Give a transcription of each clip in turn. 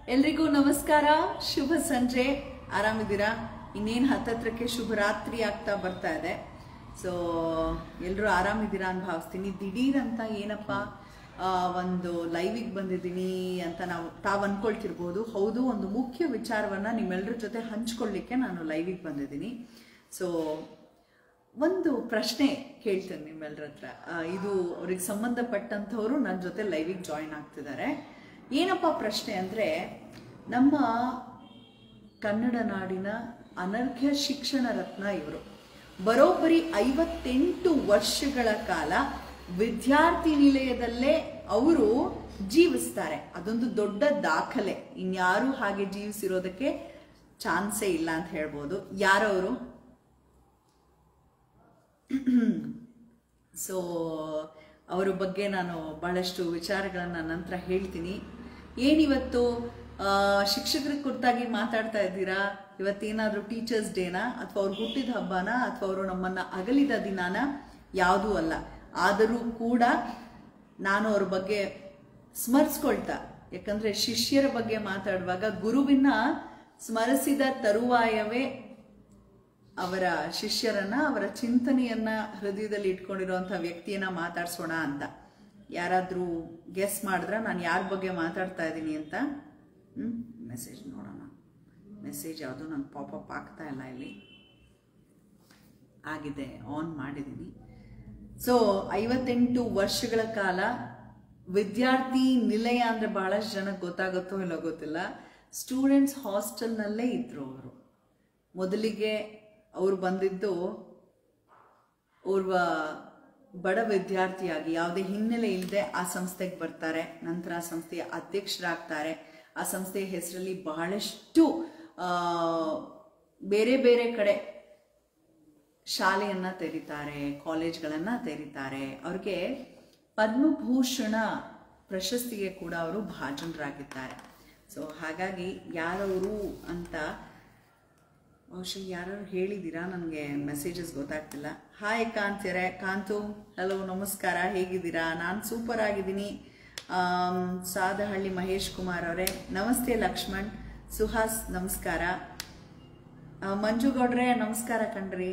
ಎಲ್ರಿಗೂ ನಮಸ್ಕಾರ ಶುಭ ಸಂಜೆ ಆರಾಮಿದ್ದೀರಾ ಇನ್ನೇನು ಹತ್ತತ್ರಕ್ಕೆ ಶುಭ ರಾತ್ರಿ ಆಗ್ತಾ ಬರ್ತಾ ಇದೆ ಸೊ ಎಲ್ಲರೂ ಆರಾಮಿದ್ದೀರಾ ಅಂತ ಭಾವಿಸ್ತೀನಿ ದಿಢೀರ್ ಅಂತ ಏನಪ್ಪ ಆ, ಒಂದು ಲೈವಿಗೆ ಬಂದಿದ್ದೀನಿ ಅಂತ ನಾವು ತಾವು ಅನ್ಕೊಳ್ತಿರ್ಬೋದು ಹೌದು ಒಂದು ಮುಖ್ಯ ವಿಚಾರವನ್ನ ನಿಮ್ಮೆಲ್ಲರ ಜೊತೆ ಹಂಚ್ಕೊಳ್ಳಿಕ್ಕೆ ನಾನು ಲೈವಿಗೆ ಬಂದಿದ್ದೀನಿ ಸೊ ಒಂದು ಪ್ರಶ್ನೆ ಕೇಳ್ತೇನೆ ನಿಮ್ಮೆಲ್ಲರ ಹತ್ರ ಆ, ಇದು ಅವ್ರಿಗೆ ಸಂಬಂಧಪಟ್ಟಂಥವ್ರು ನನ್ನ ಜೊತೆ ಲೈವಿಗೆ ಜಾಯಿನ್ ಆಗ್ತಿದ್ದಾರೆ ಏನಪ್ಪ ಪ್ರಶ್ನೆ ಅಂದರೆ ನಮ್ಮ ಕನ್ನಡ ನಾಡಿನ ಅನರ್ಘ್ಯ ಶಿಕ್ಷಣ ರತ್ನ ಇವರು ಬರೋಬ್ಬರಿ ಐವತ್ತೆಂಟು ವರ್ಷಗಳ ಕಾಲ ವಿದ್ಯಾರ್ಥಿ ನಿಲಯದಲ್ಲೇ ಅವರು ಜೀವಿಸ್ತಾರೆ ಅದೊಂದು ದೊಡ್ಡ ದಾಖಲೆ ಇನ್ಯಾರು ಹಾಗೆ ಜೀವಿಸಿರೋದಕ್ಕೆ ಚಾನ್ಸೇ ಇಲ್ಲ ಅಂತ ಹೇಳ್ಬೋದು ಯಾರವರು ಸೊ ಅವರ ಬಗ್ಗೆ ನಾನು ಬಹಳಷ್ಟು ವಿಚಾರಗಳನ್ನು ನಂತರ ಹೇಳ್ತೀನಿ ಏನಿವತ್ತು ಆ, ಶಿಕ್ಷಕರ ಕುರಿತಾಗಿ ಮಾತಾಡ್ತಾ ಇದ್ದೀರಾ ಇವತ್ತೇನಾದ್ರೂ ಟೀಚರ್ಸ್ ಡೇನಾ ಅಥವಾ ಅವ್ರು ಹುಟ್ಟಿದ ಹಬ್ಬನ ಅಥವಾ ಅವರು ನಮ್ಮನ್ನ ಅಗಲಿದ ದಿನಾನ ಯಾವುದೂ ಅಲ್ಲ ಆದರೂ ಕೂಡ ನಾನು ಅವ್ರ ಬಗ್ಗೆ ಸ್ಮರಿಸ್ಕೊಳ್ತಾ ಯಾಕಂದ್ರೆ ಶಿಷ್ಯರ ಬಗ್ಗೆ ಮಾತಾಡುವಾಗ ಗುರುವಿನ ಸ್ಮರಿಸಿದ ತರುವಾಯವೇ ಅವರ ಶಿಷ್ಯರನ್ನ ಅವರ ಚಿಂತನೆಯನ್ನ ಹೃದಯದಲ್ಲಿ ಇಟ್ಕೊಂಡಿರುವಂತ ವ್ಯಕ್ತಿಯನ್ನ ಮಾತಾಡ್ಸೋಣ ಅಂತ ಯಾರಾದ್ರೂ ಗೆಸ್ ಮಾಡಿದ್ರ ನಾನು ಯಾರ ಬಗ್ಗೆ ಮಾತಾಡ್ತಾ ಇದ್ದೀನಿ ಅಂತ ಹ್ಮ್ ಮೆಸೇಜ್ ನೋಡೋಣ ಮೆಸೇಜ್ ಯಾವುದು ನಂಗೆ ಪಾಪಪ್ ಆಗ್ತಾ ಇಲ್ಲ ಇಲ್ಲಿ ಆಗಿದೆ ಆನ್ ಮಾಡಿದ್ದೀನಿ ಸೊ ಐವತ್ತೆಂಟು ವರ್ಷಗಳ ಕಾಲ ವಿದ್ಯಾರ್ಥಿ ನಿಲಯ ಅಂದ್ರೆ ಬಹಳಷ್ಟು ಜನಕ್ಕೆ ಗೊತ್ತಾಗುತ್ತೋ ಇಲ್ಲೋ ಗೊತ್ತಿಲ್ಲ ಸ್ಟೂಡೆಂಟ್ಸ್ ಹಾಸ್ಟೆಲ್ನಲ್ಲೇ ಇದ್ರು ಅವರು ಮೊದಲಿಗೆ ಅವ್ರು ಬಂದಿದ್ದು ಓರ್ವ ಬಡ ವಿದ್ಯಾರ್ಥಿಯಾಗಿ ಯಾವುದೇ ಹಿನ್ನೆಲೆ ಇಲ್ಲದೆ ಆ ಸಂಸ್ಥೆಗೆ ಬರ್ತಾರೆ ನಂತರ ಆ ಸಂಸ್ಥೆಯ ಅಧ್ಯಕ್ಷರಾಗ್ತಾರೆ ಆ ಸಂಸ್ಥೆಯ ಹೆಸರಲ್ಲಿ ಬಹಳಷ್ಟು ಆ, ಬೇರೆ ಬೇರೆ ಕಡೆ ಶಾಲೆಯನ್ನ ತೆರೀತಾರೆ ಕಾಲೇಜ್ಗಳನ್ನ ತೆರೀತಾರೆ ಅವ್ರಿಗೆ ಪದ್ಮಭೂಷಣ ಪ್ರಶಸ್ತಿಗೆ ಕೂಡ ಅವರು ಭಾಜನರಾಗಿದ್ದಾರೆ ಸೊ ಹಾಗಾಗಿ ಯಾರವರು ಅಂತ ಬಹುಶಃ ಯಾರು ಹೇಳಿದ್ದೀರಾ ನನಗೆ ಮೆಸೇಜಸ್ ಗೊತ್ತಾಗ್ತಿಲ್ಲ ಹಾಯ್ ಕಾಂತಿರೆ ಕಾಂತು ಹಲೋ ನಮಸ್ಕಾರ ಹೇಗಿದ್ದೀರಾ ನಾನು ಸೂಪರ್ ಆಗಿದ್ದೀನಿ ಆಮ್, ಸಾದಹಳ್ಳಿ ಮಹೇಶ್ ಕುಮಾರ್ ಅವರೇ ನಮಸ್ತೆ ಲಕ್ಷ್ಮಣ್ ಸುಹಾಸ್ ನಮಸ್ಕಾರ ಆ, ಮಂಜು ಗೌಡ್ರೆ ನಮಸ್ಕಾರ ಕಣ್ರಿ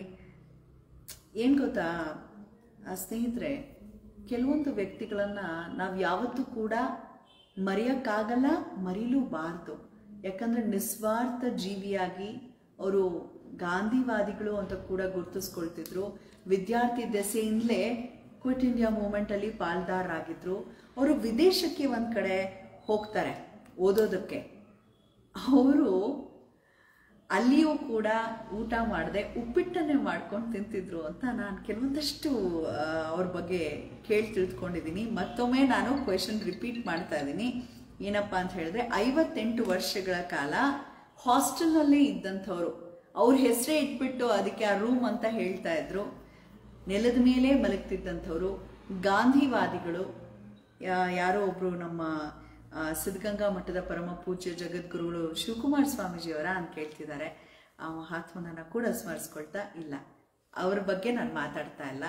ಏನು ಗೊತ್ತಾ ಆ, ಸ್ನೇಹಿತರೆ ಕೆಲವೊಂದು ವ್ಯಕ್ತಿಗಳನ್ನ ನಾವು ಯಾವತ್ತೂ ಕೂಡ ಮರೆಯೋಕ್ಕಾಗಲ್ಲ ಮರೀಲೂಬಾರ್ದು ಯಾಕಂದ್ರೆ ನಿಸ್ವಾರ್ಥ ಜೀವಿಯಾಗಿ ಅವರು ಗಾಂಧಿವಾದಿಗಳು ಅಂತ ಕೂಡ ಗುರುತಿಸ್ಕೊಳ್ತಿದ್ರು ವಿದ್ಯಾರ್ಥಿ ದೆಸೆಯಿಂದಲೇ ಕ್ವಿಟ್ ಇಂಡಿಯಾ ಮೂಮೆಂಟ್ ಅಲ್ಲಿ ಪಾಲ್ದಾರರಾಗಿದ್ರು ಅವರು ವಿದೇಶಕ್ಕೆ ಒಂದ್ ಕಡೆ ಹೋಗ್ತಾರೆ ಓದೋದಕ್ಕೆ ಅವರು ಅಲ್ಲಿಯೂ ಕೂಡ ಊಟ ಮಾಡದೆ ಉಪ್ಪಿಟ್ಟನ್ನೇ ಮಾಡ್ಕೊಂಡು ತಿಂತಿದ್ರು ಅಂತ ನಾನು ಕೆಲವೊಂದಷ್ಟು ಆ, ಅವ್ರ ಬಗ್ಗೆ ಕೇಳಿ ತಿಳ್ಕೊಂಡಿದ್ದೀನಿ ಮತ್ತೊಮ್ಮೆ ನಾನು ಕ್ವೆಶನ್ ರಿಪೀಟ್ ಮಾಡ್ತಾ ಇದ್ದೀನಿ ಏನಪ್ಪಾ ಅಂತ ಹೇಳಿದ್ರೆ ಐವತ್ತೆಂಟು ವರ್ಷಗಳ ಕಾಲ ಹಾಸ್ಟೆಲ್ನಲ್ಲೇ ಇದ್ದಂಥವ್ರು ಅವ್ರ ಹೆಸರೇ ಇಟ್ಬಿಟ್ಟು ಅದಕ್ಕೆ ಆ ರೂಮ್ ಅಂತ ಹೇಳ್ತಾ ಇದ್ರು ನೆಲದ ಮೇಲೆ ಮಲಗ್ತಿದ್ದಂಥವ್ರು ಗಾಂಧಿವಾದಿಗಳು ಯಾ- ಯಾರೋ ಒಬ್ರು ನಮ್ಮ ಆ, ಸಿದ್ಧಗಂಗಾ ಮಠದ ಪರಮ ಪೂಜ್ಯ ಜಗದ್ಗುರುಗಳು ಶಿವಕುಮಾರ ಸ್ವಾಮೀಜಿಯವರ ಅಂತ ಕೇಳ್ತಿದ್ದಾರೆ ಆ ಮಹಾತ್ಮನನ್ನ ಕೂಡ ಸ್ಮರಿಸ್ಕೊಳ್ತಾ ಇಲ್ಲ ಅವ್ರ ಬಗ್ಗೆ ನಾನು ಮಾತಾಡ್ತಾ ಇಲ್ಲ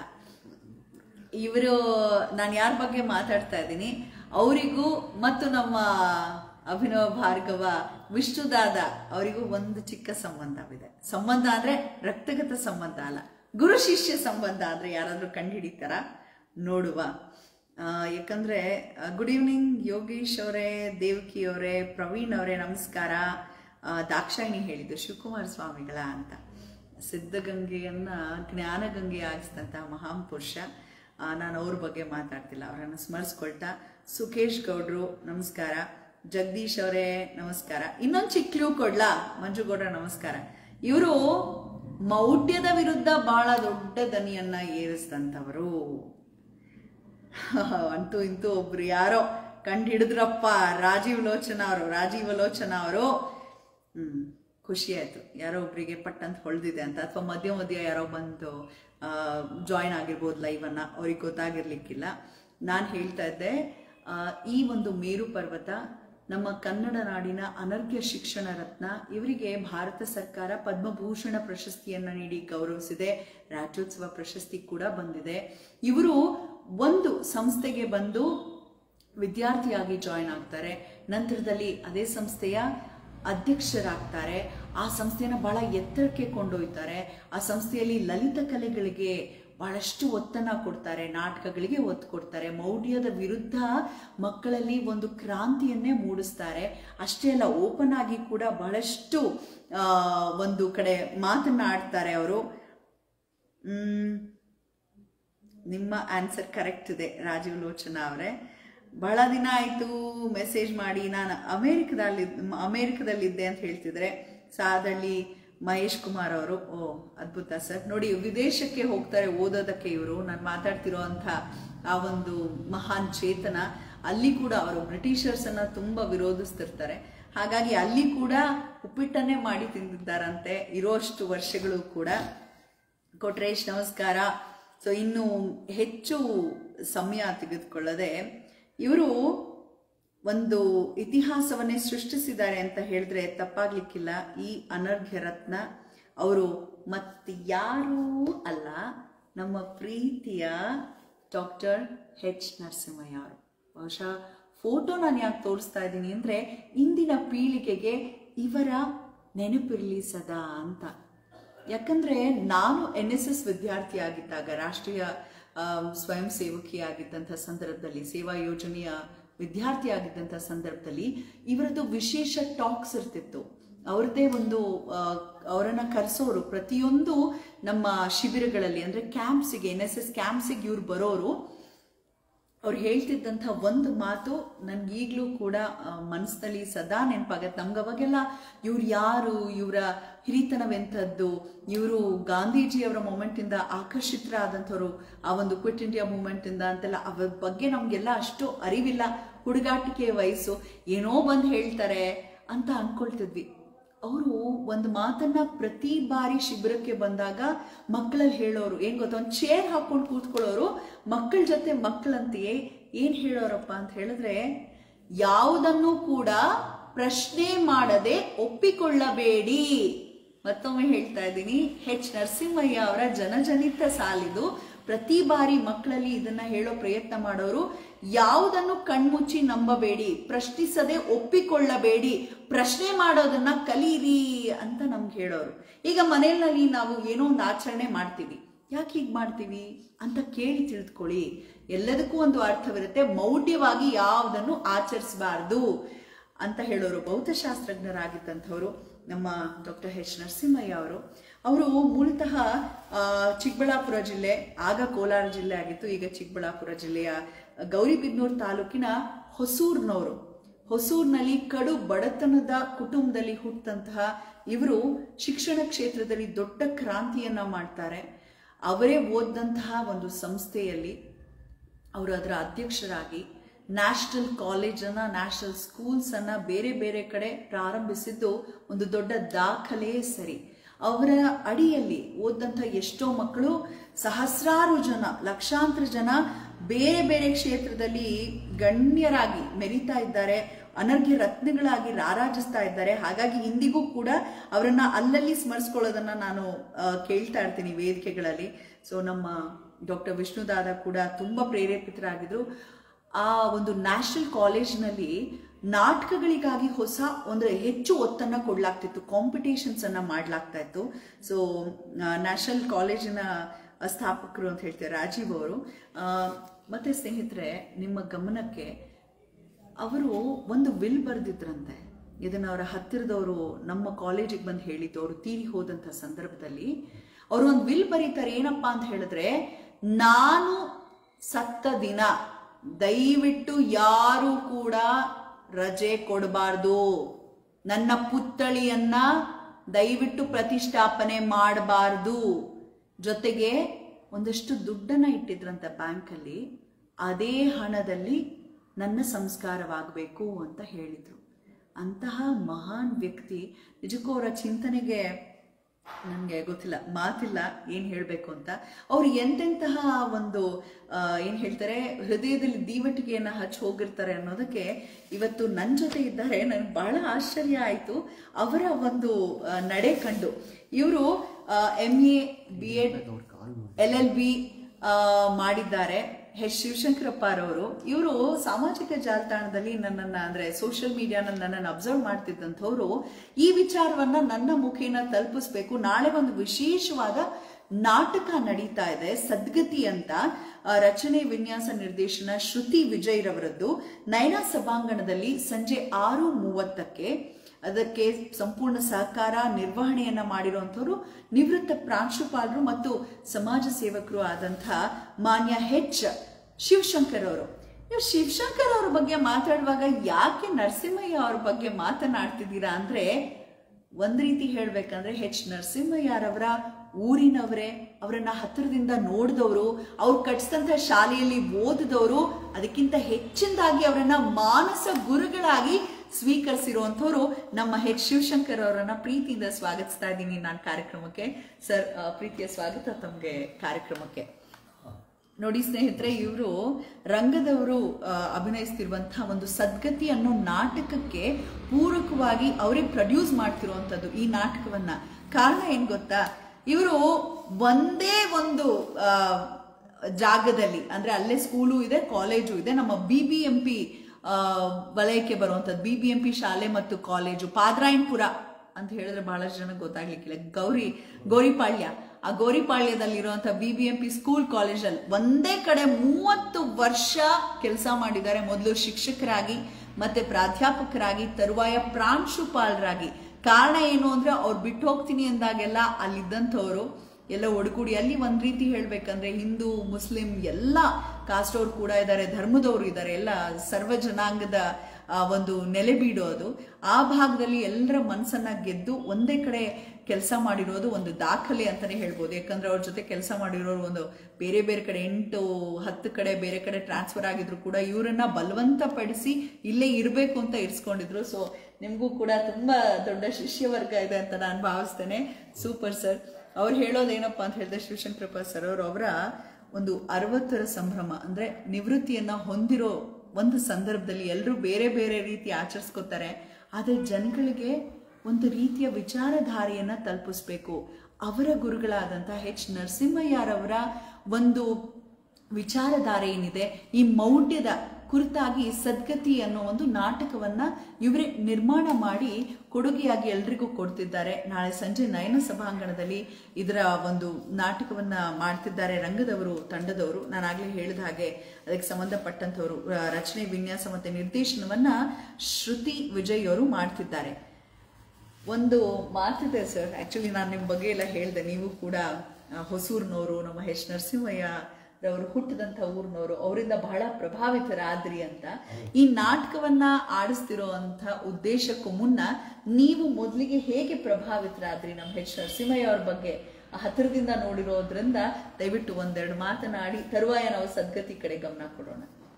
ಇವರು ನಾನು ಯಾರ ಬಗ್ಗೆ ಮಾತಾಡ್ತಾ ಇದ್ದೀನಿ ಅವರಿಗೂ ಮತ್ತು ನಮ್ಮ ಅಭಿನವ ಭಾರ್ಗವ ವಿಷ್ಣುದಾದ ಅವರಿಗೂ ಒಂದು ಚಿಕ್ಕ ಸಂಬಂಧವಿದೆ ಸಂಬಂಧ ಅಂದ್ರೆ ರಕ್ತಗತ ಸಂಬಂಧ ಅಲ್ಲ ಗುರು ಶಿಷ್ಯ ಸಂಬಂಧ ಅಂದ್ರೆ ಯಾರಾದ್ರೂ ಕಂಡುಹಿಡಿತಾರ ನೋಡುವ ಆ, ಯಾಕಂದ್ರೆ ಗುಡ್ ಈವ್ನಿಂಗ್ ಯೋಗೇಶ್ ಅವರೇ ದೇವಕಿ ಅವರೇ ಪ್ರವೀಣ್ ಅವರೇ ನಮಸ್ಕಾರ ಆ, ದಾಕ್ಷಾಯಿಣಿ ಹೇಳಿದ್ದು ಶಿವಕುಮಾರ ಸ್ವಾಮಿಗಳ ಅಂತ ಸಿದ್ಧಗಂಗೆಯನ್ನ ಜ್ಞಾನಗಂಗೆ ಆಗಿಸಿದಂತಹ ಮಹಾನ್ ಪುರುಷ ಆ, ನಾನು ಅವ್ರ ಬಗ್ಗೆ ಮಾತಾಡ್ತಿಲ್ಲ ಅವರನ್ನು ಸ್ಮರಿಸ್ಕೊಳ್ತಾ ಸುಖೇಶ್ ಗೌಡ್ರು ನಮಸ್ಕಾರ ಜಗದೀಶ್ ಅವರೇ ನಮಸ್ಕಾರ ಇನ್ನೊಂದು ಚಿಕ್ಕ ಕ್ಲೂ ಕೊಡ್ಲಾ ಮಂಜು ಗೌಡ್ರ ನಮಸ್ಕಾರ ಇವರು ಮೌಢ್ಯದ ವಿರುದ್ಧ ಬಹಳ ದೊಡ್ಡ ದನಿಯನ್ನ ಏರಿಸಿದಂಥವರು ಅಂತೂ ಇಂತೂ ಒಬ್ರು ಯಾರೋ ಕಂಡು ಹಿಡಿದ್ರಪ್ಪ ರಾಜೀವ್ ಲೋಚನಾ ಅವರು ರಾಜೀವ ಲೋಚನಾ ಅವರು ಹ್ಮ್ ಖುಷಿ ಆಯ್ತು ಯಾರೋ ಒಬ್ರಿಗೆ ಪಟ್ಟಂತ ಹೊಳ್ದಿದೆ ಅಂತ ಅಥವಾ ಮಧ್ಯ ಮಧ್ಯ ಯಾರೋ ಬಂದು ಜಾಯಿನ್ ಆಗಿರ್ಬೋದು ಲೈವ್ ಅನ್ನ ಅವ್ರಿಗೆ ಗೊತ್ತಾಗಿರ್ಲಿಕ್ಕಿಲ್ಲ ನಾನು ಹೇಳ್ತಾ ಇದ್ದೆ ಆ, ಈ ಒಂದು ಮೇರು ಪರ್ವತ ನಮ್ಮ ಕನ್ನಡ ನಾಡಿನ ಅನರ್ಘ್ಯ ಶಿಕ್ಷಣ ರತ್ನ ಇವರಿಗೆ ಭಾರತ ಸರ್ಕಾರ ಪದ್ಮಭೂಷಣ ಪ್ರಶಸ್ತಿಯನ್ನ ನೀಡಿ ಗೌರವಿಸಿದೆ ರಾಜ್ಯೋತ್ಸವ ಪ್ರಶಸ್ತಿ ಕೂಡ ಬಂದಿದೆ ಇವರು ಒಂದು ಸಂಸ್ಥೆಗೆ ಬಂದು ವಿದ್ಯಾರ್ಥಿಯಾಗಿ ಜಾಯಿನ್ ಆಗ್ತಾರೆ ನಂತರದಲ್ಲಿ ಅದೇ ಸಂಸ್ಥೆಯ ಅಧ್ಯಕ್ಷರಾಗ್ತಾರೆ ಆ ಸಂಸ್ಥೆನ ಬಹಳ ಎತ್ತರಕ್ಕೆ ಕೊಂಡೊಯ್ತಾರೆ ಆ ಸಂಸ್ಥೆಯಲ್ಲಿ ಲಲಿತ ಕಲೆಗಳಿಗೆ ಬಹಳಷ್ಟು ಒತ್ತನ್ನ ಕೊಡ್ತಾರೆ ನಾಟಕಗಳಿಗೆ ಒತ್ತು ಕೊಡ್ತಾರೆ ಮೌಢ್ಯದ ವಿರುದ್ಧ ಮಕ್ಕಳಲ್ಲಿ ಒಂದು ಕ್ರಾಂತಿಯನ್ನೇ ಮೂಡಿಸ್ತಾರೆ ಅಷ್ಟೇ ಅಲ್ಲ ಓಪನ್ ಆಗಿ ಕೂಡ ಬಹಳಷ್ಟು ಆ, ಒಂದು ಕಡೆ ಮಾತನ್ನ ಆಡ್ತಾರೆ ಅವರು ಮ್, ನಿಮ್ಮ ಆನ್ಸರ್ ಕರೆಕ್ಟ್ ಇದೆ ರಾಜೀವ್ ಲೋಚನಾ ಅವರೇ ಬಹಳ ದಿನ ಆಯಿತು ಮೆಸೇಜ್ ಮಾಡಿ ನಾನು ಅಮೇರಿಕದಲ್ಲಿ ಅಮೇರಿಕದಲ್ಲಿದ್ದೆ ಅಂತ ಹೇಳ್ತಿದ್ರೆ ಸಾದಳ್ಳಿ ಮಹೇಶ್ ಕುಮಾರ್ ಅವರು ಓ ಅದ್ಭುತ ಸರ್ ನೋಡಿ ವಿದೇಶಕ್ಕೆ ಹೋಗ್ತಾರೆ ಓದೋದಕ್ಕೆ ಇವರು ನಾನು ಮಾತಾಡ್ತಿರೋ ಅಂಥ ಆ ಒಂದು ಮಹಾನ್ ಚೇತನ ಅಲ್ಲಿ ಕೂಡ ಅವರು ಬ್ರಿಟಿಷರ್ಸ್ ಅನ್ನ ತುಂಬಾ ವಿರೋಧಿಸ್ತಿರ್ತಾರೆ ಹಾಗಾಗಿ ಅಲ್ಲಿ ಕೂಡ ಉಪ್ಪಿಟ್ಟನ್ನೇ ಮಾಡಿ ತಿಂದಿದ್ದಾರಂತೆ ಇರೋಷ್ಟು ವರ್ಷಗಳು ಕೂಡ ಕೊಟ್ರೇಶ್ ನಮಸ್ಕಾರ ಸೊ ಇನ್ನು ಹೆಚ್ಚು ಸಮಯ ತೆಗೆದುಕೊಳ್ಳದೆ ಇವರು ಒಂದು ಇತಿಹಾಸವನ್ನೇ ಸೃಷ್ಟಿಸಿದ್ದಾರೆ ಅಂತ ಹೇಳಿದ್ರೆ ತಪ್ಪಾಗ್ಲಿಕ್ಕಿಲ್ಲ ಈ ಅನರ್ಘ್ಯ ರತ್ನ ಅವರು ಮತ್ತಾರೂ ಅಲ್ಲ ನಮ್ಮ ಪ್ರೀತಿಯ ಡಾಕ್ಟರ್ ಎಚ್ ನರಸಿಂಹಯ್ಯ ಅವರು ಬಹುಶಃ ಫೋಟೋ ನಾನು ಯಾಕೆ ತೋರಿಸ್ತಾ ಇದ್ದೀನಿ ಅಂದ್ರೆ ಇಂದಿನ ಪೀಳಿಗೆಗೆ ಇವರ ನೆನಪಿರಲಿ ಸದಾ ಅಂತ ಯಾಕಂದ್ರೆ ನಾನು ಎನ್ ಎಸ್ ಎಸ್ ವಿದ್ಯಾರ್ಥಿ ಆಗಿದ್ದಾಗ ರಾಷ್ಟ್ರೀಯ ಆ, ಸ್ವಯಂ ಸೇವಕಿ ಆಗಿದ್ದಂಥ ಸಂದರ್ಭದಲ್ಲಿ ಸೇವಾ ಯೋಜನೆಯ ವಿದ್ಯಾರ್ಥಿ ಆಗಿದ್ದಂಥ ಸಂದರ್ಭದಲ್ಲಿ ಇವರದ್ದು ವಿಶೇಷ ಟಾಕ್ಸ್ ಇರ್ತಿತ್ತು ಅವ್ರದ್ದೇ ಒಂದು ಆ, ಅವರನ್ನ ಕರೆಸೋರು ಪ್ರತಿಯೊಂದು ನಮ್ಮ ಶಿಬಿರಗಳಲ್ಲಿ ಅಂದ್ರೆ ಕ್ಯಾಂಪ್ಸಿಗೆ ಎನ್ ಎಸ್ ಎಸ್ ಕ್ಯಾಂಪ್ಸಿಗೆ ಇವ್ರು ಬರೋರು ಅವ್ರು ಹೇಳ್ತಿದ್ದಂಥ ಒಂದು ಮಾತು ನನ್ಗೆ ಈಗಲೂ ಕೂಡ ಮನಸ್ಸಿನಲ್ಲಿ ಸದಾ ನೆನಪಾಗತ್ತೆ ನಮ್ಗೆ ಅವಾಗೆಲ್ಲ ಇವ್ರು ಯಾರು ಇವರ ಹಿರಿತನವೆಂಥದ್ದು ಇವರು ಗಾಂಧೀಜಿಯವರ ಮೂಮೆಂಟಿಂದ ಆಕರ್ಷಿತರಾದಂಥವ್ರು ಆ ಒಂದು ಕ್ವಿಟ್ ಇಂಡಿಯಾ ಮೂಮೆಂಟಿಂದ ಅಂತೆಲ್ಲ ಅದ್ರ ಬಗ್ಗೆ ನಮಗೆಲ್ಲ ಅಷ್ಟು ಅರಿವಿಲ್ಲ ಹುಡುಗಾಟಿಕೆ ವಯಸ್ಸು ಏನೋ ಬಂದು ಹೇಳ್ತಾರೆ ಅಂತ ಅನ್ಕೊಳ್ತಿದ್ವಿ ಅವರು ಒಂದು ಮಾತನ್ನ ಪ್ರತಿ ಬಾರಿ ಶಿಬಿರಕ್ಕೆ ಬಂದಾಗ ಮಕ್ಕಳಲ್ಲಿ ಹೇಳೋರು ಏನ್ ಗೊತ್ತಾ ಒಂದು ಚೇರ್ ಹಾಕೊಂಡು ಕೂತ್ಕೊಳ್ಳೋರು ಮಕ್ಕಳ ಜೊತೆ ಮಕ್ಕಳಂತೆಯೇ ಏನ್ ಹೇಳೋರಪ್ಪ ಅಂತ ಹೇಳಿದ್ರೆ ಯಾವುದನ್ನು ಕೂಡ ಪ್ರಶ್ನೆ ಮಾಡದೆ ಒಪ್ಪಿಕೊಳ್ಳಬೇಡಿ ಮತ್ತೊಮ್ಮೆ ಹೇಳ್ತಾ ಇದ್ದೀನಿ ಎಚ್ ನರಸಿಂಹಯ್ಯ ಅವರ ಜನಜನಿತ ಸಾಲಿದು ಪ್ರತಿ ಬಾರಿ ಮಕ್ಕಳಲ್ಲಿ ಇದನ್ನ ಹೇಳೋ ಪ್ರಯತ್ನ ಮಾಡೋರು ಯಾವುದನ್ನು ಕಣ್ಮುಚ್ಚಿ ನಂಬಬೇಡಿ ಪ್ರಶ್ನಿಸದೆ ಒಪ್ಪಿಕೊಳ್ಳಬೇಡಿ ಪ್ರಶ್ನೆ ಮಾಡೋದನ್ನ ಕಲೀರಿ ಅಂತ ನಮ್ಗೆ ಹೇಳೋರು ಈಗ ಮನೆಯಲ್ಲಿ ನಾವು ಏನೋ ಒಂದು ಆಚರಣೆ ಮಾಡ್ತೀವಿ ಯಾಕೆ ಹೀಗೆ ಮಾಡ್ತೀವಿ ಅಂತ ಕೇಳಿ ತಿಳಿದುಕೊಳ್ಳಿ ಎಲ್ಲದಕ್ಕೂ ಒಂದು ಅರ್ಥವಿರುತ್ತೆ ಮೌಢ್ಯವಾಗಿ ಯಾವುದನ್ನು ಆಚರಿಸಬಾರ್ದು ಅಂತ ಹೇಳೋರು ಭೌತಶಾಸ್ತ್ರಜ್ಞರಾಗಿದ್ದಂಥವ್ರು ನಮ್ಮ ಡಾಕ್ಟರ್ ಎಚ್ ನರಸಿಂಹಯ್ಯ ಅವರು ಅವರು ಮೂಲತಃ ಆ, ಚಿಕ್ಕಬಳ್ಳಾಪುರ ಜಿಲ್ಲೆ ಆಗ ಕೋಲಾರ ಜಿಲ್ಲೆ ಆಗಿತ್ತು ಈಗ ಚಿಕ್ಕಬಳ್ಳಾಪುರ ಜಿಲ್ಲೆಯ ಗೌರಿಬಿದನೂರು ತಾಲೂಕಿನ ಹೊಸೂರ್ನವರು ಹೊಸೂರಿನಲ್ಲಿ ಕಡು ಬಡತನದ ಕುಟುಂಬದಲ್ಲಿ ಹುಟ್ಟಂತಹ ಇವರು ಶಿಕ್ಷಣ ಕ್ಷೇತ್ರದಲ್ಲಿ ದೊಡ್ಡ ಕ್ರಾಂತಿಯನ್ನ ಮಾಡ್ತಾರೆ ಅವರೇ ಓದಂತಹ ಒಂದು ಸಂಸ್ಥೆಯಲ್ಲಿ ಅವರು ಅದರ ಅಧ್ಯಕ್ಷರಾಗಿ ನ್ಯಾಷನಲ್ ಕಾಲೇಜನ್ನ ನ್ಯಾಷನಲ್ ಸ್ಕೂಲ್ಸ್ ಅನ್ನ ಬೇರೆ ಬೇರೆ ಕಡೆ ಪ್ರಾರಂಭಿಸಿದ್ದು ಒಂದು ದೊಡ್ಡ ದಾಖಲೆ ಸರಿ ಅವರ ಅಡಿಯಲ್ಲಿ ಓದಂಥ ಎಷ್ಟೋ ಮಕ್ಕಳು ಸಹಸ್ರಾರು ಜನ ಲಕ್ಷಾಂತರ ಜನ ಬೇರೆ ಬೇರೆ ಕ್ಷೇತ್ರದಲ್ಲಿ ಗಣ್ಯರಾಗಿ ಮೆರೀತಾ ಇದ್ದಾರೆ ಅನರ್ಘ್ಯ ರತ್ನಗಳಾಗಿ ರಾರಾಜಿಸ್ತಾ ಇದ್ದಾರೆ ಹಾಗಾಗಿ ಇಂದಿಗೂ ಕೂಡ ಅವರನ್ನ ಅಲ್ಲಲ್ಲಿ ಸ್ಮರಿಸ್ಕೊಳ್ಳೋದನ್ನ ನಾನು ಆ, ಕೇಳ್ತಾ ಇರ್ತೀನಿ ವೇದಿಕೆಗಳಲ್ಲಿ ಸೊ ನಮ್ಮ ಡಾಕ್ಟರ್ ವಿಷ್ಣುದಾದ ಕೂಡ ತುಂಬಾ ಪ್ರೇರೇಪಿತರಾಗಿದ್ರು ಆ ಒಂದು ನ್ಯಾಷನಲ್ ಕಾಲೇಜ್ನಲ್ಲಿ ನಾಟಕಗಳಿಗಾಗಿ ಹೊಸ ಒಂದು ಹೆಚ್ಚು ಒತ್ತನ್ನ ಕೊಡ್ಲಾಗ್ತಿತ್ತು ಕಾಂಪಿಟೇಷನ್ಸ್ ಅನ್ನ ಮಾಡ್ಲಾಗ್ತಾ ಇತ್ತು ಸೊ ನ್ಯಾಷನಲ್ ಕಾಲೇಜಿನ ಸ್ಥಾಪಕರು ಅಂತ ಹೇಳ್ತಾರೆ ರಾಜೀವ್ ಅವರು ಆ, ಮತ್ತೆ ಸ್ನೇಹಿತರೆ ನಿಮ್ಮ ಗಮನಕ್ಕೆ ಅವರು ಒಂದು ವಿಲ್ ಬರೆದಿದ್ರಂತೆ ಇದನ್ನ ಅವರ ಹತ್ತಿರದವರು ನಮ್ಮ ಕಾಲೇಜಿಗೆ ಬಂದು ಹೇಳಿದ್ದು ಅವರು ತೀರಿ ಹೋದಂಥ ಸಂದರ್ಭದಲ್ಲಿ ಅವರು ಒಂದು ವಿಲ್ ಬರೀತಾರೆ ಏನಪ್ಪಾ ಅಂತ ಹೇಳಿದ್ರೆ ನಾನು ಸತ್ತ ದಿನ ದಯವಿಟ್ಟು ಯಾರು ಕೂಡ ರಜೆ ಕೊಡಬಾರ್ದು ನನ್ನ ಪುತ್ಥಳಿಯನ್ನ ದಯವಿಟ್ಟು ಪ್ರತಿಷ್ಠಾಪನೆ ಮಾಡಬಾರ್ದು ಜೊತೆಗೆ ಒಂದಷ್ಟು ದುಡ್ಡನ್ನ ಇಟ್ಟಿದ್ರಂತ ಬ್ಯಾಂಕಲ್ಲಿ ಅದೇ ಹಣದಲ್ಲಿ ನನ್ನ ಸಂಸ್ಕಾರವಾಗಬೇಕು ಅಂತ ಹೇಳಿದ್ರು ಅಂತಹ ಮಹಾನ್ ವ್ಯಕ್ತಿ ನಿಜಕ್ಕೂ ಅವರ ಚಿಂತನೆಗೆ ನನಗೆ ಗೊತ್ತಿಲ್ಲ ಮಾತಿಲ್ಲ ಏನು ಹೇಳಬೇಕು ಅಂತ ಅವ್ರು ಎಂತೆಂತಹ ಒಂದು ಆ, ಏನ್ ಹೇಳ್ತಾರೆ ಹೃದಯದಲ್ಲಿ ದೀವಟಿಗೆಯನ್ನ ಹಚ್ಚಿ ಹೋಗಿರ್ತಾರೆ ಅನ್ನೋದಕ್ಕೆ ಇವತ್ತು ನನ್ನ ಜೊತೆ ಇದ್ದಾರೆ ನನಗೆ ಬಹಳ ಆಶ್ಚರ್ಯ ಆಯಿತು ಅವರ ಒಂದು ಆ, ನಡೆ ಕಂಡು ಇವರು M A B Ed L L B ಮಾಡಿದ್ದಾರೆ ಎಚ್ ಶಿವಶಂಕರಪ್ಪರವರು ಇವರು ಸಾಮಾಜಿಕ ಜಾಲತಾಣದಲ್ಲಿ ನನ್ನನ್ನ ಅಂದ್ರೆ ಸೋಷಿಯಲ್ ಮೀಡಿಯಾನ ನನ್ನನ್ನು ಅಬ್ಸರ್ವ್ ಮಾಡ್ತಿದ್ದಂಥವ್ರು ಈ ವಿಚಾರವನ್ನ ನನ್ನ ಮುಖೇನ ತಲುಪಿಸ್ಬೇಕು ನಾಳೆ ಒಂದು ವಿಶೇಷವಾದ ನಾಟಕ ನಡೀತಾ ಇದೆ ಸದ್ಗತಿ ಅಂತ ಆ, ರಚನೆ ವಿನ್ಯಾಸ ನಿರ್ದೇಶನ ಶ್ರುತಿ ವಿಜಯ್ ರವರದ್ದು ನಯನ ಸಭಾಂಗಣದಲ್ಲಿ ಸಂಜೆ ಆರು ಮೂವತ್ತಕ್ಕೆ ಅದಕ್ಕೆ ಸಂಪೂರ್ಣ ಸಹಕಾರ ನಿರ್ವಹಣೆಯನ್ನ ಮಾಡಿರುವಂತವರು ನಿವೃತ್ತ ಪ್ರಾಂಶುಪಾಲರು ಮತ್ತು ಸಮಾಜ ಸೇವಕರು ಆದಂಥ ಮಾನ್ಯ ಹೆಚ್ ಶಿವಶಂಕರ್ ಅವರು ನೀವು ಶಿವಶಂಕರ್ ಅವ್ರ ಬಗ್ಗೆ ಮಾತಾಡುವಾಗ ಯಾಕೆ ನರಸಿಂಹಯ್ಯ ಅವ್ರ ಬಗ್ಗೆ ಮಾತನಾಡ್ತಿದ್ದೀರಾ ಅಂದ್ರೆ ಒಂದ್ ರೀತಿ ಹೇಳ್ಬೇಕಂದ್ರೆ ಹೆಚ್ ನರಸಿಂಹಯ್ಯರವರ ಊರಿನವರೇ ಅವರನ್ನ ಹತ್ತಿರದಿಂದ ನೋಡಿದವರು ಅವ್ರು ಕಟ್ಸಿದಂಥ ಶಾಲೆಯಲ್ಲಿ ಓದಿದವರು ಅದಕ್ಕಿಂತ ಹೆಚ್ಚಿನದಾಗಿ ಅವರನ್ನ ಮಾನಸ ಗುರುಗಳಾಗಿ ಸ್ವೀಕರಿಸಿರುವಂಥವ್ರು ನಮ್ಮ ಹೆಚ್ ಶಿವಶಂಕರ್ ಅವರನ್ನ ಪ್ರೀತಿಯಿಂದ ಸ್ವಾಗತಿಸ್ತಾ ಇದ್ದೀನಿ ನಾನು ಕಾರ್ಯಕ್ರಮಕ್ಕೆ ಸರ್ ಆ, ಪ್ರೀತಿಯ ಸ್ವಾಗತ ತಮಗೆ ಕಾರ್ಯಕ್ರಮಕ್ಕೆ ನೋಡಿ ಸ್ನೇಹಿತರೆ ಇವರು ರಂಗದವರು ಆ, ಅಭಿನಯಿಸ್ತಿರುವಂತಹ ಒಂದು ಸದ್ಗತಿ ಅನ್ನೋ ನಾಟಕಕ್ಕೆ ಪೂರಕವಾಗಿ ಅವರೇ ಪ್ರೊಡ್ಯೂಸ್ ಮಾಡ್ತಿರುವಂತದ್ದು ಈ ನಾಟಕವನ್ನ ಕಾರಣ ಏನ್ ಗೊತ್ತಾ ಇವರು ಒಂದೇ ಒಂದು ಆ, ಜಾಗದಲ್ಲಿ ಅಂದ್ರೆ ಅಲ್ಲೇ ಸ್ಕೂಲು ಇದೆ ಕಾಲೇಜು ಇದೆ ನಮ್ಮ ಬಿ ಬಿ ಎಂ ಪಿ ವಲಯಕ್ಕೆ ಬರುವಂತದ್ದು ಬಿ ಬಿ ಎಂ ಪಿ ಶಾಲೆ ಮತ್ತು ಕಾಲೇಜು ಪಾದ್ರಾಯನ್ಪುರ ಅಂತ ಹೇಳಿದ್ರೆ ಬಹಳಷ್ಟು ಜನ ಗೊತ್ತಾಗ್ಲಿಕ್ಕಿಲ್ಲ ಗೌರಿ ಗೋರಿಪಾಳ್ಯ ಆ ಗೋರಿಪಾಳ್ಯದಲ್ಲಿರುವಂತ B B M P school ಕಾಲೇಜಲ್ಲಿ ಒಂದೇ ಕಡೆ ಮೂವತ್ತು ವರ್ಷ ಕೆಲಸ ಮಾಡಿದ್ದಾರೆ ಮೊದಲು ಶಿಕ್ಷಕರಾಗಿ ಮತ್ತೆ ಪ್ರಾಧ್ಯಾಪಕರಾಗಿ ತರುವಾಯ ಪ್ರಾಂಶುಪಾಲರಾಗಿ ಕಾರಣ ಏನು ಅಂದ್ರೆ ಅವ್ರು ಬಿಟ್ಟು ಹೋಗ್ತೀನಿ ಅಂದಾಗೆಲ್ಲ ಅಲ್ಲಿದ್ದಂಥವ್ರು ಎಲ್ಲ ಒಡಗೂಡಿ ಅಲ್ಲಿ ಒಂದ್ ರೀತಿ ಹೇಳ್ಬೇಕಂದ್ರೆ ಹಿಂದೂ ಮುಸ್ಲಿಂ ಎಲ್ಲ ಕಾಸ್ಟ್ ಅವ್ರು ಕೂಡ ಇದ್ದಾರೆ ಧರ್ಮದವರು ಇದ್ದಾರೆ ಎಲ್ಲ ಸರ್ವ ಜನಾಂಗದ ಆ, ಒಂದು ನೆಲೆಬೀಡು ಅದು ಆ ಭಾಗದಲ್ಲಿ ಎಲ್ಲರ ಮನಸ್ಸನ್ನ ಗೆದ್ದು ಒಂದೇ ಕಡೆ ಕೆಲಸ ಮಾಡಿರೋದು ಒಂದು ದಾಖಲೆ ಅಂತಾನೆ ಹೇಳ್ಬೋದು ಯಾಕಂದ್ರೆ ಅವ್ರ ಜೊತೆ ಕೆಲಸ ಮಾಡಿರೋರು ಒಂದು ಬೇರೆ ಬೇರೆ ಕಡೆ ಎಂಟು ಹತ್ತು ಕಡೆ ಬೇರೆ ಕಡೆ ಟ್ರಾನ್ಸ್ಫರ್ ಆಗಿದ್ರು ಕೂಡ ಇವರನ್ನ ಬಲವಂತ ಪಡಿಸಿ ಇಲ್ಲೇ ಇರಬೇಕು ಅಂತ ಇರಿಸ್ಕೊಂಡಿದ್ರು ಸೊ ನಿಮಗೂ ಕೂಡ ತುಂಬಾ ದೊಡ್ಡ ಶಿಷ್ಯವರ್ಗ ಇದೆ ಅಂತ ನಾನು ಭಾವಿಸ್ತೇನೆ ಸೂಪರ್ ಸರ್ ಅವ್ರು ಹೇಳೋದೇನಪ್ಪ ಅಂತ ಹೇಳಿದ್ರೆ ಶಿವಶಂಕರಪ್ಪ ಸರ್ ಅವರು ಅವರ ಒಂದು ಅರವತ್ತರ ಸಂಭ್ರಮ ಅಂದ್ರೆ ನಿವೃತ್ತಿಯನ್ನ ಹೊಂದಿರೋ ಒಂದು ಸಂದರ್ಭದಲ್ಲಿ ಎಲ್ಲರೂ ಬೇರೆ ಬೇರೆ ರೀತಿ ಆಚರಿಸ್ಕೋತಾರೆ ಆದರೆ ಜನಗಳಿಗೆ ಒಂದು ರೀತಿಯ ವಿಚಾರಧಾರೆಯನ್ನ ತಲುಪಿಸ್ಬೇಕು ಅವರ ಗುರುಗಳಾದಂಥ ಎಚ್ ನರಸಿಂಹಯ್ಯರವರ ಒಂದು ವಿಚಾರಧಾರೆ ಏನಿದೆ ಈ ಮೌಢ್ಯದ ಕುರಿತಾಗಿ ಸದ್ಗತಿ ಅನ್ನೋ ಒಂದು ನಾಟಕವನ್ನ ಇವರೇ ನಿರ್ಮಾಣ ಮಾಡಿ ಕೊಡುಗೆಯಾಗಿ ಎಲ್ರಿಗೂ ಕೊಡ್ತಿದ್ದಾರೆ ನಾಳೆ ಸಂಜೆ ನಯನ ಸಭಾಂಗಣದಲ್ಲಿ ಇದರ ಒಂದು ನಾಟಕವನ್ನ ಮಾಡ್ತಿದ್ದಾರೆ ರಂಗದವರು ತಂಡದವರು ನಾನು ಆಗ್ಲೇ ಹೇಳಿದ ಹಾಗೆ ಅದಕ್ಕೆ ಸಂಬಂಧಪಟ್ಟಂತವರು ಆ, ರಚನೆ ವಿನ್ಯಾಸ ಮತ್ತೆ ನಿರ್ದೇಶನವನ್ನ ಶ್ರುತಿ ವಿಜಯ್ ಅವರು ಮಾಡ್ತಿದ್ದಾರೆ ಒಂದು ಮಾತಿದೆ ಸರ್ ಆಕ್ಚುಲಿ ನಾನು ನಿಮ್ಮ ಬಗ್ಗೆ ಎಲ್ಲ ಹೇಳಿದೆ ನೀವು ಕೂಡ ಆ, ಹೊಸೂರಿನವರು ನಮ್ಮ ಎಚ್ ನರಸಿಂಹಯ್ಯ ರವರು ಹುಟ್ಟಿದಂಥ ಊರಿನವರು ಅವರಿಂದ ಬಹಳ ಪ್ರಭಾವಿತರಾದ್ರಿ ಅಂತ ಈ ನಾಟಕವನ್ನ ಆಡಿಸ್ತಿರೋಂಥ ಉದ್ದೇಶಕ್ಕೂ ಮುನ್ನ ನೀವು ಮೊದಲಿಗೆ ಹೇಗೆ ಪ್ರಭಾವಿತರಾದ್ರಿ ನಮ್ಮ ಎಚ್ ನರಸಿಂಹಯ್ಯ ಅವ್ರ ಬಗ್ಗೆ ಹತ್ತಿರದಿಂದ ನೋಡಿರೋದ್ರಿಂದ ದಯವಿಟ್ಟು ಒಂದೆರಡು ಮಾತನಾಡಿ ತರುವಾಯ ನಾವು ಸದ್ಗತಿ ಕಡೆ ಗಮನ ಕೊಡೋಣ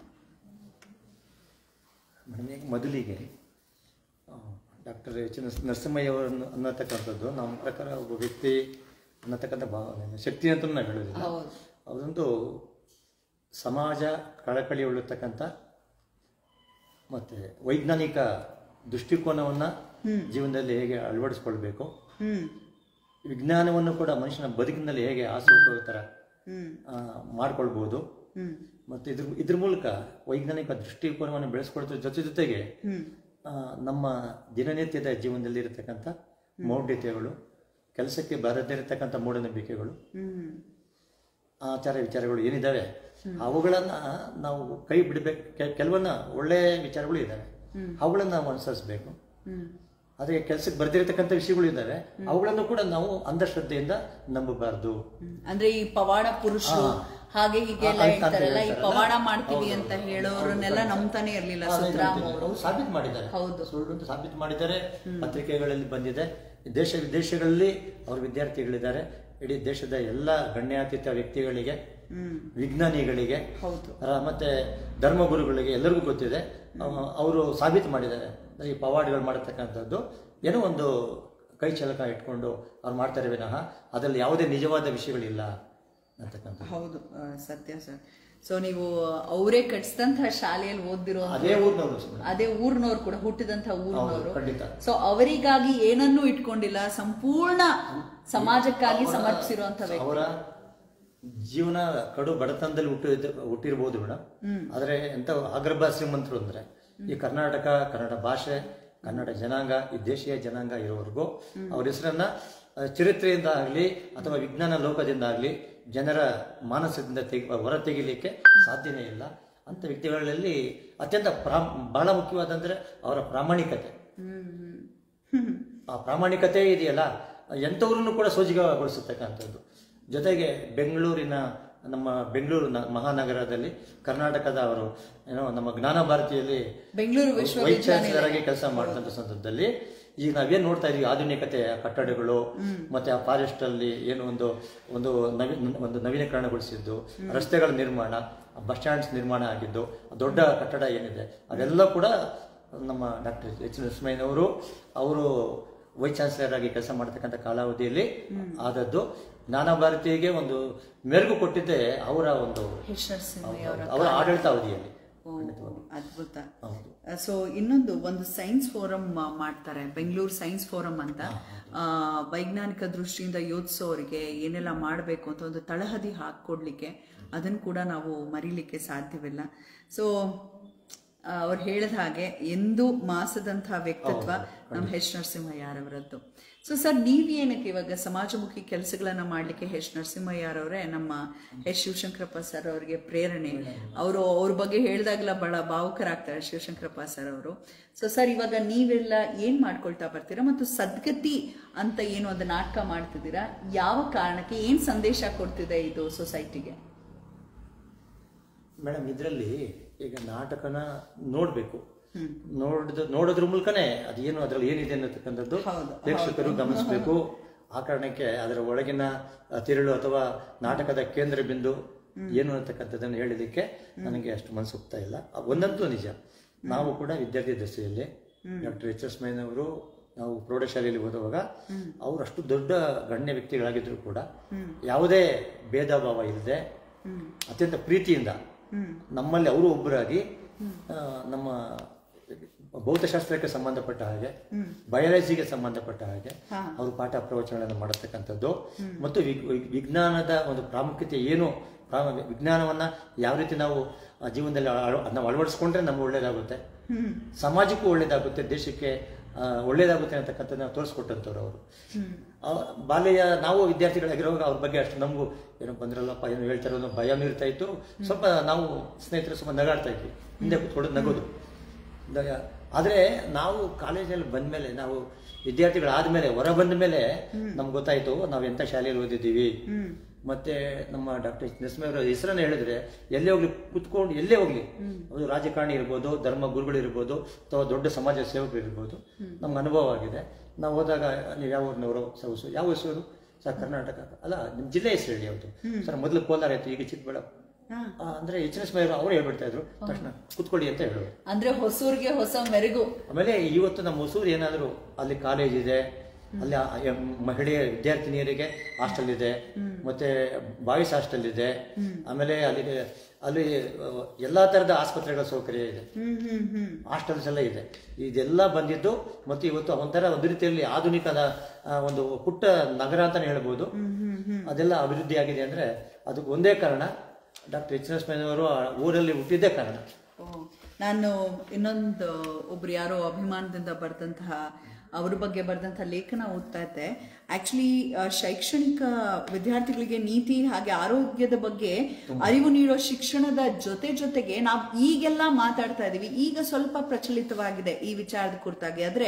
ಮೇಡಮ್ ಈಗ ಮೊದಲಿಗೆ ಡಾಕ್ಟರ್ ಎಚ್ ನರಸ್ ನರಸಿಂಹಯ್ಯ ಅವರನ್ನು ಅನ್ನತಕ್ಕಂಥದ್ದು ನಮ್ಮ ಪ್ರಕಾರ ಒಬ್ಬ ವ್ಯಕ್ತಿ ಅನ್ನತಕ್ಕಂಥ ಭಾವನೆ ಶಕ್ತಿ ಅಂತ ನಾವು ಹೇಳೋದಿಲ್ಲ ಹೌದು ಅವರೊಂದು ಸಮಾಜ ಕಳಕಳಿ ಉಳ್ಳತಕ್ಕಂಥ ಮತ್ತು ವೈಜ್ಞಾನಿಕ ದೃಷ್ಟಿಕೋನವನ್ನು ಜೀವನದಲ್ಲಿ ಹೇಗೆ ಅಳವಡಿಸ್ಕೊಳ್ಬೇಕು ಹ್ಮ್ ವಿಜ್ಞಾನವನ್ನು ಕೂಡ ಮನುಷ್ಯನ ಬದುಕಿನಲ್ಲಿ ಹೇಗೆ ಆಸೆ ಥರ ಹ್ಮ್ ಆ, ಮಾಡ್ಕೊಳ್ಬೋದು ಹ್ಮ್ ಮತ್ತು ಇದ್ರ ಇದ್ರ ಮೂಲಕ ವೈಜ್ಞಾನಿಕ ದೃಷ್ಟಿಕೋನವನ್ನು ಬೆಳೆಸ್ಕೊಳ್ಳೋದ್ರ ಜೊತೆ ಜೊತೆಗೆ ಹ್ಮ್ ಆ, ನಮ್ಮ ದಿನನಿತ್ಯದ ಜೀವನದಲ್ಲಿ ಇರತಕ್ಕಂಥ ಮೌಢ್ಯತೆಗಳು ಕೆಲಸಕ್ಕೆ ಬಾರದೇ ಇರತಕ್ಕಂಥ ಮೂಢನಂಬಿಕೆಗಳು ಹ್ಮ್ ಆಚಾರ ವಿಚಾರಗಳು ಏನಿದ್ದಾವೆ ಅವುಗಳನ್ನ ನಾವು ಕೈ ಬಿಡಬೇಕು ಕೆಲವನ್ನ ಒಳ್ಳೆಯ ವಿಚಾರಗಳು ಇದ್ದಾವೆ ಅವುಗಳನ್ನ ನಾವು ಅನುಸರಿಸಬೇಕು ಹ್ಮ್ ಆದರೆ ಕೆಲಸಕ್ಕೆ ಬರ್ದಿರತಕ್ಕಂಥ ವಿಷಯಗಳು ಇದ್ದಾವೆ ಅವುಗಳನ್ನು ಕೂಡ ನಾವು ಅಂಧಶ್ರದ್ಧೆಯಿಂದ ನಂಬಬಾರ್ದು ಹ್ಮ್. ಅಂದ್ರೆ ಈ ಪವಾಡ ಪುರುಷರು ಹಾಗೆ ಹೀಗೆ ಎಲ್ಲ ಅಂತ- ಅಂತ ಹೇಳ್ತಾರಲ್ಲ ಈ ಹೇಳ್ತಾರಲ್ಲ. ಪವಾಡ ಮಾಡ್ತೀವಿ ಹೌದು, ಅಂತ ಹೌದು. ಹೇಳೋರನ್ನೆಲ್ಲ ನಂಬ್ತಾನೆ ಇರ್ಲಿಲ್ಲ ಹೌದು, ಸುತ್ತರಾಮ್ ಹೌದು, ಅವರು ಹೌದು, ಸಾಬೀತು ಮಾಡಿದ್ದಾರೆ ಹೌದು. ಸುಳ್ಳು ಅಂತ ಸಾಬೀತು ಮಾಡಿದ್ದಾರೆ ಪತ್ರಿಕೆಗಳಲ್ಲಿ ಬಂದಿದೆ ದೇಶ ವಿದೇಶಗಳಲ್ಲಿ ಅವ್ರ ವಿದ್ಯಾರ್ಥಿಗಳಿದ್ದಾರೆ ಇಡೀ ದೇಶದ ಎಲ್ಲ ಗಣ್ಯಾತೀತ ವ್ಯಕ್ತಿಗಳಿಗೆ ಹ್ಮ್ ವಿಜ್ಞಾನಿಗಳಿಗೆ ಹೌದು ರ- ಮತ್ತೆ ಧರ್ಮಗುರುಗಳಿಗೆ ಎಲ್ಲರಿಗೂ ಗೊತ್ತಿದೆ ಅವರು ಸಾಬೀತು ಮಾಡಿದ್ದಾರೆ ಈ ಪವಾಡಿಗಳು ಮಾಡತಕ್ಕಂಥದ್ದು ಏನೋ ಒಂದು ಕೈ ಚಲಕ ಇಟ್ಕೊಂಡು ಅವ್ರು ಮಾಡ್ತಾರೆ ವಿನಃ ಅದರಲ್ಲಿ ಯಾವುದೇ ನಿಜವಾದ ವಿಷಯಗಳಿಲ್ಲ ಅಂತಕ್ಕಂಥ ಹೌದು ಆ, ಸತ್ಯ ಸರ್ ಸೊ ನೀವು ಅವರೇ ಕಟ್ಸಿದಂತಹ ಶಾಲೆಯಲ್ಲಿ ಓದಿರೋ ಅದೇ ಊರಿನವರು ಅದೇ ಊರ್ನವ್ರು ಕೂಡ ಹುಟ್ಟಿದಂತ ಊರ್ನವರು ಖಂಡಿತ ಸೊ ಅವರಿಗಾಗಿ ಏನನ್ನೂ ಇಟ್ಕೊಂಡಿಲ್ಲ ಸಂಪೂರ್ಣ ಸಮಾಜಕ್ಕಾಗಿ ಸಮರ್ಪಿಸಿರುವಂತ ವ್ಯಕ್ತಿ ಅವರ ಜೀವನ ಕಡು ಬಡತನದಲ್ಲಿ ಹುಟ್ಟಿದ ಹುಟ್ಟಿರ್ಬೋದು ಮೇಡಮ್ ಆದರೆ ಎಂತ ಅಗ್ರಭ ಶ್ರೀಮಂತರು ಅಂದ್ರೆ ಈ ಕರ್ನಾಟಕ ಕನ್ನಡ ಭಾಷೆ ಕನ್ನಡ ಜನಾಂಗ ಈ ದೇಶೀಯ ಜನಾಂಗ ಇರೋವರೆಗೂ ಅವ್ರ ಹೆಸರನ್ನ ಆ, ಚರಿತ್ರೆಯಿಂದ ಆಗಲಿ ಅಥವಾ ವಿಜ್ಞಾನ ಲೋಕದಿಂದ ಆಗಲಿ ಜನರ ಮಾನಸದಿಂದ ತೆಗಿ ಹೊರ ತೆಗಿಲಿಕ್ಕೆ ಸಾಧ್ಯನೇ ಇಲ್ಲ ಅಂತ ವ್ಯಕ್ತಿಗಳಲ್ಲಿ ಅತ್ಯಂತ ಪ್ರಾ ಬಹಳ ಮುಖ್ಯವಾದಂದ್ರೆ ಅವರ ಪ್ರಾಮಾಣಿಕತೆ ಆ ಪ್ರಾಮಾಣಿಕತೆ ಇದೆಯಲ್ಲ ಎಂಥವ್ರನ್ನು ಕೂಡ ಸೋಜಿಗಗೊಳಿಸತಕ್ಕಂಥದ್ದು ಜೊತೆಗೆ ಬೆಂಗಳೂರಿನ ನಮ್ಮ ಬೆಂಗಳೂರು ನ- ಮಹಾನಗರದಲ್ಲಿ ಕರ್ನಾಟಕದ ಅವರು ಏನೋ ನಮ್ಮ ಜ್ಞಾನ ಭಾರತಿಯಲ್ಲಿ ಬೆಂಗಳೂರು ವೈಸ್ ಚಾನ್ಸಲರ್ ಆಗಿ ಕೆಲಸ ಮಾಡಿದಂಥ ಸಂದರ್ಭದಲ್ಲಿ ಈಗ ನಾವೇನ್ ನೋಡ್ತಾ ಇದೀವಿ ಆಧುನಿಕತೆಯ ಕಟ್ಟಡಗಳು ಮತ್ತೆ ಆ ಫಾರೆಸ್ಟ್ ಅಲ್ಲಿ ಏನು ಒಂದು ಒಂದು ನವಿ ಒಂದು ನವೀಕರಣಗೊಳಿಸಿದ್ದು ರಸ್ತೆಗಳ ನಿರ್ಮಾಣ ಬಸ್ ಸ್ಟ್ಯಾಂಡ್ಸ್ ನಿರ್ಮಾಣ ಆಗಿದ್ದು ಆ ದೊಡ್ಡ ಕಟ್ಟಡ ಏನಿದೆ ಅದೆಲ್ಲ ಕೂಡ ನಮ್ಮ ಡಾಕ್ಟರ್ ಎಚ್ ನರಸಿಂಹಯ್ಯನವರು ಅವರು ವೈಸ್ ಚಾನ್ಸಲರ್ ಆಗಿ ಕೆಲಸ ಮಾಡತಕ್ಕಂಥ ಕಾಲಾವಧಿಯಲ್ಲಿ ಆದದ್ದು ಜ್ಞಾನ ಭಾರತಿಗೆ ಒಂದು ಮೆರುಗು ಕೊಟ್ಟಿದ್ದೆ ಅವರ ಒಂದು ಎಚ್ ನರಸಿಂಹಯ್ಯ ಅವರ ಅವರ ಆಡಳಿತಾವಧಿಯಲ್ಲಿ ಓ, ಅದ್ಭುತ ಹೌದು ಸೊ ಇನ್ನೊಂದು ಒಂದು ಸೈನ್ಸ್ ಫೋರಮ್ ಮಾಡ್ತಾರೆ ಬೆಂಗಳೂರು ಸೈನ್ಸ್ ಫೋರಮ್ ಅಂತ ಆ, ವೈಜ್ಞಾನಿಕ ದೃಷ್ಟಿಯಿಂದ ಯೋಚಿಸೋರಿಗೆ ಏನೆಲ್ಲ ಮಾಡಬೇಕು ಅಂತ ಒಂದು ತಳಹದಿ ಹಾಕೊಡ್ಲಿಕ್ಕೆ ಅದನ್ನು ಕೂಡ ನಾವು ಮರೀಲಿಕ್ಕೆ ಸಾಧ್ಯವಿಲ್ಲ ಸೊ ಅವ್ರು ಹೇಳಿದ ಹಾಗೆ ಎಂದೂ ಮಾಸದಂತಹ ವ್ಯಕ್ತಿತ್ವ ನಮ್ಮ ಎಚ್ ನರಸಿಂಹಯ್ಯರವರದ್ದು ಸೊ ಸರ್ ನೀವೇನಕ್ಕೆ ಇವಾಗ ಸಮಾಜಮುಖಿ ಕೆಲಸಗಳನ್ನ ಮಾಡಲಿಕ್ಕೆ ಎಚ್ ನರಸಿಂಹಯ್ಯರವರೇ ನಮ್ಮ ಎಚ್ ಶಿವಶಂಕರಪ್ಪ ಸರ್ ಅವರಿಗೆ ಪ್ರೇರಣೆ ಅವರು ಅವ್ರ ಬಗ್ಗೆ ಹೇಳಿದಾಗಲ ಬಹಳ ಭಾವುಕರಾಗ್ತಾರೆ ಶಿವಶಂಕರಪ್ಪ ಸರ್ ಅವರು ಸೊ ಸರ್ ಇವಾಗ ನೀವೆಲ್ಲ ಏನ್ ಮಾಡ್ಕೊಳ್ತಾ ಬರ್ತೀರಾ ಮತ್ತು ಸದ್ಗತಿ ಅಂತ ಏನು ಒಂದು ನಾಟಕ ಮಾಡ್ತಿದ್ದೀರಾ ಯಾವ ಕಾರಣಕ್ಕೆ ಏನ್ ಸಂದೇಶ ಕೊಡ್ತಿದೆ ಇದು ಸೊಸೈಟಿಗೆ ಮೇಡಮ್ ಇದರಲ್ಲಿ ಈಗ ನಾಟಕನ ನೋಡಬೇಕು ನೋಡಿದ ನೋಡೋದ್ರ ಮೂಲಕನೇ ಅದೇನು ಅದ್ರಲ್ಲಿ ಏನಿದೆ ಅನ್ನತಕ್ಕಂಥದ್ದು ಹೌದು, ಪ್ರೇಕ್ಷಕರು ಗಮನಿಸಬೇಕು ಆ ಕಾರಣಕ್ಕೆ ಅದರ ಒಳಗಿನ ಆ, ತಿರುಳು ಅಥವಾ ನಾಟಕದ ಕೇಂದ್ರ ಬಿಂದು ಏನು ಅಂತಕ್ಕಂಥದ್ದನ್ನು ಹೇಳಲಿಕ್ಕೆ ನನಗೆ ಅಷ್ಟು ಮನಸ್ಸು ಒಪ್ತಾ ಇಲ್ಲ ಆ, ಒಂದಂತೂ ನಿಜ ನಾವು ಕೂಡ ವಿದ್ಯಾರ್ಥಿ ದಶೆಯಲ್ಲಿ ಡಾಕ್ಟರ್ ಎಚ್ ಎಸ್ ಮೈನವರು ನಾವು ಪ್ರೌಢಶಾಲೆಯಲ್ಲಿ ಓದುವಾಗ ಅವರು ಅಷ್ಟು ದೊಡ್ಡ ಗಣ್ಯ ವ್ಯಕ್ತಿಗಳಾಗಿದ್ರು ಕೂಡ ಯಾವುದೇ ಭೇದ ಭಾವ ಇಲ್ಲದೆ ಅತ್ಯಂತ ಪ್ರೀತಿಯಿಂದ ನಮ್ಮಲ್ಲಿ ಅವರು ಒಬ್ಬರಾಗಿ ಆ, ನಮ್ಮ ಭೌತಶಾಸ್ತ್ರಕ್ಕೆ ಸಂಬಂಧಪಟ್ಟ ಹಾಗೆ ಬಯಾಲಜಿಗೆ ಸಂಬಂಧಪಟ್ಟ ಹಾಗೆ ಅವರು ಪಾಠ ಪ್ರವಚನಗಳನ್ನು ಮಾಡತಕ್ಕಂಥದ್ದು ಮತ್ತು ವಿಗ್- ವಿಗ್- ವಿಜ್ಞಾನದ ಒಂದು ಪ್ರಾಮುಖ್ಯತೆ ಏನು ಪ್ರಾ- ವಿಜ್ಞಾನವನ್ನ ಯಾವ ರೀತಿ ನಾವು ಆ, ಜೀವನದಲ್ಲಿ ಅಳ- ನಾವು ಅಳವಡಿಸ್ಕೊಂಡ್ರೆ ನಮ್ಗೆ ಒಳ್ಳೇದಾಗುತ್ತೆ ಸಮಾಜಕ್ಕೂ ಒಳ್ಳೇದಾಗುತ್ತೆ ದೇಶಕ್ಕೆ ಆ, ಒಳ್ಳೇದಾಗುತ್ತೆ ಅಂತಕ್ಕಂಥದ್ದನ್ನ ತೋರಿಸ್ಕೊಟ್ಟಂಥವ್ರು ಅವರು ಆ, ಬಾಲ್ಯ ನಾವು ವಿದ್ಯಾರ್ಥಿಗಳಾಗಿರುವಾಗ ಅವ್ರ ಬಗ್ಗೆ ಅಷ್ಟು ನಮಗೂ ಏನೋ ಬಂದ್ರಲ್ಲಪ್ಪ ಏನೋ ಹೇಳ್ತಾರೆ ಅನ್ನೋ ಭಯನೂ ಇರ್ತಾ ಇತ್ತು ಸ್ವಲ್ಪ ನಾವು ಸ್ನೇಹಿತರು ಸ್ವಲ್ಪ ನಗಾಡ್ತಾ ಇದ್ವಿ ಹಿಂದೆ ಕೂತ್ಕೊಂಡು ನಗೋದು ದ- ಆದ್ರೆ ನಾವು ಕಾಲೇಜಲ್ಲಿ ಬಂದ್ಮೇಲೆ ನಾವು ವಿದ್ಯಾರ್ಥಿಗಳಾದ್ಮೇಲೆ ಹೊರ ಬಂದ ಮೇಲೆ ನಮ್ಗೆ ಗೊತ್ತಾಯ್ತು ನಾವು ಎಂತ ಶಾಲೆಯಲ್ಲಿ ಓದಿದ್ದೀವಿ ಮತ್ತೆ ನಮ್ಮ ಡಾಕ್ಟರ್ ನರಸಿಂಹ ಅವರ ಹೆಸರನ್ನ ಹೇಳಿದ್ರೆ ಎಲ್ಲೇ ಹೋಗ್ಲಿ ಕುತ್ಕೊಂಡು ಎಲ್ಲೇ ಹೋಗ್ಲಿ ಅದು ರಾಜಕಾರಣಿ ಇರ್ಬೋದು ಧರ್ಮ ಗುರುಗಳು ಇರ್ಬೋದು ಅಥವಾ ದೊಡ್ಡ ಸಮಾಜ ಸೇವಕರು ಇರ್ಬೋದು ನಮ್ಗೆ ಅನುಭವ ಆಗಿದೆ ನಾವು ಹೋದಾಗ ನೀವು ಯಾವ ಊರಿನವರು ಸೌಸು ಯಾವ ಹೆಸರು ಸರ್ ಕರ್ನಾಟಕ ಅಲ್ಲ ನಿಮ್ಮ ಜಿಲ್ಲೆ ಹೆಸರು ಹೇಳಿ ಯಾವುದು ಸರ್ ಮೊದಲು ಕೋಲಾರ ಆಯ್ತು ಈಗ ಚಿಕ್ಕಬಳ್ಳಾಪುರ ಆ, ಅಂದ್ರೆ ಎಚ್ ಎಸ್ ಮೈರು ಅವರು ಹೇಳ್ಬಿಡ್ತಾ ಇದ್ರು ತಕ್ಷಣ ಕುತ್ಕೊಳ್ಳಿ ಅಂತ ಹೇಳೋರು ಅಂದ್ರೆ ಹೊಸೂರ್ಗೆ ಹೊಸ ಮೆರುಗು ಆಮೇಲೆ ಇವತ್ತು ನಮ್ಮ ಹೊಸೂರು ಏನಾದರೂ ಅಲ್ಲಿ ಕಾಲೇಜ್ ಇದೆ ಅಲ್ಲಿ ಆ- ಎಂ- ಮಹಿಳೆಯ ವಿದ್ಯಾರ್ಥಿನಿಯರಿಗೆ ಹಾಸ್ಟೆಲ್ ಇದೆ ಮತ್ತೆ ಬಾಯ್ಸ್ ಹಾಸ್ಟೆಲ್ ಇದೆ ಆಮೇಲೆ ಅಲ್ಲಿ ಅಲ್ಲಿ ಆ, ಎಲ್ಲಾ ತರದ ಆಸ್ಪತ್ರೆಗಳ ಸೌಕರ್ಯ ಇದೆ ಹ್ಮ್ ಹ್ಮ್ ಹ್ಮ್ ಹಾಸ್ಟೆಲ್ಸ್ ಎಲ್ಲ ಇದೆ ಇದೆಲ್ಲ ಬಂದಿದ್ದು ಮತ್ತು ಇವತ್ತು ಒಂಥರ ಒಂದು ರೀತಿಯಲ್ಲಿ ಆಧುನಿಕದ ಆ, ಒಂದು ಪುಟ್ಟ ನಗರ ಅಂತಾನೆ ಹೇಳ್ಬೋದು ಅದೆಲ್ಲ ಅಭಿವೃದ್ಧಿ ಆಗಿದೆ ಅಂದ್ರೆ ಅದಕ್ಕೆ ಒಂದೇ ಕಾರಣ ಡಾಕ್ಟರ್ ಎಚ್ ಎಸ್ ಅವರು ಆ ಊರಲ್ಲಿ ಹುಟ್ಟಿದ್ದೇ ಕಾರಣ ಓ, ನಾನು ಇನ್ನೊಂದು ಒಬ್ರು ಯಾರೋ ಅಭಿಮಾನದಿಂದ ಬರೆದಂತಹ ಅವ್ರ ಬಗ್ಗೆ ಬರೆದಂತಹ ಲೇಖನ ಓದ್ತಾ ಇದ್ದೆ ಆಕ್ಚುಲಿ ಶೈಕ್ಷಣಿಕ ವಿದ್ಯಾರ್ಥಿಗಳಿಗೆ ನೀತಿ ಹಾಗೆ ಆರೋಗ್ಯದ ಬಗ್ಗೆ ಅರಿವು ನೀಡೋ ಶಿಕ್ಷಣದ ಜೊತೆ ಜೊತೆಗೆ ನಾವು ಈಗೆಲ್ಲ ಮಾತಾಡ್ತಾ ಇದೀವಿ ಈಗ ಸ್ವಲ್ಪ ಪ್ರಚಲಿತವಾಗಿದೆ ಈ ವಿಚಾರದ ಕುರಿತಾಗಿ ಆದ್ರೆ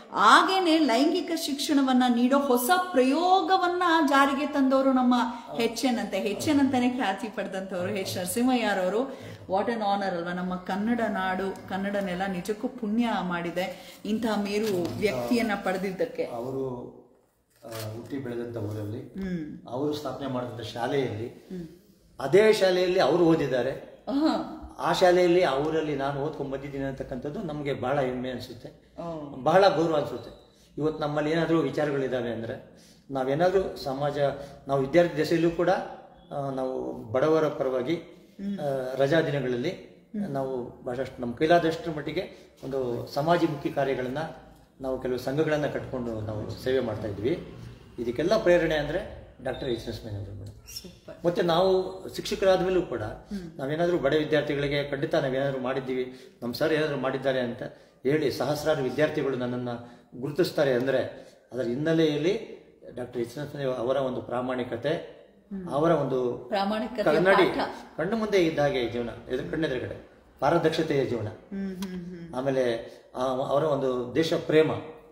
ಆಗೇನೆ ಲೈಂಗಿಕ ಶಿಕ್ಷಣವನ್ನ ನೀಡೋ ಹೊಸ ಪ್ರಯೋಗವನ್ನ ಜಾರಿಗೆ ತಂದವರು ನಮ್ಮ ಹೆಚ್ಚೆನ್ ಅಂತೆ ಹೆಚ್ಚೆನ್ ಅಂತಾನೆ ಖ್ಯಾತಿ ಪಡೆದಂತವರು ಎಚ್ ನರಸಿಂಹಯ್ಯರವರು ವಾಟ್ ಅನ್ ಆನರ್ ಅಲ್ವಾ ನಮ್ಮ ಕನ್ನಡ ನಾಡು ಕನ್ನಡ ನೆಲ ನಿಜಕ್ಕೂ ಪುಣ್ಯ ಮಾಡಿದೆ ಇಂತಹ ಮೇರು ವ್ಯಕ್ತಿಯನ್ನ ಪಡೆದಿದ್ದಕ್ಕೆ ಅವರು ಆ, ಹುಟ್ಟಿ ಬೆಳೆದಂಥ ಊರಲ್ಲಿ ಅವರು ಸ್ಥಾಪನೆ ಮಾಡಿದಂಥ ಶಾಲೆಯಲ್ಲಿ ಅದೇ ಶಾಲೆಯಲ್ಲಿ ಅವರು ಓದಿದ್ದಾರೆ ಆಹಾ. ಆ ಶಾಲೆಯಲ್ಲಿ ಆ ಊರಲ್ಲಿ ನಾನು ಓದ್ಕೊಂಡ್ ಬಂದಿದ್ದೀನಿ ಅಂತಕ್ಕಂಥದ್ದು ನಮಗೆ ಬಹಳ ಹೆಮ್ಮೆ ಅನಿಸುತ್ತೆ ಓ. ಬಹಳ ಗೌರವ ಅನಿಸುತ್ತೆ ಇವತ್ತು ನಮ್ಮಲ್ಲಿ ಏನಾದರೂ ವಿಚಾರಗಳಿದ್ದಾವೆ ಅಂದರೆ ನಾವೇನಾದರೂ ಸಮಾಜ ನಾವು ವಿದ್ಯಾರ್ಥಿ ದಶೆಯಲ್ಲೂ ಕೂಡ ಆ, ನಾವು ಬಡವರ ಪರವಾಗಿ ಆ, ರಜಾ ದಿನಗಳಲ್ಲಿ ನಾವು ಬಹಳಷ್ಟು ನಮ್ಮ ಕೈಲಾದಷ್ಟರ ಮಟ್ಟಿಗೆ ಒಂದು ಸಮಾಜಮುಖಿ ಕಾರ್ಯಗಳನ್ನು ನಾವು ಕೆಲವು ಸಂಘಗಳನ್ನು ಕಟ್ಕೊಂಡು ನಾವು ಸೇವೆ ಮಾಡ್ತಾ ಇದ್ವಿ ಇದಕ್ಕೆಲ್ಲ ಪ್ರೇರಣೆ ಅಂದರೆ ಡಾಕ್ಟರ್ ಎಚ್ ಎಸ್ ಮೇನವರು ಮೇಡಮ್ ಸೂಪರ್ ಮತ್ತೆ ನಾವು ಶಿಕ್ಷಕರಾದ ಮೇಲೂ ಕೂಡ ನಾವೇನಾದ್ರೂ ಬಡ ವಿದ್ಯಾರ್ಥಿಗಳಿಗೆ ಖಂಡಿತ ನಾವೇನಾದ್ರೂ ಮಾಡಿದ್ದೀವಿ ನಮ್ಮ ಸರ್ ಏನಾದ್ರು ಮಾಡಿದ್ದಾರೆ ಅಂತ ಹೇಳಿ ಸಹಸ್ರಾರು ವಿದ್ಯಾರ್ಥಿಗಳು ನನ್ನನ್ನು ಗುರುತಿಸ್ತಾರೆ ಅಂದರೆ ಅದರ ಹಿನ್ನೆಲೆಯಲ್ಲಿ ಡಾಕ್ಟರ್ ಎಚ್ ಅವರ ಒಂದು ಪ್ರಾಮಾಣಿಕತೆ ಅವರ ಒಂದು ಪ್ರಾಮಾಣಿಕತೆ ಕನ್ನಡಿ ಕಣ್ಣು ಮುಂದೆ ಇದ್ದ ಹಾಗೆ ಜೀವನ ಎದುರು ಕಣ್ಣೆದುರುಗಡೆ ಪಾರದಕ್ಷತೆಯ ಜೀವನ ಆಮೇಲೆ ಆ ಅವರ ಒಂದು ದೇಶ ಪ್ರೇಮ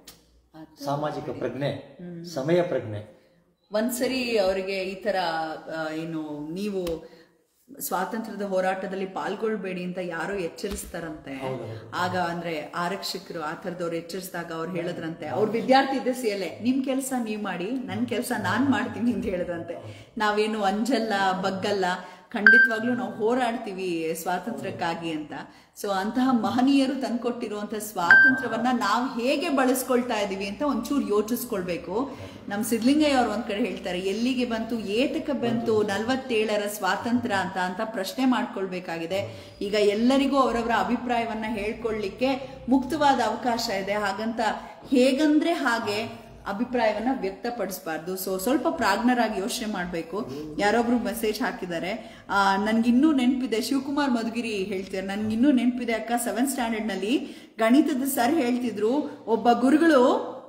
ಸಾಮಾಜಿಕ ಪ್ರಜ್ಞೆ ಸಮಯ ಪ್ರಜ್ಞೆ ಒಂದ್ಸರಿ ಅವರಿಗೆ ಈ ತರ ಆ, ಏನು ನೀವು ಸ್ವಾತಂತ್ರ್ಯದ ಹೋರಾಟದಲ್ಲಿ ಪಾಲ್ಗೊಳ್ಬೇಡಿ ಅಂತ ಯಾರೋ ಎಚ್ಚರಿಸ್ತಾರಂತೆ ಆಗ ಅಂದ್ರೆ ಆರಕ್ಷಕರು ಆ ಥರದವ್ರು ಎಚ್ಚರಿಸಿದಾಗ ಅವ್ರು ಹೇಳಿದ್ರಂತೆ ಅವ್ರ ವಿದ್ಯಾರ್ಥಿ ದೆಸೆಯಲ್ಲೇ ನಿಮ್ ಕೆಲಸ ನೀವ್ ಮಾಡಿ ನನ್ ಕೆಲಸ ನಾನ್ ಮಾಡ್ತೀನಿ ಅಂತ ಹೇಳಿದ್ರಂತೆ ನಾವೇನು ಅಂಜಲ್ಲ ಬಗ್ಗಲ್ಲ ಖಂಡಿತವಾಗ್ಲೂ ನಾವು ಹೋರಾಡ್ತೀವಿ ಸ್ವಾತಂತ್ರ್ಯಕ್ಕಾಗಿ ಅಂತ ಸೊ ಅಂತಹ ಮಹನೀಯರು ತಂದ್ಕೊಟ್ಟಿರುವಂತಹ ಸ್ವಾತಂತ್ರ್ಯವನ್ನ ನಾವು ಹೇಗೆ ಬಳಸ್ಕೊಳ್ತಾ ಇದೀವಿ ಅಂತ ಒಂಚೂರು ಯೋಚಿಸ್ಕೊಳ್ಬೇಕು ನಮ್ ಸಿದ್ಲಿಂಗಯ್ಯ ಅವ್ರು ಒಂದ್ ಕಡೆ ಹೇಳ್ತಾರೆ ಎಲ್ಲಿಗೆ ಬಂತು ಏತಕ್ಕೆ ಬಂತು ನಲ್ವತ್ತೇಳರ ಸ್ವಾತಂತ್ರ್ಯ ಅಂತ ಅಂತ ಪ್ರಶ್ನೆ ಮಾಡ್ಕೊಳ್ಬೇಕಾಗಿದೆ ಈಗ ಎಲ್ಲರಿಗೂ ಅವರವರ ಅಭಿಪ್ರಾಯವನ್ನ ಹೇಳ್ಕೊಳ್ಳಿಕ್ಕೆ ಮುಕ್ತವಾದ ಅವಕಾಶ ಇದೆ ಹಾಗಂತ ಹೇಗಂದ್ರೆ ಹಾಗೆ ಅಭಿಪ್ರಾಯವನ್ನ ವ್ಯಕ್ತಪಡಿಸಬಾರ್ದು ಸೊ ಸ್ವಲ್ಪ ಪ್ರಾಜ್ಞರಾಗಿ ಯೋಚನೆ ಮಾಡಬೇಕು ಯಾರೊಬ್ರು ಮೆಸೇಜ್ ಹಾಕಿದ್ದಾರೆ ಆ, ನನ್ಗಿನ್ನೂ ನೆನಪಿದೆ ಶಿವಕುಮಾರ್ ಮಧುಗಿರಿ ಹೇಳ್ತಾರೆ ನನ್ಗಿನ್ನೂ ನೆನಪಿದೆ ಅಕ್ಕ ಸೆವೆಂತ್ ಸ್ಟ್ಯಾಂಡರ್ಡ್ ನಲ್ಲಿ ಗಣಿತದ ಸರ್ ಹೇಳ್ತಿದ್ರು ಒಬ್ಬ ಗುರುಗಳು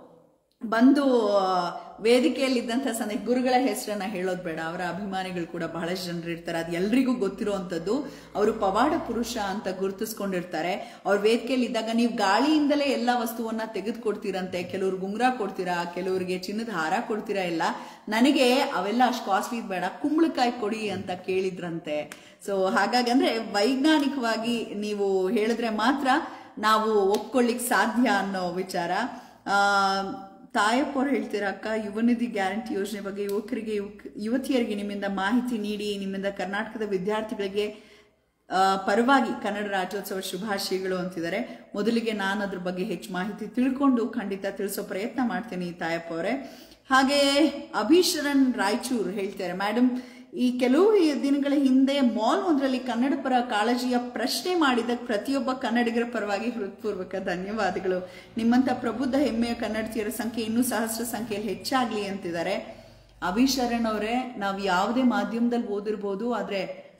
ಬಂದು ಆ, ವೇದಿಕೆಯಲ್ಲಿದ್ದಂಥ ಸಂದರ್ಭ ಗುರುಗಳ ಹೆಸರನ್ನ ಹೇಳೋದು ಬೇಡ ಅವರ ಅಭಿಮಾನಿಗಳು ಕೂಡ ಬಹಳಷ್ಟು ಜನರು ಇರ್ತಾರೆ ಅದು ಎಲ್ರಿಗೂ ಗೊತ್ತಿರುವಂಥದ್ದು ಅವರು ಪವಾಡ ಪುರುಷ ಅಂತ ಗುರುತಿಸ್ಕೊಂಡಿರ್ತಾರೆ ಅವ್ರ ವೇದಿಕೆಯಲ್ಲಿ ಇದ್ದಾಗ ನೀವು ಗಾಳಿಯಿಂದಲೇ ಎಲ್ಲ ವಸ್ತುವನ್ನ ತೆಗೆದುಕೊಡ್ತೀರಂತೆ ಕೆಲವ್ರಿಗೆ ಉಂಗುರ ಕೊಡ್ತೀರಾ ಕೆಲವರಿಗೆ ಚಿನ್ನದ ಹಾರ ಕೊಡ್ತೀರಾ ಎಲ್ಲ ನನಗೆ ಅವೆಲ್ಲ ಅಷ್ಟು ಕಾಸ್ಟ್ಲಿ ಬೇಡ ಕುಂಬಳಕಾಯಿ ಕೊಡಿ ಅಂತ ಕೇಳಿದ್ರಂತೆ ಸೊ ಹಾಗಾಗಿ ಅಂದ್ರೆ ವೈಜ್ಞಾನಿಕವಾಗಿ ನೀವು ಹೇಳಿದ್ರೆ ಮಾತ್ರ ನಾವು ಒಪ್ಕೊಳ್ಳಿಕ್ ಸಾಧ್ಯ ಅನ್ನೋ ವಿಚಾರ ಆ, ತಾಯಪ್ಪ ಅವ್ರು ಹೇಳ್ತೀರಾ ಅಕ್ಕ ಯುವ ನಿಧಿ ಗ್ಯಾರಂಟಿ ಯೋಜನೆ ಬಗ್ಗೆ ಯುವಕರಿಗೆ ಯುವಕ- ಯುವತಿಯರಿಗೆ ನಿಮ್ಮಿಂದ ಮಾಹಿತಿ ನೀಡಿ ನಿಮ್ಮಿಂದ ಕರ್ನಾಟಕದ ವಿದ್ಯಾರ್ಥಿಗಳಿಗೆ ಆ, ಪರವಾಗಿ ಕನ್ನಡ ರಾಜ್ಯೋತ್ಸವ ಶುಭಾಶಯಗಳು ಅಂತಿದ್ದಾರೆ ಮೊದಲಿಗೆ ನಾನು ಅದ್ರ ಬಗ್ಗೆ ಹೆಚ್ಚು ಮಾಹಿತಿ ತಿಳ್ಕೊಂಡು ಖಂಡಿತ ತಿಳಿಸೋ ಪ್ರಯತ್ನ ಮಾಡ್ತೀನಿ ತಾಯಪ್ಪ ಅವರೇ ಹಾಗೆ ಅಭಿಶರಣ್ ರಾಯಚೂರ್ ಹೇಳ್ತಾರೆ ಮೇಡಮ್ ಈ ಕೆಲವು ದಿನಗಳ ಹಿಂದೆ ಮಾಲ್ ಒಂದರಲ್ಲಿ ಕನ್ನಡ ಪರ ಕಾಳಜಿಯ ಪ್ರಶ್ನೆ ಮಾಡಿದ ಪ್ರತಿಯೊಬ್ಬ ಕನ್ನಡಿಗರ ಪರವಾಗಿ ಹೃತ್ಪೂರ್ವಕ ಧನ್ಯವಾದಗಳು ನಿಮ್ಮಂತ ಪ್ರಬುದ್ಧ ಹೆಮ್ಮೆಯ ಕನ್ನಡತಿಯರ ಸಂಖ್ಯೆ ಇನ್ನೂ ಸಹಸ್ರ ಸಂಖ್ಯೆಯಲ್ಲಿ ಹೆಚ್ಚಾಗ್ಲಿ ಅಂತಿದ್ದಾರೆ ಅಭಿಶರಣ್ ಅವರೇ ನಾವು ಯಾವುದೇ ಮಾಧ್ಯಮದಲ್ಲಿ ಓದಿರ್ಬೋದು ಆದ್ರೆ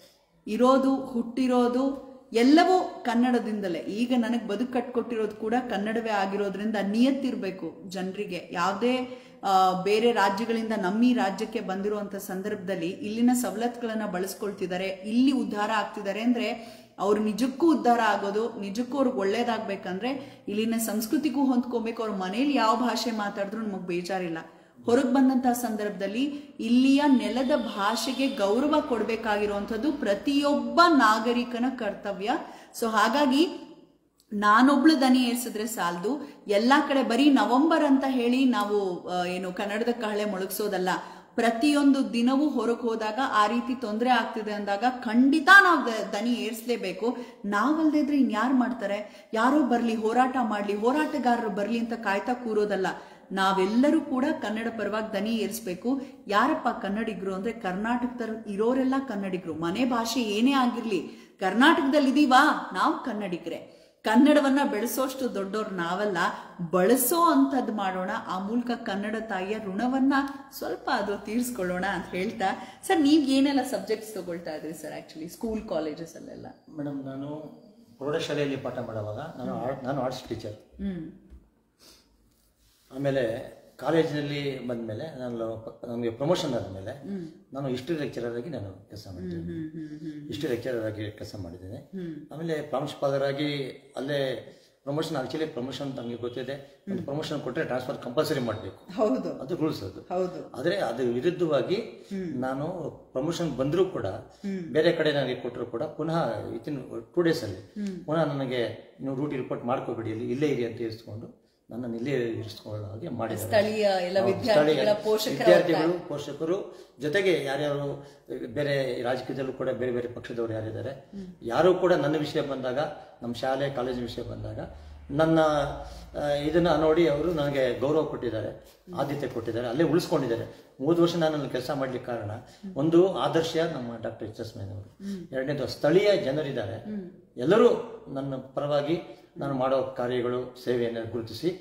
ಇರೋದು ಹುಟ್ಟಿರೋದು ಎಲ್ಲವೂ ಕನ್ನಡದಿಂದಲೇ ಈಗ ನನಗೆ ಬದುಕು ಕಟ್ಕೊಟ್ಟಿರೋದು ಕೂಡ ಕನ್ನಡವೇ ಆಗಿರೋದ್ರಿಂದ ನಿಯತ್ತಿರ್ಬೇಕು ಜನರಿಗೆ ಯಾವುದೇ ಆ, ಬೇರೆ ರಾಜ್ಯಗಳಿಂದ ನಮ್ಮ ಈ ರಾಜ್ಯಕ್ಕೆ ಬಂದಿರುವಂತ ಸಂದರ್ಭದಲ್ಲಿ ಇಲ್ಲಿನ ಸವಲತ್ತುಗಳನ್ನ ಬಳಸ್ಕೊಳ್ತಿದ್ದಾರೆ ಇಲ್ಲಿ ಉದ್ಧಾರ ಆಗ್ತಿದ್ದಾರೆ ಅಂದ್ರೆ ಅವ್ರು ನಿಜಕ್ಕೂ ಉದ್ಧಾರ ಆಗೋದು ನಿಜಕ್ಕೂ ಅವ್ರಿಗೆ ಒಳ್ಳೇದಾಗ್ಬೇಕಂದ್ರೆ ಇಲ್ಲಿನ ಸಂಸ್ಕೃತಿಗೂ ಹೊಂದ್ಕೋಬೇಕು ಅವ್ರ ಮನೇಲಿ ಯಾವ ಭಾಷೆ ಮಾತಾಡಿದ್ರು ನಮಗ್ ಬೇಜಾರಿಲ್ಲ ಹೊರಗೆ ಬಂದಂತಹ ಸಂದರ್ಭದಲ್ಲಿ ಇಲ್ಲಿಯ ನೆಲದ ಭಾಷೆಗೆ ಗೌರವ ಕೊಡಬೇಕಾಗಿರುವಂಥದ್ದು ಪ್ರತಿಯೊಬ್ಬ ನಾಗರಿಕನ ಕರ್ತವ್ಯ ಸೊ ಹಾಗಾಗಿ ನಾನೊಬ್ಳು ದನಿ ಏರ್ಸಿದ್ರೆ ಸಾಲದು ಎಲ್ಲಾ ಕಡೆ ಬರೀ ನವೆಂಬರ್ ಅಂತ ಹೇಳಿ ನಾವು ಆ, ಏನು ಕನ್ನಡದ ಕಹಳೆ ಮೊಳಗಿಸೋದಲ್ಲ ಪ್ರತಿಯೊಂದು ದಿನವೂ ಹೊರಗೆ ಹೋದಾಗ ಆ ರೀತಿ ತೊಂದರೆ ಆಗ್ತಿದೆ ಅಂದಾಗ ಖಂಡಿತ ನಾವು ದ- ದನಿ ಏರ್ಸ್ಲೇಬೇಕು ನಾವಲ್ದೇ ಇದ್ರೆ ಇನ್ಯಾರು ಮಾಡ್ತಾರೆ ಯಾರೋ ಬರ್ಲಿ ಹೋರಾಟ ಮಾಡ್ಲಿ ಹೋರಾಟಗಾರರು ಬರ್ಲಿ ಅಂತ ಕಾಯ್ತಾ ಕೂರೋದಲ್ಲ ನಾವೆಲ್ಲರೂ ಕೂಡ ಕನ್ನಡ ಪರವಾಗಿ ದನಿ ಏರಿಸ್ಬೇಕು ಯಾರಪ್ಪ ಕನ್ನಡಿಗರು ಅಂದ್ರೆ ಕರ್ನಾಟಕದಲ್ಲಿ ಇರೋರೆಲ್ಲ ಕನ್ನಡಿಗರು ಮನೆ ಭಾಷೆ ಏನೇ ಆಗಿರ್ಲಿ ಕರ್ನಾಟಕದಲ್ಲಿ ಇದೀವಾ ನಾವು ಕನ್ನಡಿಗರೇ ಕನ್ನಡವನ್ನ ಬೆಳೆಸೋಷ್ಟು ದೊಡ್ಡವ್ರು ನಾವಲ್ಲ ಬಳಸೋ ಅಂತದ್ ಮಾಡೋಣ ಆ ಮೂಲಕ ಕನ್ನಡ ತಾಯಿಯ ಋಣವನ್ನ ಸ್ವಲ್ಪ ಅದು ತೀರ್ಸ್ಕೊಳ್ಳೋಣ ಅಂತ ಹೇಳ್ತಾ ಸರ್ ನೀವ್ ಏನೆಲ್ಲ ಸಬ್ಜೆಕ್ಟ್ಸ್ ತಗೊಳ್ತಾ ಇದ್ರಿ ಸರ್ ಆಕ್ಚುಲಿ ಸ್ಕೂಲ್ ಕಾಲೇಜಸ್ ಅಲ್ಲೆಲ್ಲ ಮೇಡಮ್ ನಾನು ಪ್ರೌಢಶಾಲೆಯಲ್ಲಿ ಪಾಠ ಮಾಡುವಾಗ ನಾನು ಆರ್ಟ್ ನಾನು ಆರ್ಟ್ಸ್ ಟೀಚರ್ ಹ್ಮ್ ಆಮೇಲೆ ಕಾಲೇಜಿನಲ್ಲಿ ಬಂದಮೇಲೆ ನಾನು ನನಗೆ ಪ್ರಮೋಷನ್ ಆದಮೇಲೆ ನಾನು ಹಿಸ್ಟ್ರಿ ಲೆಕ್ಚರರ್ ಆಗಿ ನಾನು ಕೆಲಸ ಮಾಡಿದ್ದೇನೆ ಹಿಸ್ಟ್ರಿ ಲೆಕ್ಚರರ್ ಆಗಿ ಕೆಲಸ ಮಾಡಿದ್ದೇನೆ ಆಮೇಲೆ ಪ್ರಾಂಶುಪಾಲರಾಗಿ ಅಲ್ಲೇ ಪ್ರಮೋಷನ್ ಆಕ್ಚುಲಿ ಪ್ರಮೋಷನ್ ನಮಗೆ ಗೊತ್ತಿದೆ ಒಂದು ಪ್ರಮೋಷನ್ ಕೊಟ್ಟರೆ ಟ್ರಾನ್ಸ್ಫರ್ ಕಂಪಲ್ಸರಿ ಮಾಡಬೇಕು ಹೌದು ಅದು ರೂಲ್ಸ್ ಅದು ಹೌದು ಆದರೆ ಅದು ವಿರುದ್ಧವಾಗಿ ನಾನು ಪ್ರಮೋಷನ್ ಬಂದರೂ ಕೂಡ ಬೇರೆ ಕಡೆ ನನಗೆ ಕೊಟ್ಟರು ಕೂಡ ಪುನಃ ವಿತಿನ್ ಟೂ ಡೇಸ್ ಅಲ್ಲಿ ಪುನಃ ನನಗೆ ನೀವು ರೂಟ್ ರಿಪೋರ್ಟ್ ಮಾಡ್ಕೋಬೇಡಿ ಇಲ್ಲಿ ಇಲ್ಲೇ ಇರಿ ಅಂತ ಇರಿಸ್ಕೊಂಡು ನನ್ನನ್ನು ಇಲ್ಲೇ ಇರಿಸ್ಕೊಳ್ಳೋ ಹಾಗೆ ಮಾಡಿದ್ದಾರೆ ಸ್ಥಳೀಯ ಎಲ್ಲ ಹೌದು, ವಿದ್ಯಾರ್ಥಿಗಳ ಸ್ಥಳೀಯ ಪೋಷಕರ ವಿದ್ಯಾರ್ಥಿಗಳು ಪೋಷಕರು ಜೊತೆಗೆ ಯಾರ್ಯಾರು ಬೇರೆ ರಾಜಕೀಯದಲ್ಲೂ ಕೂಡ ಬೇರೆ ಬೇರೆ ಪಕ್ಷದವರು ಯಾರಿದ್ದಾರೆ ಯಾರು ಕೂಡ ನನ್ನ ವಿಷಯ ಬಂದಾಗ ನಮ್ಮ ಶಾಲೆ ಕಾಲೇಜಿನ ವಿಷಯ ಬಂದಾಗ ನನ್ನ ಆ, ಇದನ್ನ ನೋಡಿ ಅವರು ನನಗೆ ಗೌರವ ಕೊಟ್ಟಿದ್ದಾರೆ ಆದ್ಯತೆ ಕೊಟ್ಟಿದ್ದಾರೆ ಅಲ್ಲೇ ಉಳಿಸ್ಕೊಂಡಿದ್ದಾರೆ ಮೂರು ವರ್ಷ ನಾನು ಅಲ್ಲಿ ಕೆಲಸ ಮಾಡ್ಲಿಕ್ಕೆ ಕಾರಣ ಒಂದು ಆದರ್ಶ ನಮ್ಮ ಡಾಕ್ಟರ್ ಎಚ್ ಎಸ್ ಮೇನವರು ಎರಡನೇದು ಸ್ಥಳೀಯ ಜನರಿದ್ದಾರೆ ಎಲ್ಲರೂ ನನ್ನ ಪರವಾಗಿ ನಾನು ಮಾಡೋ ಕಾರ್ಯಗಳು ಸೇವೆಯನ್ನು ಗುರುತಿಸಿ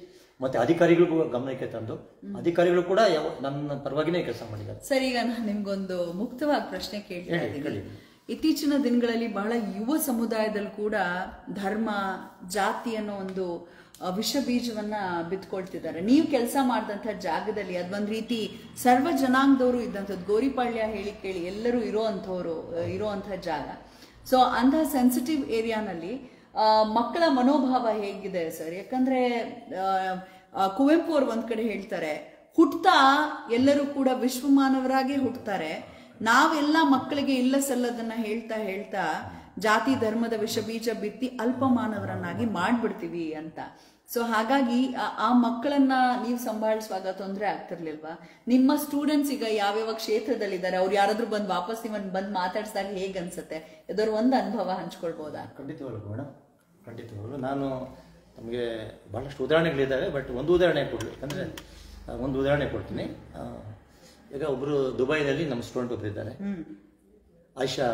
ಮತ್ತೆ ಅಧಿಕಾರಿಗಳಿಗೂ ಗಮನಕ್ಕೆ ತಂದು ಅಧಿಕಾರಿಗಳು ಕೂಡ ಯಾವ ನನ್ನ ಪರವಾಗಿನೇ ಕೆಲಸ ಮಾಡಿದ್ದಾರೆ ಸರ್ ಈಗ ನಾನು ನಿಮ್ಗೊಂದು ಮುಕ್ತವಾಗಿ ಪ್ರಶ್ನೆ ಕೇಳ್ತಾ ಹೇಳಿ, ಇದ್ದೀನಿ ಹೇಳಿ. ಇತ್ತೀಚಿನ ದಿನಗಳಲ್ಲಿ ಬಹಳ ಯುವ ಸಮುದಾಯದಲ್ಲಿ ಕೂಡ ಧರ್ಮ ಜಾತಿ ಅನ್ನೋ ಒಂದು ಆ, ವಿಷ ಬೀಜವನ್ನ ಬಿತ್ಕೊಳ್ತಿದ್ದಾರೆ ನೀವು ಕೆಲಸ ಮಾಡಿದಂಥ ಜಾಗದಲ್ಲಿ ಅದೊಂದ್ ರೀತಿ ಸರ್ವ ಜನಾಂಗದವರು ಇದ್ದಂಥದ್ದು ಗೋರಿಪಾಳ್ಯ ಹೇಳಿ ಕೇಳಿ ಎಲ್ಲರೂ ಇರೋ ಅಂಥವ್ರು ಇರೋಂಥ ಜಾಗ ಸೊ ಅಂಥ ಸೆನ್ಸಿಟಿವ್ ಏರಿಯಾನಲ್ಲಿ ಆ, ಮಕ್ಕಳ ಮನೋಭಾವ ಹೇಗಿದೆ ಸರ್ ಯಾಕಂದ್ರೆ ಆ, ಆ, ಕುವೆಂಪು ಅವರು ಒಂದ್ ಕಡೆ ಹೇಳ್ತಾರೆ ಹುಟ್ತಾ ಎಲ್ಲರೂ ಕೂಡ ವಿಶ್ವಮಾನವರಾಗೇ ಹುಟ್ಟುತ್ತಾರೆ ನಾವೆಲ್ಲ ಮಕ್ಕಳಿಗೆ ಇಲ್ಲ ಸಲ್ಲದನ್ನ ಹೇಳ್ತಾ ಹೇಳ್ತಾ ಜಾತಿ ಧರ್ಮದ ವಿಷ ಬೀಜ ಬಿತ್ತಿ ಅಲ್ಪಮಾನವರನ್ನಾಗಿ ಮಾಡ್ಬಿಡ್ತೀವಿ ಅಂತ ಸೊ ಹಾಗಾಗಿ ಆ- ಆ ಮಕ್ಕಳನ್ನ ನೀವು ಸಂಭಾಳಿಸುವಾಗ ತೊಂದರೆ ಆಗ್ತಿರ್ಲಿಲ್ವಾ ನಿಮ್ಮ ಸ್ಟೂಡೆಂಟ್ಸ್ ಈಗ ಯಾವ್ಯಾವ ಕ್ಷೇತ್ರದಲ್ಲಿದ್ದಾರೆ ಅವ್ರು ಯಾರಾದ್ರೂ ಬಂದು ವಾಪಸ್ ನಿಮ್ಮನ್ನ ಬಂದು ಮಾತಾಡ್ಸಿದಾಗ ಹೇಗ್ ಅನ್ಸುತ್ತೆ ಇದರ ಒಂದು ಅನುಭವ ಹಂಚ್ಕೊಳ್ಬೋದಾ ಖಂಡಿತವಾಗ್ಲೂ ಮೇಡಮ್ ಖಂಡಿತವಾಗ್ಲೂ ನಾನು ನಮಗೆ ಭಾಳಷ್ಟು ಉದಾಹರಣೆಗಳಿದ್ದಾವೆ ಬಟ್ ಒಂದು ಉದಾಹರಣೆ ಕೊಡಲಿ ಯಾಕಂದರೆ ಒಂದು ಉದಾಹರಣೆ ಕೊಡ್ತೀನಿ ಆ, ಈಗ ಒಬ್ಬರು ದುಬೈನಲ್ಲಿ ನಮ್ಮ ಸ್ಟೂಡೆಂಟ್ ಒಬ್ರು ಇದ್ದಾರೆ ಹ್ಮ್ ಆಯಿಷಾ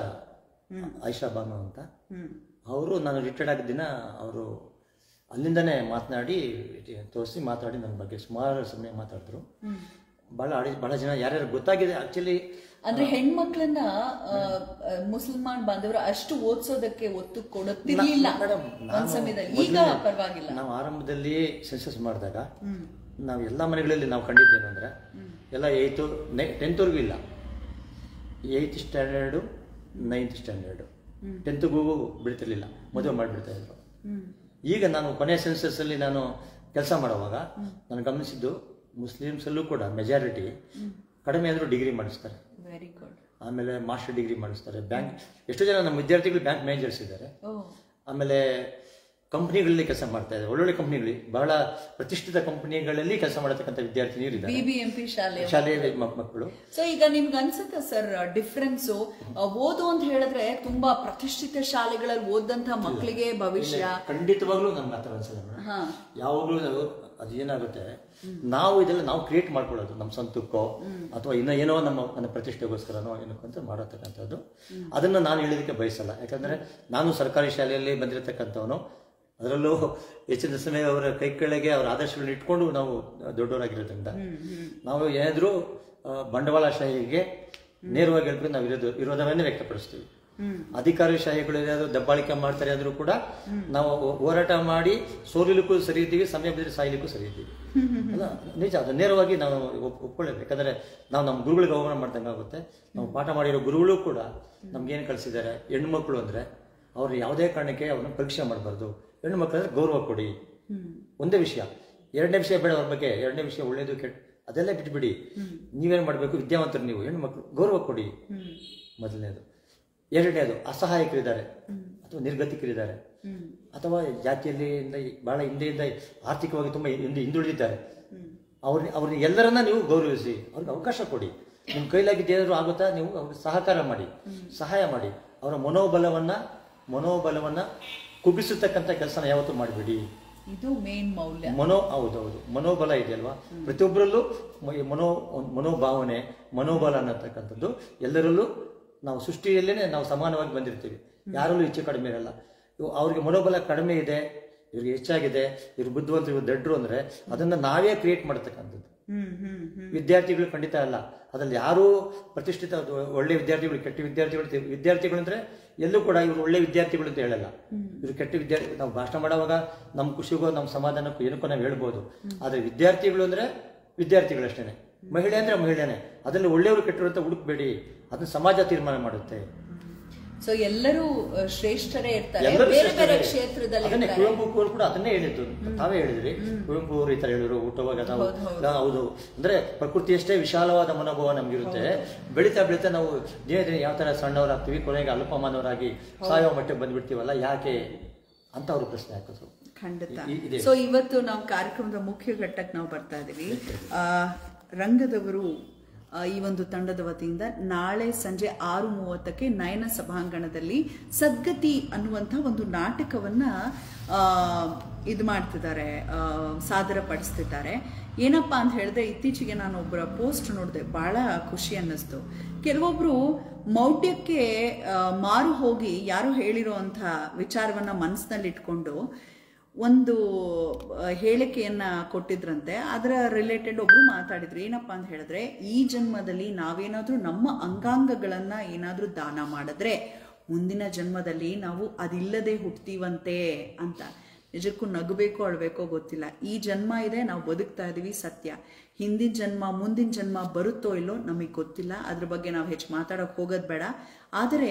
ಆಯಿಷಾ ಬಾನು ಅಂತ ಹ್ಮ್ ಅವರು ನಾನು ರಿಟೈರ್ಡ್ ಆಗಿದ್ದ ದಿನ ಅವರು ಅಲ್ಲಿಂದನೇ ಮಾತನಾಡಿ ತೋರಿಸಿ ಮಾತಾಡಿ ನನ್ನ ಬಗ್ಗೆ ಸುಮಾರು ಸಮಯ ಮಾತಾಡಿದ್ರು ಭಾಳ ಆಡಿ ಭಾಳ ಜನ ಯಾರ್ಯಾರು ಗೊತ್ತಾಗಿದೆ ಆ್ಯಕ್ಚುಲಿ ಅಂದ್ರೆ ಹೆಣ್ಮಕ್ಳನ್ನ ಆ, ಆ, ಮುಸಲ್ಮಾನ್ ಬಾಂಧವರು ಅಷ್ಟು ಓದ್ಸೋದಕ್ಕೆ ಒತ್ತು ಕೊಡುತ್ತಿರ್ಲಿಲ್ಲ ಮೇಡಮ್ ಒಂದ್ ಸಮಯದಲ್ಲಿ ಈಗ ಪರವಾಗಿಲ್ಲ ನಾವು ಆರಂಭದಲ್ಲಿ ಸೆನ್ಸಸ್ ಮಾಡಿದಾಗ ನಾವು ಎಲ್ಲ ಮನೆಗಳಲ್ಲಿ ನಾವು ಕಂಡಿದ್ದೇನು ಅಂದ್ರೆ ಎಲ್ಲ ಏಯ್ತು ಟೆಂತ್ವರೆಗೂ ಇಲ್ಲ ಏಯ್ತ್ ಸ್ಟ್ಯಾಂಡರ್ಡು ನೈನ್ತ್ ಸ್ಟ್ಯಾಂಡರ್ಡು ಟೆಂತ್ಗೂ ಬಿಡ್ತಿರ್ಲಿಲ್ಲ ಮದುವೆ ಮಾಡಿಬಿಡ್ತಾ ಇದ್ರು ಈಗ ನಾನು ಕೊನೆಯ ಸೆನ್ಸಸ್ ಅಲ್ಲಿ ನಾನು ಕೆಲಸ ಮಾಡುವಾಗ ನಾನು ಗಮನಿಸಿದ್ದು ಮುಸ್ಲಿಮ್ಸಲ್ಲೂ ಕೂಡ ಮೆಜಾರಿಟಿ ಕಡಿಮೆ ಅಂದರೂ ಡಿಗ್ರಿ ಮಾಡಿಸ್ತಾರೆ ವೆರಿ ಗುಡ್ ಆಮೇಲೆ ಮಾಸ್ಟರ್ ಡಿಗ್ರಿ ಮಾಡಿಸ್ತಾರೆ ಬ್ಯಾಂಕ್ ಎಷ್ಟೋ ಜನ ನಮ್ಮ ವಿದ್ಯಾರ್ಥಿಗಳು ಬ್ಯಾಂಕ್ ಮ್ಯಾನೇಜರ್ಸ್ ಇದ್ದಾರೆ ಓ ಆಮೇಲೆ ಕಂಪ್ನಿಗಳಲ್ಲಿ ಕೆಲಸ ಮಾಡ್ತಾ ಇದ್ದಾರೆ ಒಳ್ಳೊಳ್ಳೆ ಕಂಪ್ನಿಗಳು ಬಹಳ ಪ್ರತಿಷ್ಠಿತ ಕಂಪ್ನಿಗಳಲ್ಲಿ ಕೆಲಸ ಮಾಡತಕ್ಕಂಥ ವಿದ್ಯಾರ್ಥಿನಿಯರು ಇದ್ದಾರೆ ಬಿ ಬಿ ಎಂ ಪಿ ಶಾಲೆ ಶಾಲೆಯ ಮ- ಮಕ್ಕಳು ಸೊ ಈಗ ನಿಮ್ಗೆ ಅನ್ಸುತ್ತೆ ಸರ್ ಡಿಫ್ರೆನ್ಸ್ ಓದು ಅಂತ ಹೇಳಿದ್ರೆ ತುಂಬಾ ಪ್ರತಿಷ್ಠಿತ ಶಾಲೆಗಳಲ್ಲಿ ಓದಂತ ಮಕ್ಕಳಿಗೆ ಭವಿಷ್ಯ ಖಂಡಿತವಾಗ್ಲೂ ನಮ್ಗೆ ಆ ಥರ ಅನ್ಸಲ್ಲ ಮೇಡಮ್ ಹಾ ಯಾವಾಗಲೂ ಅದು ಏನಾಗುತ್ತೆ ನಾವು ಇದೆಲ್ಲ ನಾವು ಕ್ರಿಯೇಟ್ ಮಾಡ್ಕೊಳ್ಳೋದು ನಮ್ಮ ಸ್ವಂತಕ್ಕೋ ಅಥವಾ ಇನ್ನ ಏನೋ ನಮ್ಮ ನನ್ನ ಪ್ರತಿಷ್ಠೆಗೋಸ್ಕರನೋ ಏನಕ್ಕೋ ಅಂತ ಮಾಡತಕ್ಕಂಥದ್ದು ಅದನ್ನ ನಾನು ಹೇಳೋದಕ್ಕೆ ಬಯಸಲ್ಲ ಯಾಕಂದ್ರೆ ನಾನು ಸರ್ಕಾರಿ ಶಾಲೆಯಲ್ಲಿ ಬಂದಿರತಕ್ಕಂಥವನು ಅದರಲ್ಲೂ ಹೆಚ್ಚಿನ ಸಮಯ ಅವರ ಕೈ ಕೆಳಗೆ ಅವರ ಆದರ್ಶಗಳನ್ನ ಇಟ್ಕೊಂಡು ನಾವು ದೊಡ್ಡವರಾಗಿರೋದ್ರಿಂದ ನಾವು ಏನಾದರೂ ಬಂಡವಾಳಶಾಹಿಗೆ ನೇರವಾಗಿ ಹೇಳ್ಬಿಟ್ಟು ನಾವು ಇರೋದು ವಿರೋಧವನ್ನೇ ವ್ಯಕ್ತಪಡಿಸ್ತೀವಿ ಅಧಿಕಾರಶಾಹಿಗಳು ಏನಾದ್ರು ದಬ್ಬಾಳಿಕೆ ಮಾಡ್ತಾರೆ ಅಂದ್ರೂ ಕೂಡ ನಾವು ಹೋರಾಟ ಮಾಡಿ ಸೋಲಿಲಿಕ್ಕೂ ಸರಿ ಇದ್ದೀವಿ ಸಮಯ ಬಿದ್ದರೆ ಸಾಯ್ಲಿಕ್ಕೂ ಸರಿ ಇದ್ದೀವಿ ಅಲ್ಲ ನಿಜ ಅದು ನೇರವಾಗಿ ನಾವು ಒಪ್- ಒಪ್ಕೊಳ್ಳೇಬೇಕು ಯಾಕಂದ್ರೆ ನಾವು ನಮ್ಮ ಗುರುಗಳಿಗೆ ಅವಮಾನ ಮಾಡ್ದಂಗೆ ಆಗುತ್ತೆ ನಾವು ಪಾಠ ಮಾಡಿರೋ ಗುರುಗಳು ಕೂಡ ನಮ್ಗೇನು ಕಳಿಸಿದ್ದಾರೆ ಹೆಣ್ಣು ಮಕ್ಕಳು ಅಂದ್ರೆ ಅವ್ರು ಯಾವುದೇ ಕಾರಣಕ್ಕೆ ಅವ್ರನ್ನ ಪರೀಕ್ಷೆ ಮಾಡಬಾರ್ದು ಹೆಣ್ಣು ಮಕ್ಕಳಂದ್ರೆ ಗೌರವ ಕೊಡಿ ಒಂದೇ ವಿಷಯ ಎರಡನೇ ವಿಷಯ ಬೇಡ ಅವ್ರ ಬಗ್ಗೆ ಎರಡನೇ ವಿಷಯ ಒಳ್ಳೇದು ಕೆಟ್ಟ ಅದೆಲ್ಲ ಬಿಟ್ಬಿಡಿ ನೀವೇನ್ ಮಾಡಬೇಕು ವಿದ್ಯಾವಂತರು ನೀವು ಹೆಣ್ಣು ಮಕ್ಕಳು ಗೌರವ ಕೊಡಿ ಮೊದಲನೇದು ಎರಡನೇದು ಅಸಹಾಯಕರಿದ್ದಾರೆ ಅಥವಾ ನಿರ್ಗತಿಕರಿದ್ದಾರೆ ಅಥವಾ ಜಾತಿಯಲ್ಲಿ ಇಂದ- ಬಹಳ ಹಿಂದೆಯಿಂದ ಆರ್ಥಿಕವಾಗಿ ತುಂಬಾ ಹಿಂದೆ ಹಿಂದುಳಿದಿದ್ದಾರೆ ಅವ್ರನ್ನ ಅವ್ರನ್ನ ಎಲ್ಲರನ್ನ ನೀವು ಗೌರವಿಸಿ ಅವ್ರಿಗೆ ಅವಕಾಶ ಕೊಡಿ ನಿಮ್ಮ ಕೈಲಾಗಿದ್ದು ಏನಾದ್ರು ಆಗುತ್ತಾ ನೀವು ಅವ್ರಿಗೆ ಸಹಕಾರ ಮಾಡಿ ಸಹಾಯ ಮಾಡಿ ಅವರ ಮನೋಬಲವನ್ನ ಮನೋಬಲವನ್ನ ಕುಗ್ಗಿಸತಕ್ಕಂಥ ಕೆಲಸನ ಯಾವತ್ತೂ ಮಾಡಬೇಡಿ ಇದು ಮೇನ್ ಮೌಲ್ಯ ಮನೋ ಹೌದೌದು ಮನೋಬಲ ಇದೆಯಲ್ವಾ ಪ್ರತಿಯೊಬ್ಬರಲ್ಲೂ ಮ- ಈ ಮನೋ ಒಂದ್ ಮನೋಭಾವನೆ ಮನೋಬಲ ಅನ್ನತಕ್ಕಂಥದ್ದು ಎಲ್ಲರಲ್ಲೂ ನಾವು ಸೃಷ್ಟಿಯಲ್ಲೇನೆ ನಾವು ಸಮಾನವಾಗಿ ಬಂದಿರ್ತೀವಿ ಯಾರಲ್ಲೂ ಹೆಚ್ಚು ಕಡಿಮೆ ಇರಲ್ಲ ಇವು ಅವ್ರಿಗೆ ಮನೋಬಲ ಕಡಿಮೆ ಇದೆ ಇವ್ರಿಗೆ ಹೆಚ್ಚಾಗಿದೆ ಇವ್ರು ಬುದ್ಧಿವಂತರು ಇವ್ರು ದಡ್ರು ಅಂದ್ರೆ ಅದನ್ನ ನಾವೇ ಕ್ರಿಯೇಟ್ ಮಾಡತಕ್ಕಂಥದ್ದು ಹ್ಮ್ ಹ್ಮ್ ಹ್ಮ್ ವಿದ್ಯಾರ್ಥಿಗಳು ಖಂಡಿತ ಅಲ್ಲ ಅದ್ರಲ್ಲಿ ಯಾರೂ ಪ್ರತಿಷ್ಠಿತ ಅದು ಒಳ್ಳೆ ವಿದ್ಯಾರ್ಥಿಗಳು ಕೆಟ್ಟ ವಿದ್ಯಾರ್ಥಿಗಳು ತಿ- ವಿದ್ಯಾರ್ಥಿಗಳು ಅಂದ್ರೆ ಎಲ್ಲೂ ಕೂಡ ಇವರು ಒಳ್ಳೆ ವಿದ್ಯಾರ್ಥಿಗಳು ಅಂತ ಹೇಳಲ್ಲ ಇವರು ಕೆಟ್ಟ ವಿದ್ಯಾರ್ಥಿ ನಾವು ಭಾಷಣ ಮಾಡುವಾಗ ನಮ್ಮ ಖುಷಿಗೋ ನಮ್ಮ ಸಮಾಧಾನಕ್ಕೂ ಏನಕ್ಕೋ ನಾವು ಹೇಳ್ಬೋದು ಆದ್ರೆ ವಿದ್ಯಾರ್ಥಿಗಳು ಅಂದ್ರೆ ವಿದ್ಯಾರ್ಥಿಗಳು ಅಷ್ಟೇನೆ ಮಹಿಳೆ ಅಂದ್ರೆ ಮಹಿಳೆನೆ ಅದರಲ್ಲಿ ಒಳ್ಳೆಯವರು ಕೆಟ್ಟರು ಅಂತ ಹುಡುಕ್ಬೇಡಿ ಅದನ್ನ ಸಮಾಜ ತೀರ್ಮಾನ ಮಾಡುತ್ತೆ ಸೊ ಎಲ್ಲರೂ ಆ, ಶ್ರೇಷ್ಠರೇ ಇರ್ತಾರೆ ಎಲ್ಲರೂ ಬೇರೆ ಬೇರೆ ಶ್ರೇಷ್ಠರೇ. ಕ್ಷೇತ್ರದಲ್ಲಿ ಅದನ್ನೇ ಇರ್ತಾರೆ ಕುವೆಂಪು ಅವರು ಕೂಡ ಅದನ್ನೇ ಹೇಳಿದ್ದು ತಾವೇ ಹೇಳಿದ್ರಿ ಕುವೆಂಪು ಅವರು ಈ ತರ ಹೇಳಿದ್ರು ಊಟವಾಗ ನಾವು ನಾವು ಹೌದು ಅಂದ್ರೆ ಪ್ರಕೃತಿಯಷ್ಟೇ ವಿಶಾಲವಾದ ಮನೋಭಾವ ನಮ್ಗಿರುತ್ತೆ ಬೆಳೀತಾ ಬೆಳೀತಾ ನಾವು ದಿನೇ ದಿನೇ ಯಾವ ತರ ಸಣ್ಣವರಾಗ್ತೀವಿ ಕೊನೆಗೆ ಅಲ್ಪಮಾನವರಾಗಿ ಸಾಯೋ ಮಟ್ಟಕ್ಕೆ ಬಂದ್ಬಿಡ್ತೀವಲ್ಲ ಯಾಕೆ ಅಂತ ಅವರು ಪ್ರಶ್ನೆ ಹಾಕಿದ್ರು ಖಂಡಿತ ಇ- ಇದೆ. ಸೊ ಇವತ್ತು ನಾವು ಕಾರ್ಯಕ್ರಮದ ಮುಖ್ಯ ಘಟ್ಟಕ್ಕೆ ನಾವು ಬರ್ತಾ ಇದೀವಿ ಆ, ರಂಗದವರು ಆ, ಈ ಒಂದು ತಂಡದ ವತಿಯಿಂದ ನಾಳೆ ಸಂಜೆ ಆರು ಮೂವತ್ತಕ್ಕೆ ನಯನ ಸಭಾಂಗಣದಲ್ಲಿ ಸದ್ಗತಿ ಅನ್ನುವಂಥ ಒಂದು ನಾಟಕವನ್ನ ಆ, ಇದು ಮಾಡ್ತಿದ್ದಾರೆ ಆ, ಸಾದರಪಡಿಸ್ತಿದ್ದಾರೆ ಏನಪ್ಪಾ ಅಂತ ಹೇಳಿದ್ರೆ ಇತ್ತೀಚೆಗೆ ನಾನು ಒಬ್ಬರ ಪೋಸ್ಟ್ ನೋಡಿದೆ ಬಹಳ ಖುಷಿ ಅನ್ನಿಸ್ತು ಕೆಲವೊಬ್ರು ಮೌಢ್ಯಕ್ಕೆ ಆ, ಮಾರು ಹೋಗಿ ಯಾರೋ ಹೇಳಿರೋ ಅಂಥ ವಿಚಾರವನ್ನ ಮನಸ್ಸಿನಲ್ಲಿ ಇಟ್ಕೊಂಡು ಒಂದು ಆ, ಹೇಳಿಕೆಯನ್ನ ಕೊಟ್ಟಿದ್ರಂತೆ ಅದರ ರಿಲೇಟೆಡ್ ಒಬ್ರು ಮಾತಾಡಿದ್ರು ಏನಪ್ಪಾ ಅಂತ ಹೇಳಿದ್ರೆ ಈ ಜನ್ಮದಲ್ಲಿ ನಾವೇನಾದ್ರೂ ನಮ್ಮ ಅಂಗಾಂಗಗಳನ್ನ ಏನಾದ್ರೂ ದಾನ ಮಾಡಿದ್ರೆ ಮುಂದಿನ ಜನ್ಮದಲ್ಲಿ ನಾವು ಅದಿಲ್ಲದೆ ಹುಟ್ತೀವಂತೆ ಅಂತ ನಿಜಕ್ಕೂ ನಗಬೇಕೋ ಅಳ್ಬೇಕೋ ಗೊತ್ತಿಲ್ಲ ಈ ಜನ್ಮ ಇದೆ ನಾವು ಬದುಕ್ತಾ ಇದೀವಿ ಸತ್ಯ ಹಿಂದಿನ ಜನ್ಮ ಮುಂದಿನ ಜನ್ಮ ಬರುತ್ತೋ ಇಲ್ಲೋ ನಮಗೆ ಗೊತ್ತಿಲ್ಲ ಅದ್ರ ಬಗ್ಗೆ ನಾವು ಹೆಚ್ಚು ಮಾತಾಡೋಕೆ ಹೋಗೋದು ಬೇಡ ಆದರೆ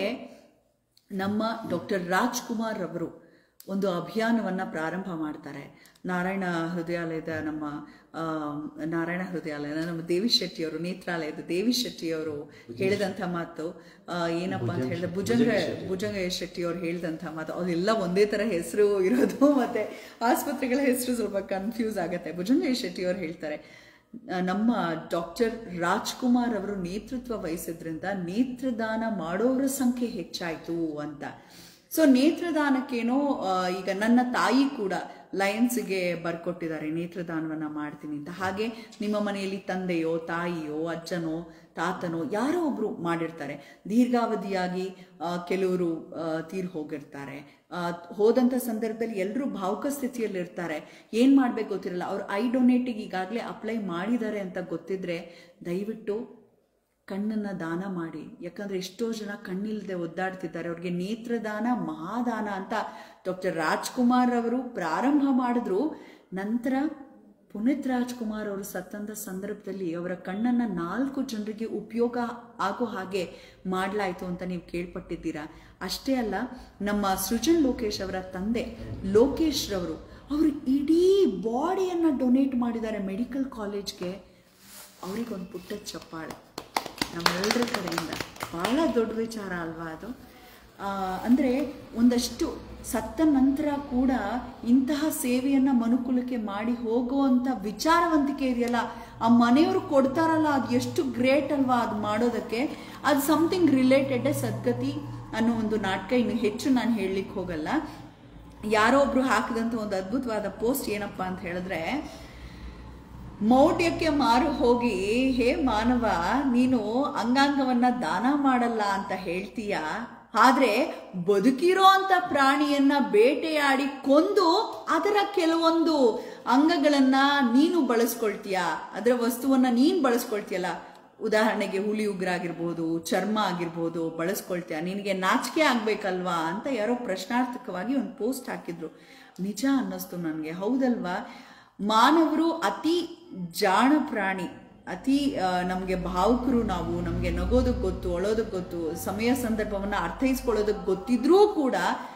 ನಮ್ಮ ಡಾಕ್ಟರ್ ರಾಜ್ಕುಮಾರ್ ಅವರು ಒಂದು ಅಭಿಯಾನವನ್ನ ಪ್ರಾರಂಭ ಮಾಡ್ತಾರೆ ನಾರಾಯಣ ಹೃದಯಾಲಯದ ನಮ್ಮ ಆ, ನಾರಾಯಣ ಹೃದಯಾಲಯ ನಮ್ಮ ದೇವಿ ಶೆಟ್ಟಿ ಅವರು ನೇತ್ರಾಲಯದ ದೇವಿ ಶೆಟ್ಟಿ ಅವರು ಹೇಳಿದಂಥ ಮಾತು ಆ, ಏನಪ್ಪಾ ಅಂತ ಹೇಳಿದ್ರೆ ಭುಜಂಗ ಭುಜಂಗ ಶೆಟ್ಟಿ ಅವರು ಹೇಳಿದಂಥ ಮಾತು ಅವೆಲ್ಲ ಒಂದೇ ತರ ಹೆಸರು ಇರೋದು ಮತ್ತೆ ಆಸ್ಪತ್ರೆಗಳ ಹೆಸರು ಸ್ವಲ್ಪ ಕನ್ಫ್ಯೂಸ್ ಆಗುತ್ತೆ ಭುಜಂಗ ಶೆಟ್ಟಿ ಅವರು ಹೇಳ್ತಾರೆ ಆ, ನಮ್ಮ ಡಾಕ್ಟರ್ ರಾಜ್ಕುಮಾರ್ ಅವರು ನೇತೃತ್ವ ವಹಿಸಿದ್ರಿಂದ ನೇತ್ರದಾನ ಮಾಡೋರ ಸಂಖ್ಯೆ ಹೆಚ್ಚಾಯ್ತು ಅಂತ ಸೊ ನೇತ್ರದಾನಕ್ಕೇನೋ ಆ, ಈಗ ನನ್ನ ತಾಯಿ ಕೂಡ ಲಯನ್ಸ್ಗೆ ಬರ್ಕೊಟ್ಟಿದ್ದಾರೆ ನೇತ್ರದಾನವನ್ನ ಮಾಡ್ತೀನಿ ಅಂತ ಹಾಗೆ ನಿಮ್ಮ ಮನೆಯಲ್ಲಿ ತಂದೆಯೋ ತಾಯಿಯೋ ಅಜ್ಜನೋ ತಾತನೋ ಯಾರೋ ಒಬ್ರು ಮಾಡಿರ್ತಾರೆ ದೀರ್ಘಾವಧಿಯಾಗಿ ಆ, ಕೆಲವರು ಆ, ತೀರ್ ಹೋಗಿರ್ತಾರೆ ಆ, ಹೋದಂಥ ಸಂದರ್ಭದಲ್ಲಿ ಎಲ್ಲರೂ ಭಾವುಕ ಸ್ಥಿತಿಯಲ್ಲಿ ಇರ್ತಾರೆ ಏನ್ ಮಾಡ್ಬೇಕು ಗೊತ್ತಿರಲ್ಲ ಅವ್ರು ಐ ಡೊನೇಟಿಗೆ ಈಗಾಗಲೇ ಅಪ್ಲೈ ಮಾಡಿದ್ದಾರೆ ಅಂತ ಗೊತ್ತಿದ್ರೆ ದಯವಿಟ್ಟು ಕಣ್ಣನ್ನ ದಾನ ಮಾಡಿ ಯಾಕಂದ್ರೆ ಎಷ್ಟೋ ಜನ ಕಣ್ಣಿಲ್ಲದೆ ಒದ್ದಾಡ್ತಿದ್ದಾರೆ ಅವ್ರಿಗೆ ನೇತ್ರದಾನ ಮಹಾದಾನ ಅಂತ ಡಾಕ್ಟರ್ ರಾಜ್ಕುಮಾರ್ ಅವರು ಪ್ರಾರಂಭ ಮಾಡಿದ್ರು ನಂತರ ಪುನೀತ್ ರಾಜ್ಕುಮಾರ್ ಅವರು ಸತ್ತಂತ ಸಂದರ್ಭದಲ್ಲಿ ಅವರ ಕಣ್ಣನ್ನ ನಾಲ್ಕು ಜನರಿಗೆ ಉಪಯೋಗ ಆಗೋ ಹಾಗೆ ಮಾಡಲಾಯಿತು ಅಂತ ನೀವು ಕೇಳ್ಪಟ್ಟಿದ್ದೀರಾ ಅಷ್ಟೇ ಅಲ್ಲ ನಮ್ಮ ಸೃಜನ್ ಲೋಕೇಶ್ ಅವರ ತಂದೆ ಲೋಕೇಶ್ ರವರು ಅವರು ಇಡೀ ಬಾಡಿಯನ್ನ ಡೊನೇಟ್ ಮಾಡಿದ್ದಾರೆ ಮೆಡಿಕಲ್ ಕಾಲೇಜ್ಗೆ ಅವರಿಗೊಂದು ಪುಟ್ಟ ಚಪ್ಪಾಳೆ ನಮ್ಮೆಲ್ಲರ ಕಡೆಯಿಂದ ಬಹಳ ದೊಡ್ಡ ವಿಚಾರ ಅಲ್ವಾ ಅದು ಆ, ಅಂದ್ರೆ ಒಂದಷ್ಟು ಸತ್ತ ನಂತರ ಕೂಡ ಇಂತಹ ಸೇವೆಯನ್ನ ಮನುಕುಲಕ್ಕೆ ಮಾಡಿ ಹೋಗುವಂತ ವಿಚಾರವಂತಿಕೆ ಇದೆಯಲ್ಲ ಆ ಮನೆಯವರು ಕೊಡ್ತಾರಲ್ಲ ಅದು ಎಷ್ಟು ಗ್ರೇಟ್ ಅಲ್ವಾ ಅದು ಮಾಡೋದಕ್ಕೆ ಅದು ಸಮಥಿಂಗ್ ರಿಲೇಟೆಡ್ ಸದ್ಗತಿ ಅನ್ನೋ ಒಂದು ನಾಟಕ ಇನ್ನು ಹೆಚ್ಚು ನಾನು ಹೇಳಲಿಕ್ಕೆ ಹೋಗಲ್ಲ ಯಾರೋ ಒಬ್ರು ಹಾಕಿದಂತ ಒಂದು ಅದ್ಭುತವಾದ ಪೋಸ್ಟ್ ಏನಪ್ಪಾ ಅಂತ ಹೇಳಿದ್ರೆ ಮೌಢ್ಯಕ್ಕೆ ಮಾರು ಹೋಗಿ ಹೇ ಮಾನವ ನೀನು ಅಂಗಾಂಗವನ್ನ ದಾನ ಮಾಡಲ್ಲ ಅಂತ ಹೇಳ್ತೀಯ ಆದ್ರೆ ಬದುಕಿರೋ ಅಂತ ಪ್ರಾಣಿಯನ್ನ ಬೇಟೆಯಾಡಿ ಕೊಂದು ಅದರ ಕೆಲವೊಂದು ಅಂಗಗಳನ್ನ ನೀನು ಬಳಸ್ಕೊಳ್ತೀಯ ಅದರ ವಸ್ತುವನ್ನ ನೀನ್ ಬಳಸ್ಕೊಳ್ತೀಯಲ್ಲ ಉದಾಹರಣೆಗೆ ಹುಲಿ ಉಗ್ರ ಆಗಿರ್ಬೋದು ಚರ್ಮ ಆಗಿರ್ಬೋದು ಬಳಸ್ಕೊಳ್ತೀಯ ನಿನಗೆ ನಾಚಿಕೆ ಆಗ್ಬೇಕಲ್ವಾ ಅಂತ ಯಾರೋ ಪ್ರಶ್ನಾರ್ಥಕವಾಗಿ ಒಂದು ಪೋಸ್ಟ್ ಹಾಕಿದ್ರು ನಿಜ ಅನ್ನಿಸ್ತು ನನಗೆ ಹೌದಲ್ವಾ ಮಾನವರು ಅತಿ ಜಾಣ ಪ್ರಾಣಿ ಅತಿ ನಮಗೆ ಭಾವುಕರು ನಾವು ನಮಗೆ ನಗೋದಕ್ಕೆ ಗೊತ್ತು ಅಳೋದಕ್ಕೆ ಗೊತ್ತು ಸಮಯ ಸಂದರ್ಭವನ್ನ ಅರ್ಥೈಸ್ಕೊಳ್ಳೋದಕ್ಕೆ ಗೊತ್ತಿದ್ರೂ ಕೂಡ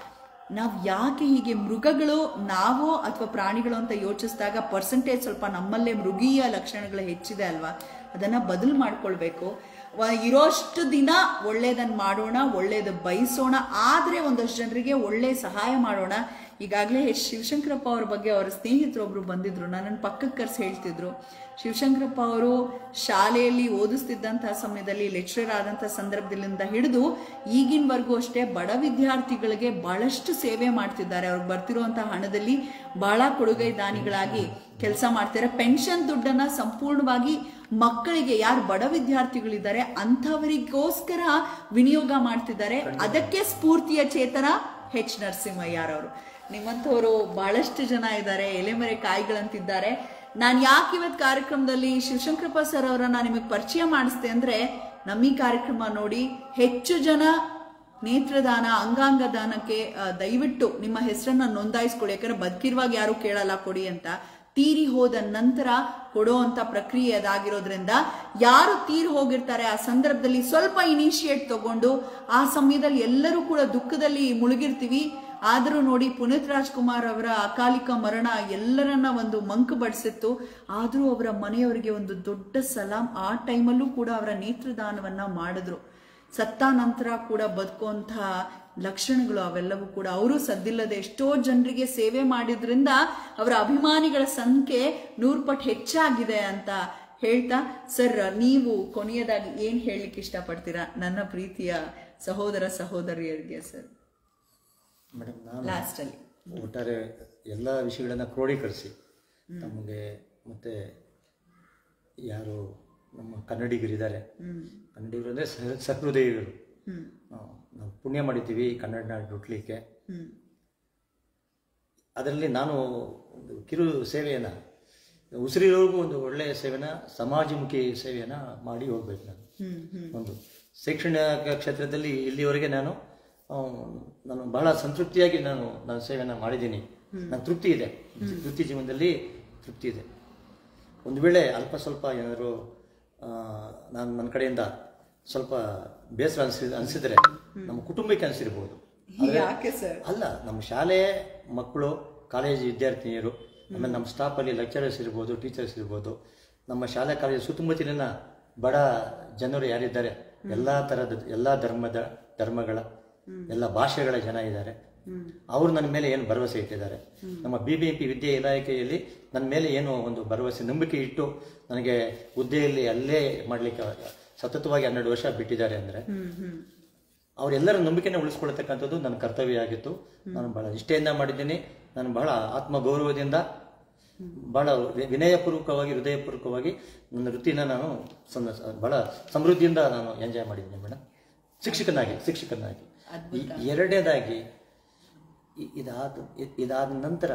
ನಾವು ಯಾಕೆ ಹೀಗೆ ಮೃಗಗಳು ನಾವೋ ಅಥವಾ ಪ್ರಾಣಿಗಳು ಅಂತ ಯೋಚಿಸಿದಾಗ ಪರ್ಸೆಂಟೇಜ್ ಸ್ವಲ್ಪ ನಮ್ಮಲ್ಲೇ ಮೃಗೀಯ ಲಕ್ಷಣಗಳು ಹೆಚ್ಚಿದೆ ಅಲ್ವಾ ಅದನ್ನ ಬದಲು ಮಾಡ್ಕೊಳ್ಬೇಕು ವ- ಇರೋಷ್ಟು ದಿನ ಒಳ್ಳೇದನ್ನ ಮಾಡೋಣ ಒಳ್ಳೇದು ಬಯಸೋಣ ಆದ್ರೆ ಒಂದಷ್ಟು ಜನರಿಗೆ ಒಳ್ಳೆ ಸಹಾಯ ಮಾಡೋಣ ಈಗಾಗಲೇ ಎಚ್ ಶಿವಶಂಕರಪ್ಪ ಅವ್ರ ಬಗ್ಗೆ ಅವರ ಸ್ನೇಹಿತರು ಒಬ್ರು ಬಂದಿದ್ರು ನನ್ನನ್ನು ಪಕ್ಕಕ್ಕೆ ಕರೆಸಿ ಹೇಳ್ತಿದ್ರು ಶಿವಶಂಕರಪ್ಪ ಅವರು ಶಾಲೆಯಲ್ಲಿ ಓದಿಸ್ತಿದ್ದಂತಹ ಸಮಯದಲ್ಲಿ ಲೆಕ್ಚರರ್ ಆದಂತಹ ಸಂದರ್ಭದಿಂದ ಹಿಡಿದು ಈಗಿನವರೆಗೂ ಅಷ್ಟೇ ಬಡ ವಿದ್ಯಾರ್ಥಿಗಳಿಗೆ ಬಹಳಷ್ಟು ಸೇವೆ ಮಾಡ್ತಿದ್ದಾರೆ ಅವ್ರಿಗೆ ಬರ್ತಿರುವಂತಹ ಹಣದಲ್ಲಿ ಬಹಳ ಕೊಡುಗೈ ದಾನಿಗಳಾಗಿ ಕೆಲಸ ಮಾಡ್ತಾರೆ ಪೆನ್ಷನ್ ದುಡ್ಡನ್ನ ಸಂಪೂರ್ಣವಾಗಿ ಮಕ್ಕಳಿಗೆ ಯಾರು ಬಡ ವಿದ್ಯಾರ್ಥಿಗಳಿದ್ದಾರೆ ಅಂಥವರಿಗೋಸ್ಕರ ವಿನಿಯೋಗ ಮಾಡ್ತಿದ್ದಾರೆ ಅದಕ್ಕೆ ಸ್ಫೂರ್ತಿಯ ಚೇತನ ಹೆಚ್ ನರಸಿಂಹಯ್ಯರವರು ನಿಮ್ಮಂಥವರು ಬಹಳಷ್ಟು ಜನ ಇದ್ದಾರೆ ಎಲೆಮರೆ ಕಾಯಿಗಳಂತಿದ್ದಾರೆ ನಾನು ಯಾಕೆ ಇವತ್ತು ಕಾರ್ಯಕ್ರಮದಲ್ಲಿ ಶಿವಶಂಕರಪ್ಪ ಸರ್ ಅವರನ್ನ ನಿಮಗೆ ಪರಿಚಯ ಮಾಡಿಸ್ದೆ ಅಂದ್ರೆ ನಮ್ಮ ಈ ಕಾರ್ಯಕ್ರಮ ನೋಡಿ ಹೆಚ್ಚು ಜನ ನೇತ್ರದಾನ ಅಂಗಾಂಗ ದಾನಕ್ಕೆ ಆ, ದಯವಿಟ್ಟು ನಿಮ್ಮ ಹೆಸರನ್ನ ನೋಂದಾಯಿಸ್ಕೊಳ್ಳಿ ಯಾಕಂದ್ರೆ ಬದುಕಿರುವಾಗ ಯಾರು ಕೇಳಲ್ಲ ಕೊಡಿ ಅಂತ ತೀರಿ ಹೋದ ನಂತರ ಕೊಡುವಂತ ಪ್ರಕ್ರಿಯೆ ಅದಾಗಿರೋದ್ರಿಂದ ಯಾರು ತೀರಿ ಹೋಗಿರ್ತಾರೆ ಆ ಸಂದರ್ಭದಲ್ಲಿ ಸ್ವಲ್ಪ ಇನಿಷಿಯೇಟ್ ತಗೊಂಡು ಆ ಸಮಯದಲ್ಲಿ ಎಲ್ಲರೂ ಕೂಡ ದುಃಖದಲ್ಲಿ ಮುಳುಗಿರ್ತೀವಿ ಆದರೂ ನೋಡಿ ಪುನೀತ್ ರಾಜ್ಕುಮಾರ್ ಅವರ ಅಕಾಲಿಕ ಮರಣ ಎಲ್ಲರನ್ನ ಒಂದು ಮಂಕು ಬಡಿಸಿತ್ತು ಆದರೂ ಅವರ ಮನೆಯವರಿಗೆ ಒಂದು ದೊಡ್ಡ ಸಲಾಂ ಆ ಟೈಮಲ್ಲೂ ಕೂಡ ಅವರ ನೇತ್ರದಾನವನ್ನ ಮಾಡಿದ್ರು ಸತ್ತ ನಂತರ ಕೂಡ ಬದುಕುವಂತಹ ಲಕ್ಷಣಗಳು ಅವೆಲ್ಲವೂ ಕೂಡ ಅವರು ಸದ್ದಿಲ್ಲದೆ ಎಷ್ಟೋ ಜನರಿಗೆ ಸೇವೆ ಮಾಡಿದ್ರಿಂದ ಅವರ ಅಭಿಮಾನಿಗಳ ಸಂಖ್ಯೆ ನೂರು ಪಟ್ಟು ಹೆಚ್ಚಾಗಿದೆ ಅಂತ ಹೇಳ್ತಾ ಸರ್ ನೀವು ಕೊನೆಯದಾಗಿ ಏನ್ ಹೇಳಲಿಕ್ಕೆ ಇಷ್ಟಪಡ್ತೀರಾ ನನ್ನ ಪ್ರೀತಿಯ ಸಹೋದರ ಸಹೋದರಿಯರಿಗೆ ಸರ್ ಮೇಡಮ್ ನಾನು ಲಾಸ್ಟ್ ಅಲ್ಲಿ ಒಟ್ಟಾರೆ ಎಲ್ಲ ವಿಷಯಗಳನ್ನು ಕ್ರೋಢೀಕರಿಸಿ ತಮಗೆ ಮತ್ತು ಯಾರು ನಮ್ಮ ಕನ್ನಡಿಗರಿದ್ದಾರೆ ಕನ್ನಡಿಗರು ಅಂದರೆ ಸಹೃದಯಿಗಳು ನಾವು ಪುಣ್ಯ ಮಾಡಿದ್ದೀವಿ ಕನ್ನಡ ನಾಡು ಹುಟ್ಲಿಕ್ಕೆ ಹ್ಮ್ ಅದರಲ್ಲಿ ನಾನು ಒಂದು ಕಿರು ಸೇವೆಯನ್ನು ಉಸಿರಿರೋರ್ಗೂ ಒಂದು ಒಳ್ಳೆಯ ಸೇವೆನ ಸಮಾಜಮುಖಿ ಸೇವೆಯನ್ನು ಮಾಡಿ ಹೋಗ್ಬೇಕು ನಾನು ಹ್ಮ್ ಹ್ಮ್ ಒಂದು ಶೈಕ್ಷಣಿಕ ಕ್ಷೇತ್ರದಲ್ಲಿ ಇಲ್ಲಿವರೆಗೆ ನಾನು ಆ, ನಾನು ಬಹಳ ಸಂತೃಪ್ತಿಯಾಗಿ ನಾನು ನನ್ನ ಸೇವೆಯನ್ನು ಮಾಡಿದ್ದೀನಿ ನನ್ನ ತೃಪ್ತಿ ಇದೆ ವೃತ್ತಿ ಜೀವನದಲ್ಲಿ ತೃಪ್ತಿ ಇದೆ ಒಂದು ವೇಳೆ ಅಲ್ಪ ಸ್ವಲ್ಪ ಏನಾದರೂ ನಾನು ನನ್ನ ಕಡೆಯಿಂದ ಸ್ವಲ್ಪ ಬೇಸರ ಅನಿಸಿ ಅನಿಸಿದ್ರೆ ನಮ್ಮ ಕುಟುಂಬಕ್ಕೆ ಅನಿಸಿರ್ಬೋದು ಯಾಕೆ ಸರ್ ಅಲ್ಲ ನಮ್ಮ ಶಾಲೆ ಮಕ್ಕಳು ಕಾಲೇಜ್ ವಿದ್ಯಾರ್ಥಿನಿಯರು ಆಮೇಲೆ ನಮ್ಮ ಸ್ಟಾಫಲ್ಲಿ ಲೆಕ್ಚರರ್ಸ್ ಇರ್ಬೋದು ಟೀಚರ್ಸ್ ಇರ್ಬೋದು ನಮ್ಮ ಶಾಲೆ ಕಾಲೇಜು ಸುತ್ತಮುತ್ತಲಿನ ಬಡ ಜನರು ಯಾರಿದ್ದಾರೆ ಎಲ್ಲ ಥರದ ಎಲ್ಲ ಧರ್ಮದ ಧರ್ಮಗಳ ಎಲ್ಲ ಭಾಷೆಗಳ ಜನ ಇದ್ದಾರೆ ಅವರು ನನ್ನ ಮೇಲೆ ಏನು ಭರವಸೆ ಇಟ್ಟಿದ್ದಾರೆ ನಮ್ಮ ಬಿ ಬಿ ಎಂ ಪಿ ವಿದ್ಯಾ ಇಲಾಖೆಯಲ್ಲಿ ನನ್ನ ಮೇಲೆ ಏನು ಒಂದು ಭರವಸೆ ನಂಬಿಕೆ ಇಟ್ಟು ನನಗೆ ಹುದ್ದೆಯಲ್ಲಿ ಅಲ್ಲೇ ಮಾಡಲಿಕ್ಕೆ ಸತತವಾಗಿ ಹನ್ನೆರಡು ವರ್ಷ ಬಿಟ್ಟಿದ್ದಾರೆ ಅಂದರೆ ಹ್ಮ್ ಹ್ಮ್ ಅವರೆಲ್ಲರ ನಂಬಿಕೆನ ಉಳಿಸ್ಕೊಳ್ತಕ್ಕಂಥದ್ದು ನನ್ನ ಕರ್ತವ್ಯ ಆಗಿತ್ತು ನಾನು ಬಹಳ ನಿಷ್ಠೆಯಿಂದ ಮಾಡಿದ್ದೀನಿ ನಾನು ಬಹಳ ಆತ್ಮಗೌರವದಿಂದ ಬಹಳ ವಿ- ವಿನಯಪೂರ್ವಕವಾಗಿ ಹೃದಯಪೂರ್ವಕವಾಗಿ ನನ್ನ ವೃತ್ತಿನ ನಾನು ಸಂ- ಬಹಳ ಸಮೃದ್ಧಿಯಿಂದ ನಾನು ಎಂಜಾಯ್ ಮಾಡಿದ್ದೀನಿ ಮೇಡಮ್ ಶಿಕ್ಷಕನಾಗಿ ಶಿಕ್ಷಕನಾಗಿ ಈ ಎರಡನೇದಾಗಿ ಇ- ಇದಾದ ಇ- ಇದಾದ ನಂತರ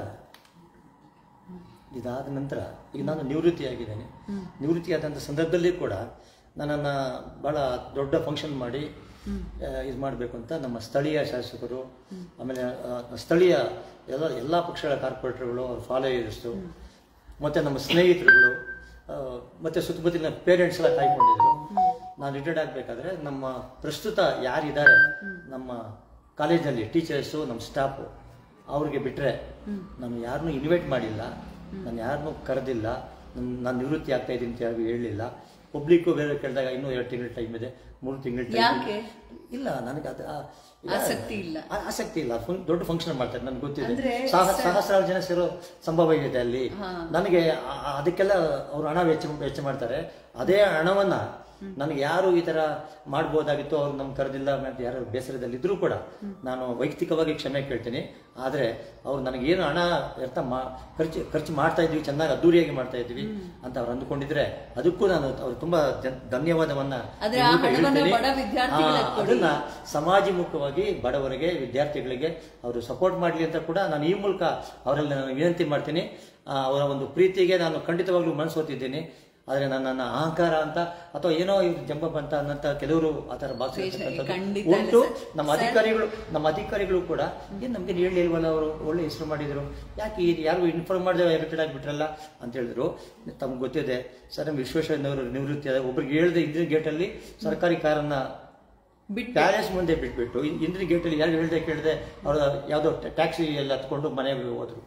ಇದಾದ ನಂತರ ಈಗ ನಾನು ನಿವೃತ್ತಿಯಾಗಿದ್ದೇನೆ ನಿವೃತ್ತಿಯಾದಂಥ ಸಂದರ್ಭದಲ್ಲಿ ಕೂಡ ನನ್ನನ್ನು ಭಾಳ ದೊಡ್ಡ ಫಂಕ್ಷನ್ ಮಾಡಿ ಇದು ಮಾಡಬೇಕು ಅಂತ ನಮ್ಮ ಸ್ಥಳೀಯ ಶಾಸಕರು ಆಮೇಲೆ ಆ, ಸ್ಥಳೀಯ ಎಲ್ಲ ಎಲ್ಲ ಪಕ್ಷಗಳ ಕಾರ್ಪೊರೇಟರ್ಗಳು ಅವ್ರ ಫಾಲೋಯರ್ಸು ಮತ್ತು ನಮ್ಮ ಸ್ನೇಹಿತರುಗಳು ಆ, ಮತ್ತೆ ಸುತ್ತಮುತ್ತಲಿನ ಪೇರೆಂಟ್ಸ್ ಎಲ್ಲ ಕಾಯ್ಕೊಂಡಿದ್ರು ನಾನು ರಿಟೈರ್ಡ್ ಆಗಬೇಕಾದ್ರೆ ನಮ್ಮ ಪ್ರಸ್ತುತ ಯಾರಿದ್ದಾರೆ ನಮ್ಮ ಕಾಲೇಜಲ್ಲಿ ಟೀಚರ್ಸು ನಮ್ಮ ಸ್ಟಾಫು ಅವ್ರಿಗೆ ಬಿಟ್ಟರೆ ನಾನು ಯಾರನ್ನೂ ಇನ್ವೈಟ್ ಮಾಡಿಲ್ಲ ನಾನು ಯಾರನ್ನೂ ಕರೆದಿಲ್ಲ ನನ್ನ ನಾನು ನಿವೃತ್ತಿ ಆಗ್ತಾ ಇದ್ದೀನಿ ಅಂತ ಯಾರಿಗೂ ಹೇಳಲಿಲ್ಲ ಪಬ್ಲಿಕ್ಕು ಬೇರೆ ಕೇಳಿದಾಗ ಇನ್ನೂ ಎರಡು ತಿಂಗಳ ಟೈಮ್ ಇದೆ ಮೂರು ತಿಂಗಳ ಟೈಮ್ ಯಾಕೆ? ಇಲ್ಲ ನನಗೆ ಅದು ಆ- ಆಸಕ್ತಿ ಇಲ್ಲ ಆ- ಆಸಕ್ತಿ ಇಲ್ಲ ಫುಲ್ ದೊಡ್ಡ ಫಂಕ್ಷನ್ ಮಾಡ್ತಾರೆ ನನ್ಗೆ ಗೊತ್ತಿದೆ ಅಂದ್ರೆ ಸಹ- ಸಹಸ್ರಾರು ಜನ ಸೇರೋ ಸಂಭವ ಇದೆ ಅಲ್ಲಿ ನನಗೆ ಆ- ಆ- ಅದಕ್ಕೆಲ್ಲ ಅವ್ರು ಹಣ ವೆಚ್ಚ ವೆಚ್ಚ ಮಾಡ್ತಾರೆ ಅದೇ ಹಣವನ್ನ ನನಗೆ ಯಾರು ಈ ತರ ಮಾಡ್ಬೋದಾಗಿತ್ತು ಅವ್ರು ನಮ್ಗೆ ಕರೆದಿಲ್ಲ ಮತ್ತೆ ಯಾರು ಬೇಸರದಲ್ಲಿದ್ದರೂ ಕೂಡ ನಾನು ವೈಯಕ್ತಿಕವಾಗಿ ಕ್ಷಮೆ ಕೇಳ್ತೀನಿ ಆದರೆ ಅವ್ರು ನನಗೆ ಏನು ಹಣ ವ್ಯರ್ಥ ಮಾ ಖರ್ಚು ಖರ್ಚು ಮಾಡ್ತಾ ಇದ್ವಿ ಚೆನ್ನಾಗಿ ಅದ್ದೂರಿಯಾಗಿ ಮಾಡ್ತಾ ಇದ್ವಿ ಅಂತ ಅವ್ರು ಅಂದ್ಕೊಂಡಿದ್ರೆ ಅದಕ್ಕೂ ನಾನು ಅವ್ರು ತುಂಬಾ ಜನ್- ಧನ್ಯವಾದವನ್ನ ಆದ್ರೆ ಆ ಈ ಮೂಲಕ ಹಣವನ್ನ ಹೇಳ್ತೀನಿ. ಬಡ ವಿದ್ಯಾರ್ಥಿಗಳಿಗೆ ಆ, ಅದನ್ನ ಸಮಾಜಮುಖವಾಗಿ ಬಡವರಿಗೆ ವಿದ್ಯಾರ್ಥಿಗಳಿಗೆ ಅವರು ಸಪೋರ್ಟ್ ಮಾಡಲಿ ಅಂತ ಕೂಡ ನಾನು ಈ ಮೂಲಕ ಅವರಲ್ಲಿ ನಾನು ವಿನಂತಿ ಮಾಡ್ತೀನಿ ಆ, ಅವರ ಒಂದು ಪ್ರೀತಿಗೆ ನಾನು ಖಂಡಿತವಾಗ್ಲೂ ಮನಸ್ಸೋತಿದ್ದೀನಿ ಆದರೆ ನನ್ನನ್ನು ಅಹಂಕಾರ ಅಂತ ಅಥವಾ ಏನೋ ಇವ್ರು ಜಂಬ ಅಂತ ಅನ್ನಂತ ಕೆಲವರು ಆ ಥರ ಭಾವಿಸಿರ್ತಕ್ಕಂಥದ್ದು ಖಂಡಿತ ಉಂಟು ಇಲ್ಲ ಸರ್. ನಮ್ಮ ಅಧಿಕಾರಿಗಳು ನಮ್ಮ ಅಧಿಕಾರಿಗಳು ಕೂಡ ಏನು ನಮಗೆ ಹೇಳಿಲ್ವಲ್ಲ ಅವರು ಒಳ್ಳೆ ಹೆಸರು ಮಾಡಿದ್ರು ಯಾಕೆ ಈ ಯಾರಿಗೂ ಇನ್ಫಾರ್ಮ್ ಮಾಡಿದೆ ರಿಟೈರ್ಡ್ ಆಗಿಬಿಟ್ರಲ್ಲ ಅಂತ ಹೇಳಿದ್ರು ತಮ್ಗೆ ಗೊತ್ತಿದೆ ಸರ್ ನಮ್ಮ ವಿಶ್ವೇಶ್ವರಯ್ಯನವರು ನಿವೃತ್ತಿ ಆದ ಒಬ್ರಿಗೆ ಹೇಳ್ದೆ ಇಂದಿನ ಗೇಟಲ್ಲಿ ಸರ್ಕಾರಿ ಕಾರನ್ನ ಬಿಟ್ಟು ಪ್ಯಾಲೇಸ್ ಮುಂದೆ ಬಿಟ್ಬಿಟ್ಟು ಇನ್- ಇಂದಿನ ಗೇಟಲ್ಲಿ ಯಾರು ಹೇಳ್ದೆ ಕೇಳಿದೆ ಅವ್ರ ಯಾವುದೋ ಟ್ಯಾಕ್ಸಿ ಎಲ್ಲ ಹತ್ಕೊಂಡು ಮನೆಗೆ ಹೋದ್ರು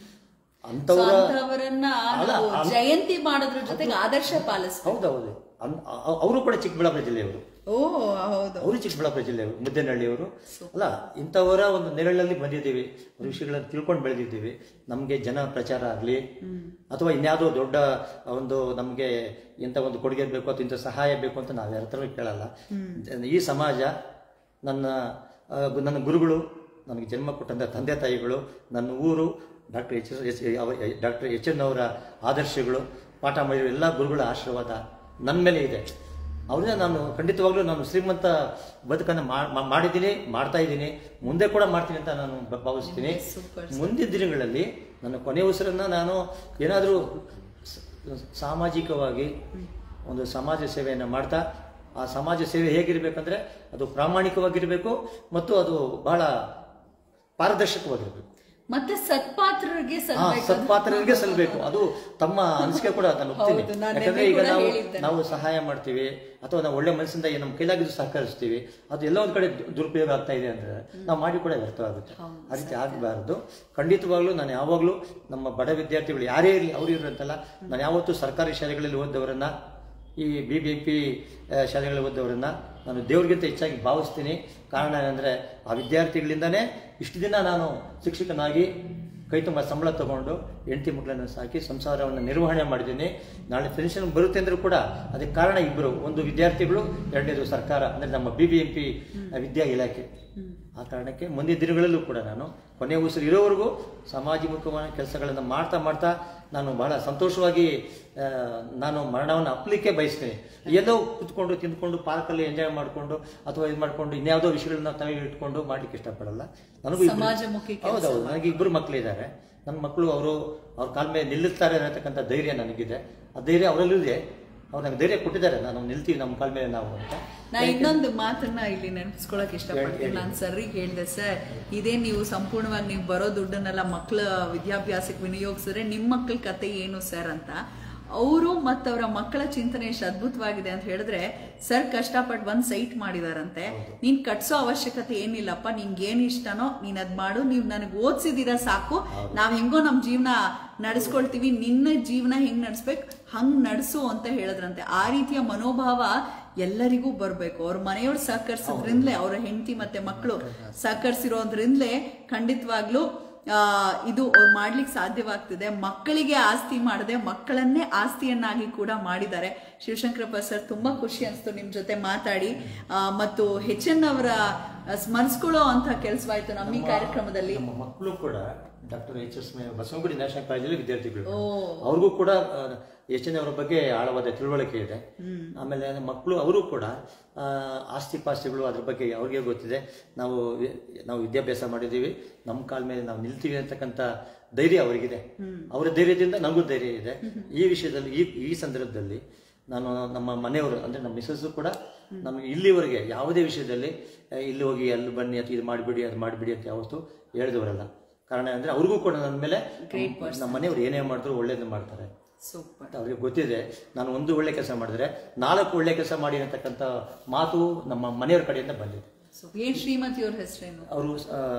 ಅಂಥವ್ರ ಅವರನ್ನ ಅಲ್ಲ, ನಾವು ಅನ್- ಜಯಂತಿ ಮಾಡೋದ್ರ ಜೊತೆಗೆ ಆದರ್ಶ ಪಾಲಿಸ್ಬೇಕು ಹೌದೌದು ಅನ್- ಅ- ಅವರು ಕೂಡ ಚಿಕ್ಕಬಳ್ಳಾಪುರ ಜಿಲ್ಲೆಯವರು ಓ ಹೌದು ಅವರು ಚಿಕ್ಕಬಳ್ಳಾಪುರ ಜಿಲ್ಲೆಯವರು ಮುದ್ದೇನಹಳ್ಳಿಯವರು ಅಲ್ಲ ಇಂಥವರ ಒಂದು ನೆರಳಲ್ಲಿ ಬಂದಿದ್ದೀವಿ ಅವ್ರ ವಿಷಯಗಳನ್ನು ತಿಳ್ಕೊಂಡು ಬೆಳೆದಿದ್ದೀವಿ ನಮಗೆ ಜನ ಪ್ರಚಾರ ಆಗಲಿ ಅಥವಾ ಇನ್ಯಾವುದೋ ದೊಡ್ಡ ಒಂದು ನಮಗೆ ಇಂಥ ಒಂದು ಕೊಡುಗೆ ಬೇಕು ಅಥವಾ ಇಂಥ ಸಹಾಯ ಬೇಕು ಅಂತ ನಾವು ಯಾರ ಹತ್ರನೂ ಕೇಳಲ್ಲ ಈ ಸಮಾಜ ನನ್ನ ಆ, ನನ್ನ ಗುರುಗಳು ನನಗೆ ಜನ್ಮ ಕೊಟ್ಟಂಥ ತಂದೆ ತಾಯಿಗಳು ನನ್ನ ಊರು doctor H S doctor H N ಅವರ ಆದರ್ಶಗಳು ಪಾಠ ಮಾಡಿರೋ ಎಲ್ಲ ಗುರುಗಳ ಆಶೀರ್ವಾದ ನನ್ನ ಮೇಲೆ ಇದೆ ಅವರಿಂದ ನಾನು ಖಂಡಿತವಾಗ್ಲೂ ನಾನು ಶ್ರೀಮಂತ ಬದುಕನ್ನು ಮಾ- ಮಾ- ಮಾಡಿದ್ದೀನಿ ಮಾಡ್ತಾ ಇದ್ದೀನಿ ಮುಂದೆ ಕೂಡ ಮಾಡ್ತೀನಿ ಅಂತ ನಾನು ಬ- ಭಾವಿಸ್ತೀನಿ ಮುಂದಿನ ದಿನಗಳಲ್ಲಿ ನನ್ನ ಕೊನೆ ಉಸಿರನ್ನ ನಾನು ಏನಾದರೂ ಸಾಮಾಜಿಕವಾಗಿ ಒಂದು ಸಮಾಜ ಸೇವೆಯನ್ನು ಮಾಡ್ತಾ ಆ ಸಮಾಜ ಸೇವೆ ಹೇಗಿರಬೇಕಂದ್ರೆ ಅದು ಪ್ರಾಮಾಣಿಕವಾಗಿರಬೇಕು ಮತ್ತು ಅದು ಬಹಳ ಪಾರದರ್ಶಕವಾಗಿರಬೇಕು ಮತ್ತೆ ಸತ್ಪಾತ್ರರಿಗೆ ಹಾ ಸಲ್ಬೇಕು ಸತ್ಪಾತ್ರರಿಗೆ ಸಲ್ಲಬೇಕು ಅದು ತಮ್ಮ ಅನಿಸಿಕೆ ಕೂಡ ನಾನು ಒಪ್ತೀನಿ ಹೌದು, ನಾನು ಯಾಕಂದ್ರೆ ನಿನ್ನೆ ಈಗ ಕೂಡ ನಾವು ಹೇಳಿದ್ದೆ. ನಾವು ಸಹಾಯ ಮಾಡ್ತೀವಿ ಅಥವಾ ನಾವು ಒಳ್ಳೆ ಮನಸ್ಸಿಂದ ನಮ್ಮ ಕೈಲಾಗಿದ್ದು ಸಹಕರಿಸ್ತೀವಿ ಅದು ಎಲ್ಲ ಒಂದ್ ಕಡೆ ದು- ದುರುಪಯೋಗ ಆಗ್ತಾ ಇದೆ ಅಂದ್ರೆ ನಾವು ಮಾಡಿ ಕೂಡ ವ್ಯರ್ಥವಾಗುತ್ತೆ ಆ ರೀತಿ ಆಗಬಾರ್ದು ಖಂಡಿತವಾಗ್ಲೂ ನಾನು ಯಾವಾಗಲೂ ನಮ್ಮ ಬಡ ವಿದ್ಯಾರ್ಥಿಗಳು ಯಾರೇ ಇರಲಿ ಅವ್ರು ಇರು ಅಂತಲ್ಲ ನಾನು ಯಾವತ್ತೂ ಸರ್ಕಾರಿ ಶಾಲೆಗಳಲ್ಲಿ ಓದವರನ್ನ ಈ ಬಿ ಬಿ ಪಿ ಶಾಲೆಗಳಲ್ಲಿ ಓದವರನ್ನ ನಾನು ದೇವ್ರಿಗಿಂತ ಹೆಚ್ಚಾಗಿ ಭಾವಿಸ್ತೀನಿ ಕಾರಣ ಏನಂದ್ರೆ ಆ ವಿದ್ಯಾರ್ಥಿಗಳಿಂದನೇ ಇಷ್ಟು ದಿನ ನಾನು ಶಿಕ್ಷಕನಾಗಿ ಕೈ ತುಂಬ ಸಂಬಳ ತಗೊಂಡು ಹೆಂಡತಿ ಮಕ್ಕಳನ್ನು ಸಾಕಿ ಸಂಸಾರವನ್ನು ನಿರ್ವಹಣೆ ಮಾಡಿದ್ದೀನಿ ನಾಳೆ ಪೆನ್ಷನ್ ಬರುತ್ತೆ ಅಂದ್ರೂ ಕೂಡ ಅದಕ್ಕೆ ಕಾರಣ ಇಬ್ಬರು ಒಂದು ವಿದ್ಯಾರ್ಥಿಗಳು ಎರಡನೇದು ಸರ್ಕಾರ ಅಂದರೆ ನಮ್ಮ ಬಿ ಬಿ ಎಂ ಪಿ ವಿದ್ಯಾ ಇಲಾಖೆ ಆ ಕಾರಣಕ್ಕೆ ಮುಂದಿನ ದಿನಗಳಲ್ಲೂ ಕೂಡ ನಾನು ಕೊನೆಯ ಉಸಿರು ಇರೋವರೆಗೂ ಸಮಾಜಮುಖವಾದ ಕೆಲಸಗಳನ್ನು ಮಾಡ್ತಾ ಮಾಡ್ತಾ ನಾನು ಬಹಳ ಸಂತೋಷವಾಗಿ ಆ, ನಾನು ಮರಣವನ್ನು ಅಪ್ಪಲಿಕ್ಕೆ ಬಯಸ್ತೀನಿ ಎಲ್ಲೋ ಕುತ್ಕೊಂಡು ತಿಂದ್ಕೊಂಡು ಪಾರ್ಕಲ್ಲಿ ಎಂಜಾಯ್ ಮಾಡಿಕೊಂಡು ಅಥವಾ ಇದು ಮಾಡಿಕೊಂಡು ಇನ್ಯಾವುದೋ ವಿಷಯಗಳನ್ನ ತಲೆಗೆ ಇಟ್ಕೊಂಡು ಮಾಡ್ಲಿಕ್ಕೆ ಇಷ್ಟಪಡಲ್ಲ ನನಗೂ ಇಬ್ರು- ಸಮಾಜಮುಖಿ ಕೆಲ್ಸ ಹೌದೌದು ನನಗೆ ಇಬ್ಬರು ಮಕ್ಕಳಿದ್ದಾರೆ ನನ್ನ ಮಕ್ಕಳು ಅವರು ಅವ್ರ ಕಾಲ ಮೇಲೆ ನಿಲ್ಲುತ್ತಾರೆ ಅನ್ನತಕ್ಕಂಥ ಧೈರ್ಯ ನನಗಿದೆ ಆ ಧೈರ್ಯ ಅವರಲ್ಲಿದೆ ಅವ್ರು ನನಗೆ ಧೈರ್ಯ ಕೊಟ್ಟಿದ್ದಾರೆ ನಾನು ನಿಲ್ತೀವಿ ನಮ್ಮ ಕಾಲ ಮೇಲೆ ನಾವು ಅಂತ ನಾ ಇನ್ನೊಂದು ಮಾತನ್ನ ಇಲ್ಲಿ ನೆನಪಿಸ್ಕೊಳಕ್ ಇಷ್ಟಪಡ್ತೀನಿ ನಾನು ಸರ್ರಿಗೆ ಹೇಳ್ದೆ ಸರ್ ಇದೇ ನೀವು ಸಂಪೂರ್ಣವಾಗಿ ನೀವು ಬರೋ ದುಡ್ಡನ್ನೆಲ್ಲ ಮಕ್ಕಳ ವಿದ್ಯಾಭ್ಯಾಸಕ್ಕೆ ವಿನಿಯೋಗಿಸಿದ್ರೆ ನಿಮ್ಮ ಮಕ್ಕಳ ಕತೆ ಏನು ಸರ್ ಅಂತ ಅವರು ಮತ್ತವರ ಮಕ್ಕಳ ಚಿಂತನೆ ಎಷ್ಟು ಅದ್ಭುತವಾಗಿದೆ ಅಂತ ಹೇಳಿದ್ರೆ ಸರ್ ಕಷ್ಟಪಟ್ಟು ಬಂದ್ ಸೈಟ್ ಮಾಡಿದಾರಂತೆ ನೀನ್ ಕಟ್ಸೋ ಅವಶ್ಯಕತೆ ಏನಿಲ್ಲಪ್ಪ ನಿಂಗೆ ಏನ್ ಇಷ್ಟನೋ ನೀನ್ ಅದ್ ಮಾಡು ನೀವ್ ನನಗೆ ಓದ್ಸಿದೀರ ಸಾಕು ನಾವ್ ಹೆಂಗೋ ನಮ್ ಜೀವನ ನಡೆಸ್ಕೊಳ್ತೀವಿ ನಿನ್ನ ಜೀವನ ಹೆಂಗ್ ನಡ್ಸ್ಬೇಕು ಹಂಗ್ ನಡ್ಸು ಅಂತ ಹೇಳಿದ್ರಂತೆ ಆ ರೀತಿಯ ಮನೋಭಾವ ಎಲ್ಲರಿಗೂ ಬರ್ಬೇಕು ಅವ್ರ ಮನೆಯವ್ರು ಸಹಕರಿಸೋದ್ರಿಂದಲೇ ಅವ್ರ ಹೆಂಡತಿ ಮತ್ತೆ ಮಕ್ಕಳು ಸಹಕರಿಸಿರೋದ್ರಿಂದಲೇ ಖಂಡಿತವಾಗ್ಲೂ ಆ, ಇದು ಅವ್ರು ಮಾಡ್ಲಿಕ್ಕೆ ಸಾಧ್ಯವಾಗ್ತಿದೆ ಮಕ್ಕಳಿಗೆ ಆಸ್ತಿ ಮಾಡದೆ ಮಕ್ಕಳನ್ನೇ ಆಸ್ತಿಯನ್ನಾಗಿ ಕೂಡ ಮಾಡಿದ್ದಾರೆ ಶಿವಶಂಕರಪ್ಪ ಸರ್ ತುಂಬಾ ಖುಷಿ ಅನಿಸ್ತು ನಿಮ್ ಜೊತೆ ಮಾತಾಡಿ ಆ, ಮತ್ತು ಹೆಚ್ಚಿನ ಅವರ ಸ್ಮರಿಸ್ಕೊಳ್ಳೋ ಅಂತ ಕೆಲಸವಾಯ್ತು ನಮ್ಮ ಈ ಕಾರ್ಯಕ್ರಮದಲ್ಲಿ ನಮ್ಮ ಮಕ್ಕಳು ಕೂಡ doctor H S Basavanagudi national ಕಾಲೇಜಲ್ಲಿ ವಿದ್ಯಾರ್ಥಿಗಳು ಓ ಅವ್ರಿಗೂ ಕೂಡ ಹೆಚ್ಚಿನ ಅವರ ಬಗ್ಗೆ ಆಳವಾದ ತಿಳುವಳಿಕೆ ಇದೆ ಆಮೇಲೆ ಮಕ್ಕಳು ಅವರು ಕೂಡ ಆ, ಆಸ್ತಿ ಪಾಸ್ತಿಗಳು ಅದ್ರ ಬಗ್ಗೆ ಅವ್ರಿಗೆ ಗೊತ್ತಿದೆ ನಾವು ವಿ- ನಾವು ವಿದ್ಯಾಭ್ಯಾಸ ಮಾಡಿದ್ದೀವಿ ನಮ್ಮ ಕಾಲ ಮೇಲೆ ನಾವು ನಿಲ್ತೀವಿ ಅಂತಕ್ಕಂಥ ಧೈರ್ಯ ಅವರಿಗಿದೆ ಅವರ ಧೈರ್ಯದಿಂದ ನನಗೂ ಧೈರ್ಯ ಇದೆ ಈ ವಿಷಯದಲ್ಲಿ ಈ ಈ ಸಂದರ್ಭದಲ್ಲಿ ನಾನು ನಮ್ಮ ಮನೆಯವರು ಅಂದ್ರೆ ನಮ್ಮ ಮಿಸಸ್ಸು ಕೂಡ ನಮಗೆ ಇಲ್ಲಿವರೆಗೆ ಯಾವುದೇ ವಿಷಯದಲ್ಲಿ ಆ, ಇಲ್ಲಿ ಹೋಗಿ ಅಲ್ಲಿ ಬನ್ನಿ ಅಥವಾ ಇದು ಮಾಡಿಬಿಡಿ ಅದು ಮಾಡಿಬಿಡಿ ಅಂತ ಯಾವತ್ತೂ ಹೇಳಿದವರಲ್ಲ ಕಾರಣ ಅಂದ್ರೆ ಅವ್ರಿಗೂ ಕೂಡ ನನ್ನ ಮೇಲೆ ನಮ್ಮ ಮನೆಯವರು ಏನೇ ಮಾಡಿದ್ರು ಒಳ್ಳೇದು ಮಾಡ್ತಾರೆ ಸೂಪರ್ ಅಂತ ಅವ್ರಿಗೆ ಗೊತ್ತಿದೆ ನಾನು ಒಂದು ಒಳ್ಳೆ ಕೆಲಸ ಮಾಡಿದ್ರೆ ನಾಲ್ಕು ಒಳ್ಳೆ ಕೆಲಸ ಮಾಡಿ ಅಂತಕ್ಕಂಥ ಮಾತು ನಮ್ಮ ಮನೆಯವ್ರ ಕಡೆಯಿಂದ ಬಂದಿದೆ ಸೊ ಏನ್ ಶ್ರೀಮತಿಯವ್ರ ಹೆಸರೇನು ಅವರು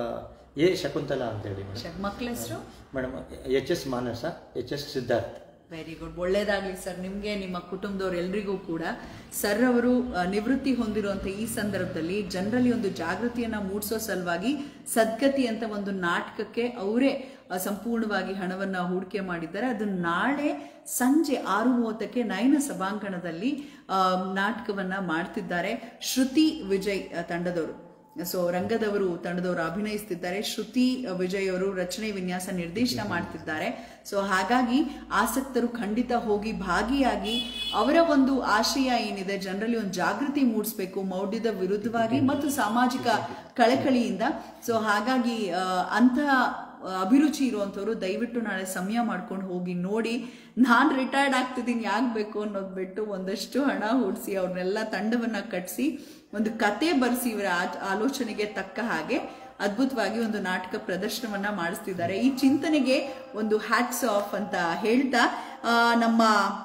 ಎ ಶಕುಂತಲಾ ಅಂತೇಳಿ ಮಕ್ಕಳ ಹೆಸರು madam H S Manasa H S Siddharth very good ಒಳ್ಳೇದಾಗ್ಲಿ ಸರ್ ನಿಮ್ಗೆ ನಿಮ್ಮ ಕುಟುಂಬದವ್ರು ಎಲ್ರಿಗೂ ಕೂಡ ಸರ್ ಅವರು ಆ, ನಿವೃತ್ತಿ ಹೊಂದಿರುವಂತ ಈ ಸಂದರ್ಭದಲ್ಲಿ ಜನರಲ್ಲಿ ಒಂದು ಜಾಗೃತಿಯನ್ನ ಮೂಡಿಸೋ ಸಲುವಾಗಿ ಸದ್ಗತಿ ಅಂತ ಒಂದು ನಾಟಕಕ್ಕೆ ಅವರೇ ಸಂಪೂರ್ಣವಾಗಿ ಹಣವನ್ನ ಹೂಡಿಕೆ ಮಾಡಿದ್ದಾರೆ ಅದು ನಾಳೆ ಸಂಜೆ ಆರು ಮೂವತ್ತಕ್ಕೆ ನಯನ ಸಭಾಂಗಣದಲ್ಲಿ ಆ, ನಾಟಕವನ್ನ ಮಾಡ್ತಿದ್ದಾರೆ ಶ್ರುತಿ ವಿಜಯ್ ಆ, ತಂಡದವರು ಸೊ ರಂಗದವರು ತಂಡದವರು ಅಭಿನಯಿಸ್ತಿದ್ದಾರೆ ಶ್ರುತಿ ವಿಜಯ್ ಅವರು ರಚನೆ ವಿನ್ಯಾಸ ನಿರ್ದೇಶನ ಮಾಡ್ತಿದ್ದಾರೆ ಸೊ ಹಾಗಾಗಿ ಆಸಕ್ತರು ಖಂಡಿತ ಹೋಗಿ ಭಾಗಿಯಾಗಿ ಅವರ ಒಂದು ಆಶಯ ಏನಿದೆ ಜನರಲ್ಲಿ ಒಂದು ಜಾಗೃತಿ ಮೂಡಿಸ್ಬೇಕು ಮೌಢ್ಯದ ವಿರುದ್ಧವಾಗಿ ಮತ್ತು ಸಾಮಾಜಿಕ ಕಳಕಳಿಯಿಂದ ಸೊ ಹಾಗಾಗಿ ಆ, ಅಂತಹ ಅಭಿರುಚಿ ಇರುವಂಥವ್ರು ದಯವಿಟ್ಟು ನಾಳೆ ಸಮಯ ಮಾಡ್ಕೊಂಡು ಹೋಗಿ ನೋಡಿ ನಾನು ರಿಟೈರ್ಡ್ ಆಗ್ತಿದ್ದೀನಿ ಯಾಕೆ ಬೇಕು ಅನ್ನೋದು ಬಿಟ್ಟು ಒಂದಷ್ಟು ಹಣ ಹೂಡಿಸಿ ಅವ್ರನ್ನೆಲ್ಲ ತಂಡವನ್ನ ಕಟ್ಟಿಸಿ ಒಂದು ಕತೆ ಬರೆಸಿ ಇವರ ಆ- ಆಲೋಚನೆಗೆ ತಕ್ಕ ಹಾಗೆ ಅದ್ಭುತವಾಗಿ ಒಂದು ನಾಟಕ ಪ್ರದರ್ಶನವನ್ನ ಮಾಡಿಸ್ತಿದ್ದಾರೆ ಈ ಚಿಂತನೆಗೆ ಒಂದು ಹ್ಯಾಟ್ಸ್ ಆಫ್ ಅಂತ ಹೇಳ್ತಾ ಆ, ನಮ್ಮ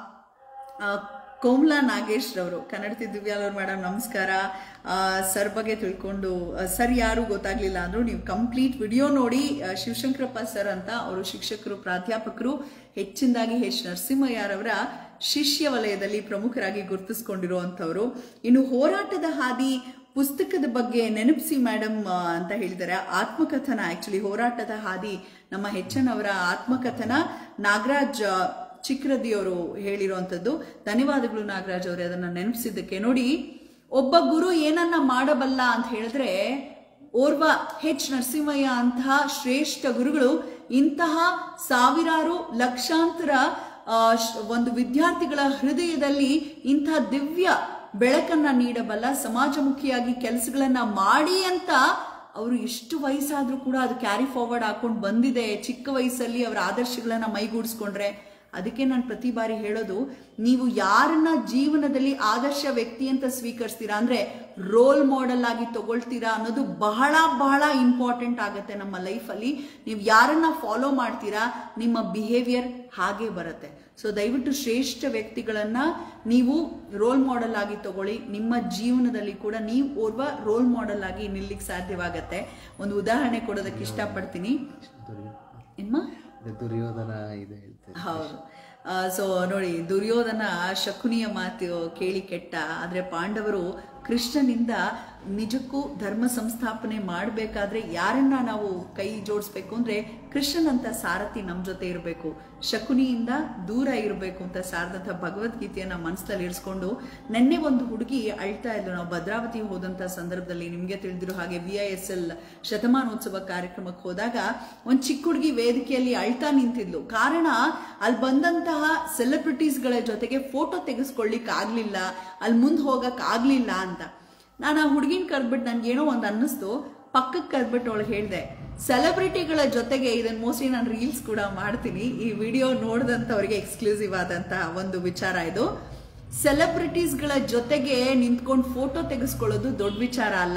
ಆ, ಕೋಮ್ಲಾ ನಾಗೇಶ್ ರವರು ಕನ್ನಡತಿ ದಿವ್ಯಾಲವ್ರು ಮೇಡಮ್ ನಮಸ್ಕಾರ ಆ, ಸರ್ ಬಗ್ಗೆ ತಿಳ್ಕೊಂಡು ಆ, ಸರ್ ಯಾರು ಗೊತ್ತಾಗ್ಲಿಲ್ಲ ಅಂದ್ರು ನೀವು ಕಂಪ್ಲೀಟ್ ವಿಡಿಯೋ ನೋಡಿ ಆ, ಶಿವಶಂಕರಪ್ಪ ಸರ್ ಅಂತ ಅವರು ಶಿಕ್ಷಕರು ಪ್ರಾಧ್ಯಾಪಕರು ಹೆಚ್ಚಿನದಾಗಿ ಎಚ್ ನರಸಿಂಹಯ್ಯರವರ ಶಿಷ್ಯ ವಲಯದಲ್ಲಿ ಪ್ರಮುಖರಾಗಿ ಗುರುತಿಸ್ಕೊಂಡಿರುವಂತವರು ಇನ್ನು ಹೋರಾಟದ ಹಾದಿ ಪುಸ್ತಕದ ಬಗ್ಗೆ ನೆನಪಿಸಿ ಮೇಡಮ್ ಅಂತ ಹೇಳಿದ್ದಾರೆ ಆತ್ಮಕಥನ ಆಕ್ಚುಲಿ ಹೋರಾಟದ ಹಾದಿ ನಮ್ಮ ಹೆಚ್ಚನ್ ಅವರ ಆತ್ಮಕಥನ ನಾಗರಾಜ್ ಆ, ಚಿಕ್ರದಿಯವರು ಹೇಳಿರುವಂತದ್ದು ಧನ್ಯವಾದಗಳು ನಾಗರಾಜ್ ಅವರೇ ಅದನ್ನ ನೆನಪಿಸಿದ್ದಕ್ಕೆ ನೋಡಿ ಒಬ್ಬ ಗುರು ಏನನ್ನ ಮಾಡಬಲ್ಲ ಅಂತ ಹೇಳಿದ್ರೆ ಓರ್ವ ಹೆಚ್ ನರಸಿಂಹಯ್ಯ ಅಂತಹ ಶ್ರೇಷ್ಠ ಗುರುಗಳು ಇಂತಹ ಸಾವಿರಾರು ಲಕ್ಷಾಂತರ ಆ, ಶ್- ಒಂದು ವಿದ್ಯಾರ್ಥಿಗಳ ಹೃದಯದಲ್ಲಿ ಇಂತಹ ದಿವ್ಯ ಬೆಳಕನ್ನ ನೀಡಬಲ್ಲ ಸಮಾಜಮುಖಿಯಾಗಿ ಕೆಲಸಗಳನ್ನ ಮಾಡಿ ಅಂತ ಅವರು ಎಷ್ಟು ವಯಸ್ಸಾದ್ರೂ ಕೂಡ ಅದು ಕ್ಯಾರಿ ಫಾರ್ವರ್ಡ್ ಹಾಕೊಂಡು ಬಂದಿದೆ ಚಿಕ್ಕ ವಯಸ್ಸಲ್ಲಿ ಅವರ ಆದರ್ಶಗಳನ್ನ ಮೈಗೂಡಿಸ್ಕೊಂಡ್ರೆ ಅದಕ್ಕೆ ನಾನು ಪ್ರತಿ ಬಾರಿ ಹೇಳೋದು ನೀವು ಯಾರನ್ನ ಜೀವನದಲ್ಲಿ ಆದರ್ಶ ವ್ಯಕ್ತಿ ಅಂತ ಸ್ವೀಕರಿಸ್ತೀರಾ ಅಂದ್ರೆ ರೋಲ್ ಮಾಡೆಲ್ ಆಗಿ ತಗೊಳ್ತೀರಾ ಅನ್ನೋದು ಬಹಳ ಬಹಳ ಇಂಪಾರ್ಟೆಂಟ್ ಆಗುತ್ತೆ ನಮ್ಮ ಲೈಫಲ್ಲಿ ನೀವು ಯಾರನ್ನ ಫಾಲೋ ಮಾಡ್ತೀರಾ ನಿಮ್ಮ ಬಿಹೇವಿಯರ್ ಹಾಗೆ ಬರುತ್ತೆ ಸೊ ದಯವಿಟ್ಟು ಶ್ರೇಷ್ಠ ವ್ಯಕ್ತಿಗಳನ್ನ ನೀವು ರೋಲ್ ಮಾಡೆಲ್ ಆಗಿ ತಗೊಳ್ಳಿ ನಿಮ್ಮ ಜೀವನದಲ್ಲಿ ಕೂಡ ನೀವು ಓರ್ವ ರೋಲ್ ಮಾಡೆಲ್ ಆಗಿ ನಿಲ್ಲಿಕ್ಕೆ ಸಾಧ್ಯವಾಗತ್ತೆ ಒಂದು ಉದಾಹರಣೆ ಕೊಡೋದಕ್ಕೆ ಇಷ್ಟಪಡ್ತೀನಿ ಎಮ್ಮ ದುರ್ಯೋಧನ ಇದೆ ಹೇಳ್ತಾರೆ ಹೌದು ಸೊ ನೋಡಿ ದುರ್ಯೋಧನ ಶಕುನಿಯ ಮಾತು ಕೇಳಿ ಕೆಟ್ಟ ಆದ್ರೆ ಪಾಂಡವರು ಕೃಷ್ಣನಿಂದ ನಿಜಕ್ಕೂ ಧರ್ಮ ಸಂಸ್ಥಾಪನೆ ಮಾಡಬೇಕಾದ್ರೆ ಯಾರನ್ನ ನಾವು ಕೈ ಜೋಡಿಸ್ಬೇಕು ಅಂದ್ರೆ ಕೃಷ್ಣನ್ ಅಂತ ಸಾರಥಿ ನಮ್ಮ ಜೊತೆ ಇರಬೇಕು ಶಕುನಿಯಿಂದ ದೂರ ಇರಬೇಕು ಅಂತ ಸಾರದಂಥ ಭಗವದ್ಗೀತೆಯನ್ನ ಮನಸ್ಸಲ್ಲಿ ಇರಿಸ್ಕೊಂಡು ನೆನ್ನೆ ಒಂದು ಹುಡುಗಿ ಅಳ್ತಾ ಇದ್ಲು ನಾವು ಭದ್ರಾವತಿ ಹೋದಂತ ಸಂದರ್ಭದಲ್ಲಿ ನಿಮ್ಗೆ ತಿಳಿದಿರೋ ಹಾಗೆ ವಿ ಐ ಎಸ್ ಎಲ್ ಶತಮಾನೋತ್ಸವ ಕಾರ್ಯಕ್ರಮಕ್ಕೆ ಹೋದಾಗ ಒಂದ್ ಚಿಕ್ಕ ಹುಡುಗಿ ವೇದಿಕೆಯಲ್ಲಿ ಅಳ್ತಾ ನಿಂತಿದ್ಲು ಕಾರಣ ಅಲ್ಲಿ ಬಂದಂತಹ ಸೆಲೆಬ್ರಿಟೀಸ್ಗಳ ಜೊತೆಗೆ ಫೋಟೋ ತೆಗೆಸ್ಕೊಳ್ಳಿಕ್ ಆಗ್ಲಿಲ್ಲ ಅಲ್ಲಿ ಮುಂದೆ ಹೋಗಕ್ ಆಗ್ಲಿಲ್ಲ ಅಂತ ನಾನು ಆ ಹುಡುಗಿನ ಕರೆದ್ಬಿಟ್ಟು ನನ್ಗೇನೋ ಒಂದು ಅನ್ನಿಸ್ತು ಪಕ್ಕಕ್ಕೆ ಕರೆದ್ಬಿಟ್ಟು ಅವಳು ಹೇಳಿದೆ ಸೆಲೆಬ್ರಿಟಿಗಳ ಜೊತೆಗೆ ಇದನ್ನ ಮೋಸ್ಟ್ಲಿ ನಾನು ರೀಲ್ಸ್ ಕೂಡ ಮಾಡ್ತೀನಿ ಈ ವಿಡಿಯೋ ನೋಡಿದಂಥವ್ರಿಗೆ ಎಕ್ಸ್ಕ್ಲೂಸಿವ್ ಆದಂತಹ ಒಂದು ವಿಚಾರ ಇದು ಸೆಲೆಬ್ರಿಟೀಸ್ಗಳ ಜೊತೆಗೆ ನಿಂತ್ಕೊಂಡು ಫೋಟೋ ತೆಗೆಸ್ಕೊಳ್ಳೋದು ದೊಡ್ಡ ವಿಚಾರ ಅಲ್ಲ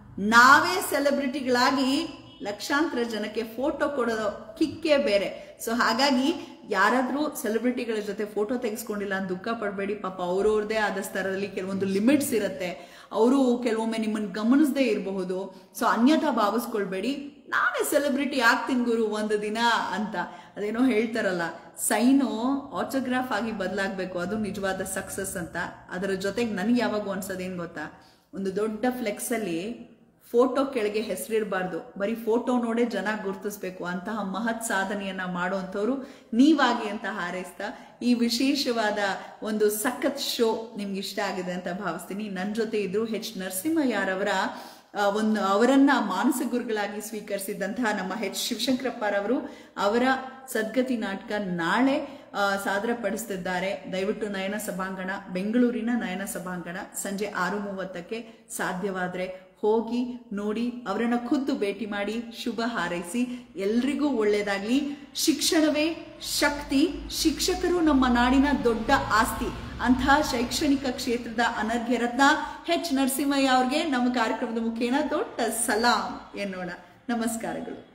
ನಾವೇ ಸೆಲೆಬ್ರಿಟಿಗಳಾಗಿ ಲಕ್ಷಾಂತರ ಜನಕ್ಕೆ ಫೋಟೋ ಕೊಡೋದು ಕಿಕ್ಕೇ ಬೇರೆ ಸೊ ಹಾಗಾಗಿ ಯಾರಾದ್ರೂ ಸೆಲೆಬ್ರಿಟಿಗಳ ಜೊತೆ ಫೋಟೋ ತೆಗೆಸ್ಕೊಂಡಿಲ್ಲ ಅಂತ ದುಃಖ ಪಡಬೇಡಿ ಪಾಪ ಅವ್ರವ್ರದೇ ಆದ ಸ್ತರದಲ್ಲಿ ಕೆಲವೊಂದು ಲಿಮಿಟ್ಸ್ ಇರುತ್ತೆ ಅವರು ಕೆಲವೊಮ್ಮೆ ನಿಮ್ಮನ್ನ ಗಮನಿಸದೇ ಇರಬಹುದು ಸೊ ಅನ್ಯಥಾ ಭಾವಿಸ್ಕೊಳ್ಬೇಡಿ ನಾನೇ ಸೆಲೆಬ್ರಿಟಿ ಆಗ್ತೀನಿ ಗುರು ಒಂದು ದಿನ ಅಂತ ಅದೇನೋ ಹೇಳ್ತಾರಲ್ಲ ಸೈನು ಆಟೋಗ್ರಾಫ್ ಆಗಿ ಬದಲಾಗಬೇಕು ಅದು ನಿಜವಾದ ಸಕ್ಸಸ್ ಅಂತ ಅದರ ಜೊತೆಗೆ ನನಗೆ ಯಾವಾಗ ಅನ್ಸೋದೇನು ಗೊತ್ತಾ ಒಂದು ದೊಡ್ಡ ಫ್ಲೆಕ್ಸ್ ಅಲ್ಲಿ ಫೋಟೋ ಕೆಳಗೆ ಹೆಸರಿರಬಾರ್ದು ಬರೀ ಫೋಟೋ ನೋಡೇ ಜನ ಗುರುತಿಸ್ಬೇಕು ಅಂತಹ ಮಹತ್ ಸಾಧನೆಯನ್ನ ಮಾಡುವಂಥವ್ರು ನೀವಾಗಿ ಅಂತ ಹಾರೈಸ್ತಾ ಈ ವಿಶೇಷವಾದ ಒಂದು ಸಖತ್ ಶೋ ನಿಮ್ಗೆ ಇಷ್ಟ ಆಗಿದೆ ಅಂತ ಭಾವಿಸ್ತೀನಿ ನನ್ನ ಜೊತೆ ಇದ್ರು ಹೆಚ್ ನರಸಿಂಹಯ್ಯರವರ ಆ, ಒಂದು ಅವರನ್ನ ಮಾನಸ ಗುರುಗಳಾಗಿ ಸ್ವೀಕರಿಸಿದಂತಹ ನಮ್ಮ ಹೆಚ್ ಶಿವಶಂಕರಪ್ಪರವರು ಅವರ ಸದ್ಗತಿ ನಾಟಕ ನಾಳೆ ಆ, ಸಾದರ ಪಡಿಸ್ತಿದ್ದಾರೆ ದಯವಿಟ್ಟು ನಯನ ಸಭಾಂಗಣ ಬೆಂಗಳೂರಿನ ನಯನ ಸಭಾಂಗಣ ಸಂಜೆ ಆರು ಮೂವತ್ತಕ್ಕೆ ಸಾಧ್ಯವಾದ್ರೆ ಹೋಗಿ ನೋಡಿ ಅವರನ್ನ ಖುದ್ದು ಭೇಟಿ ಮಾಡಿ ಶುಭ ಹಾರೈಸಿ ಎಲ್ರಿಗೂ ಒಳ್ಳೇದಾಗ್ಲಿ ಶಿಕ್ಷಣವೇ ಶಕ್ತಿ ಶಿಕ್ಷಕರು ನಮ್ಮ ನಾಡಿನ ದೊಡ್ಡ ಆಸ್ತಿ ಅಂತಹ ಶೈಕ್ಷಣಿಕ ಕ್ಷೇತ್ರದ ಅನರ್ಘ್ಯ ರತ್ನ ಎಚ್ ನರಸಿಂಹಯ್ಯ ಅವ್ರಿಗೆ ನಮ್ಮ ಕಾರ್ಯಕ್ರಮದ ಮುಖೇನ ದೊಡ್ಡ ಸಲಾಂ ಎನ್ನೋಣ ನಮಸ್ಕಾರಗಳು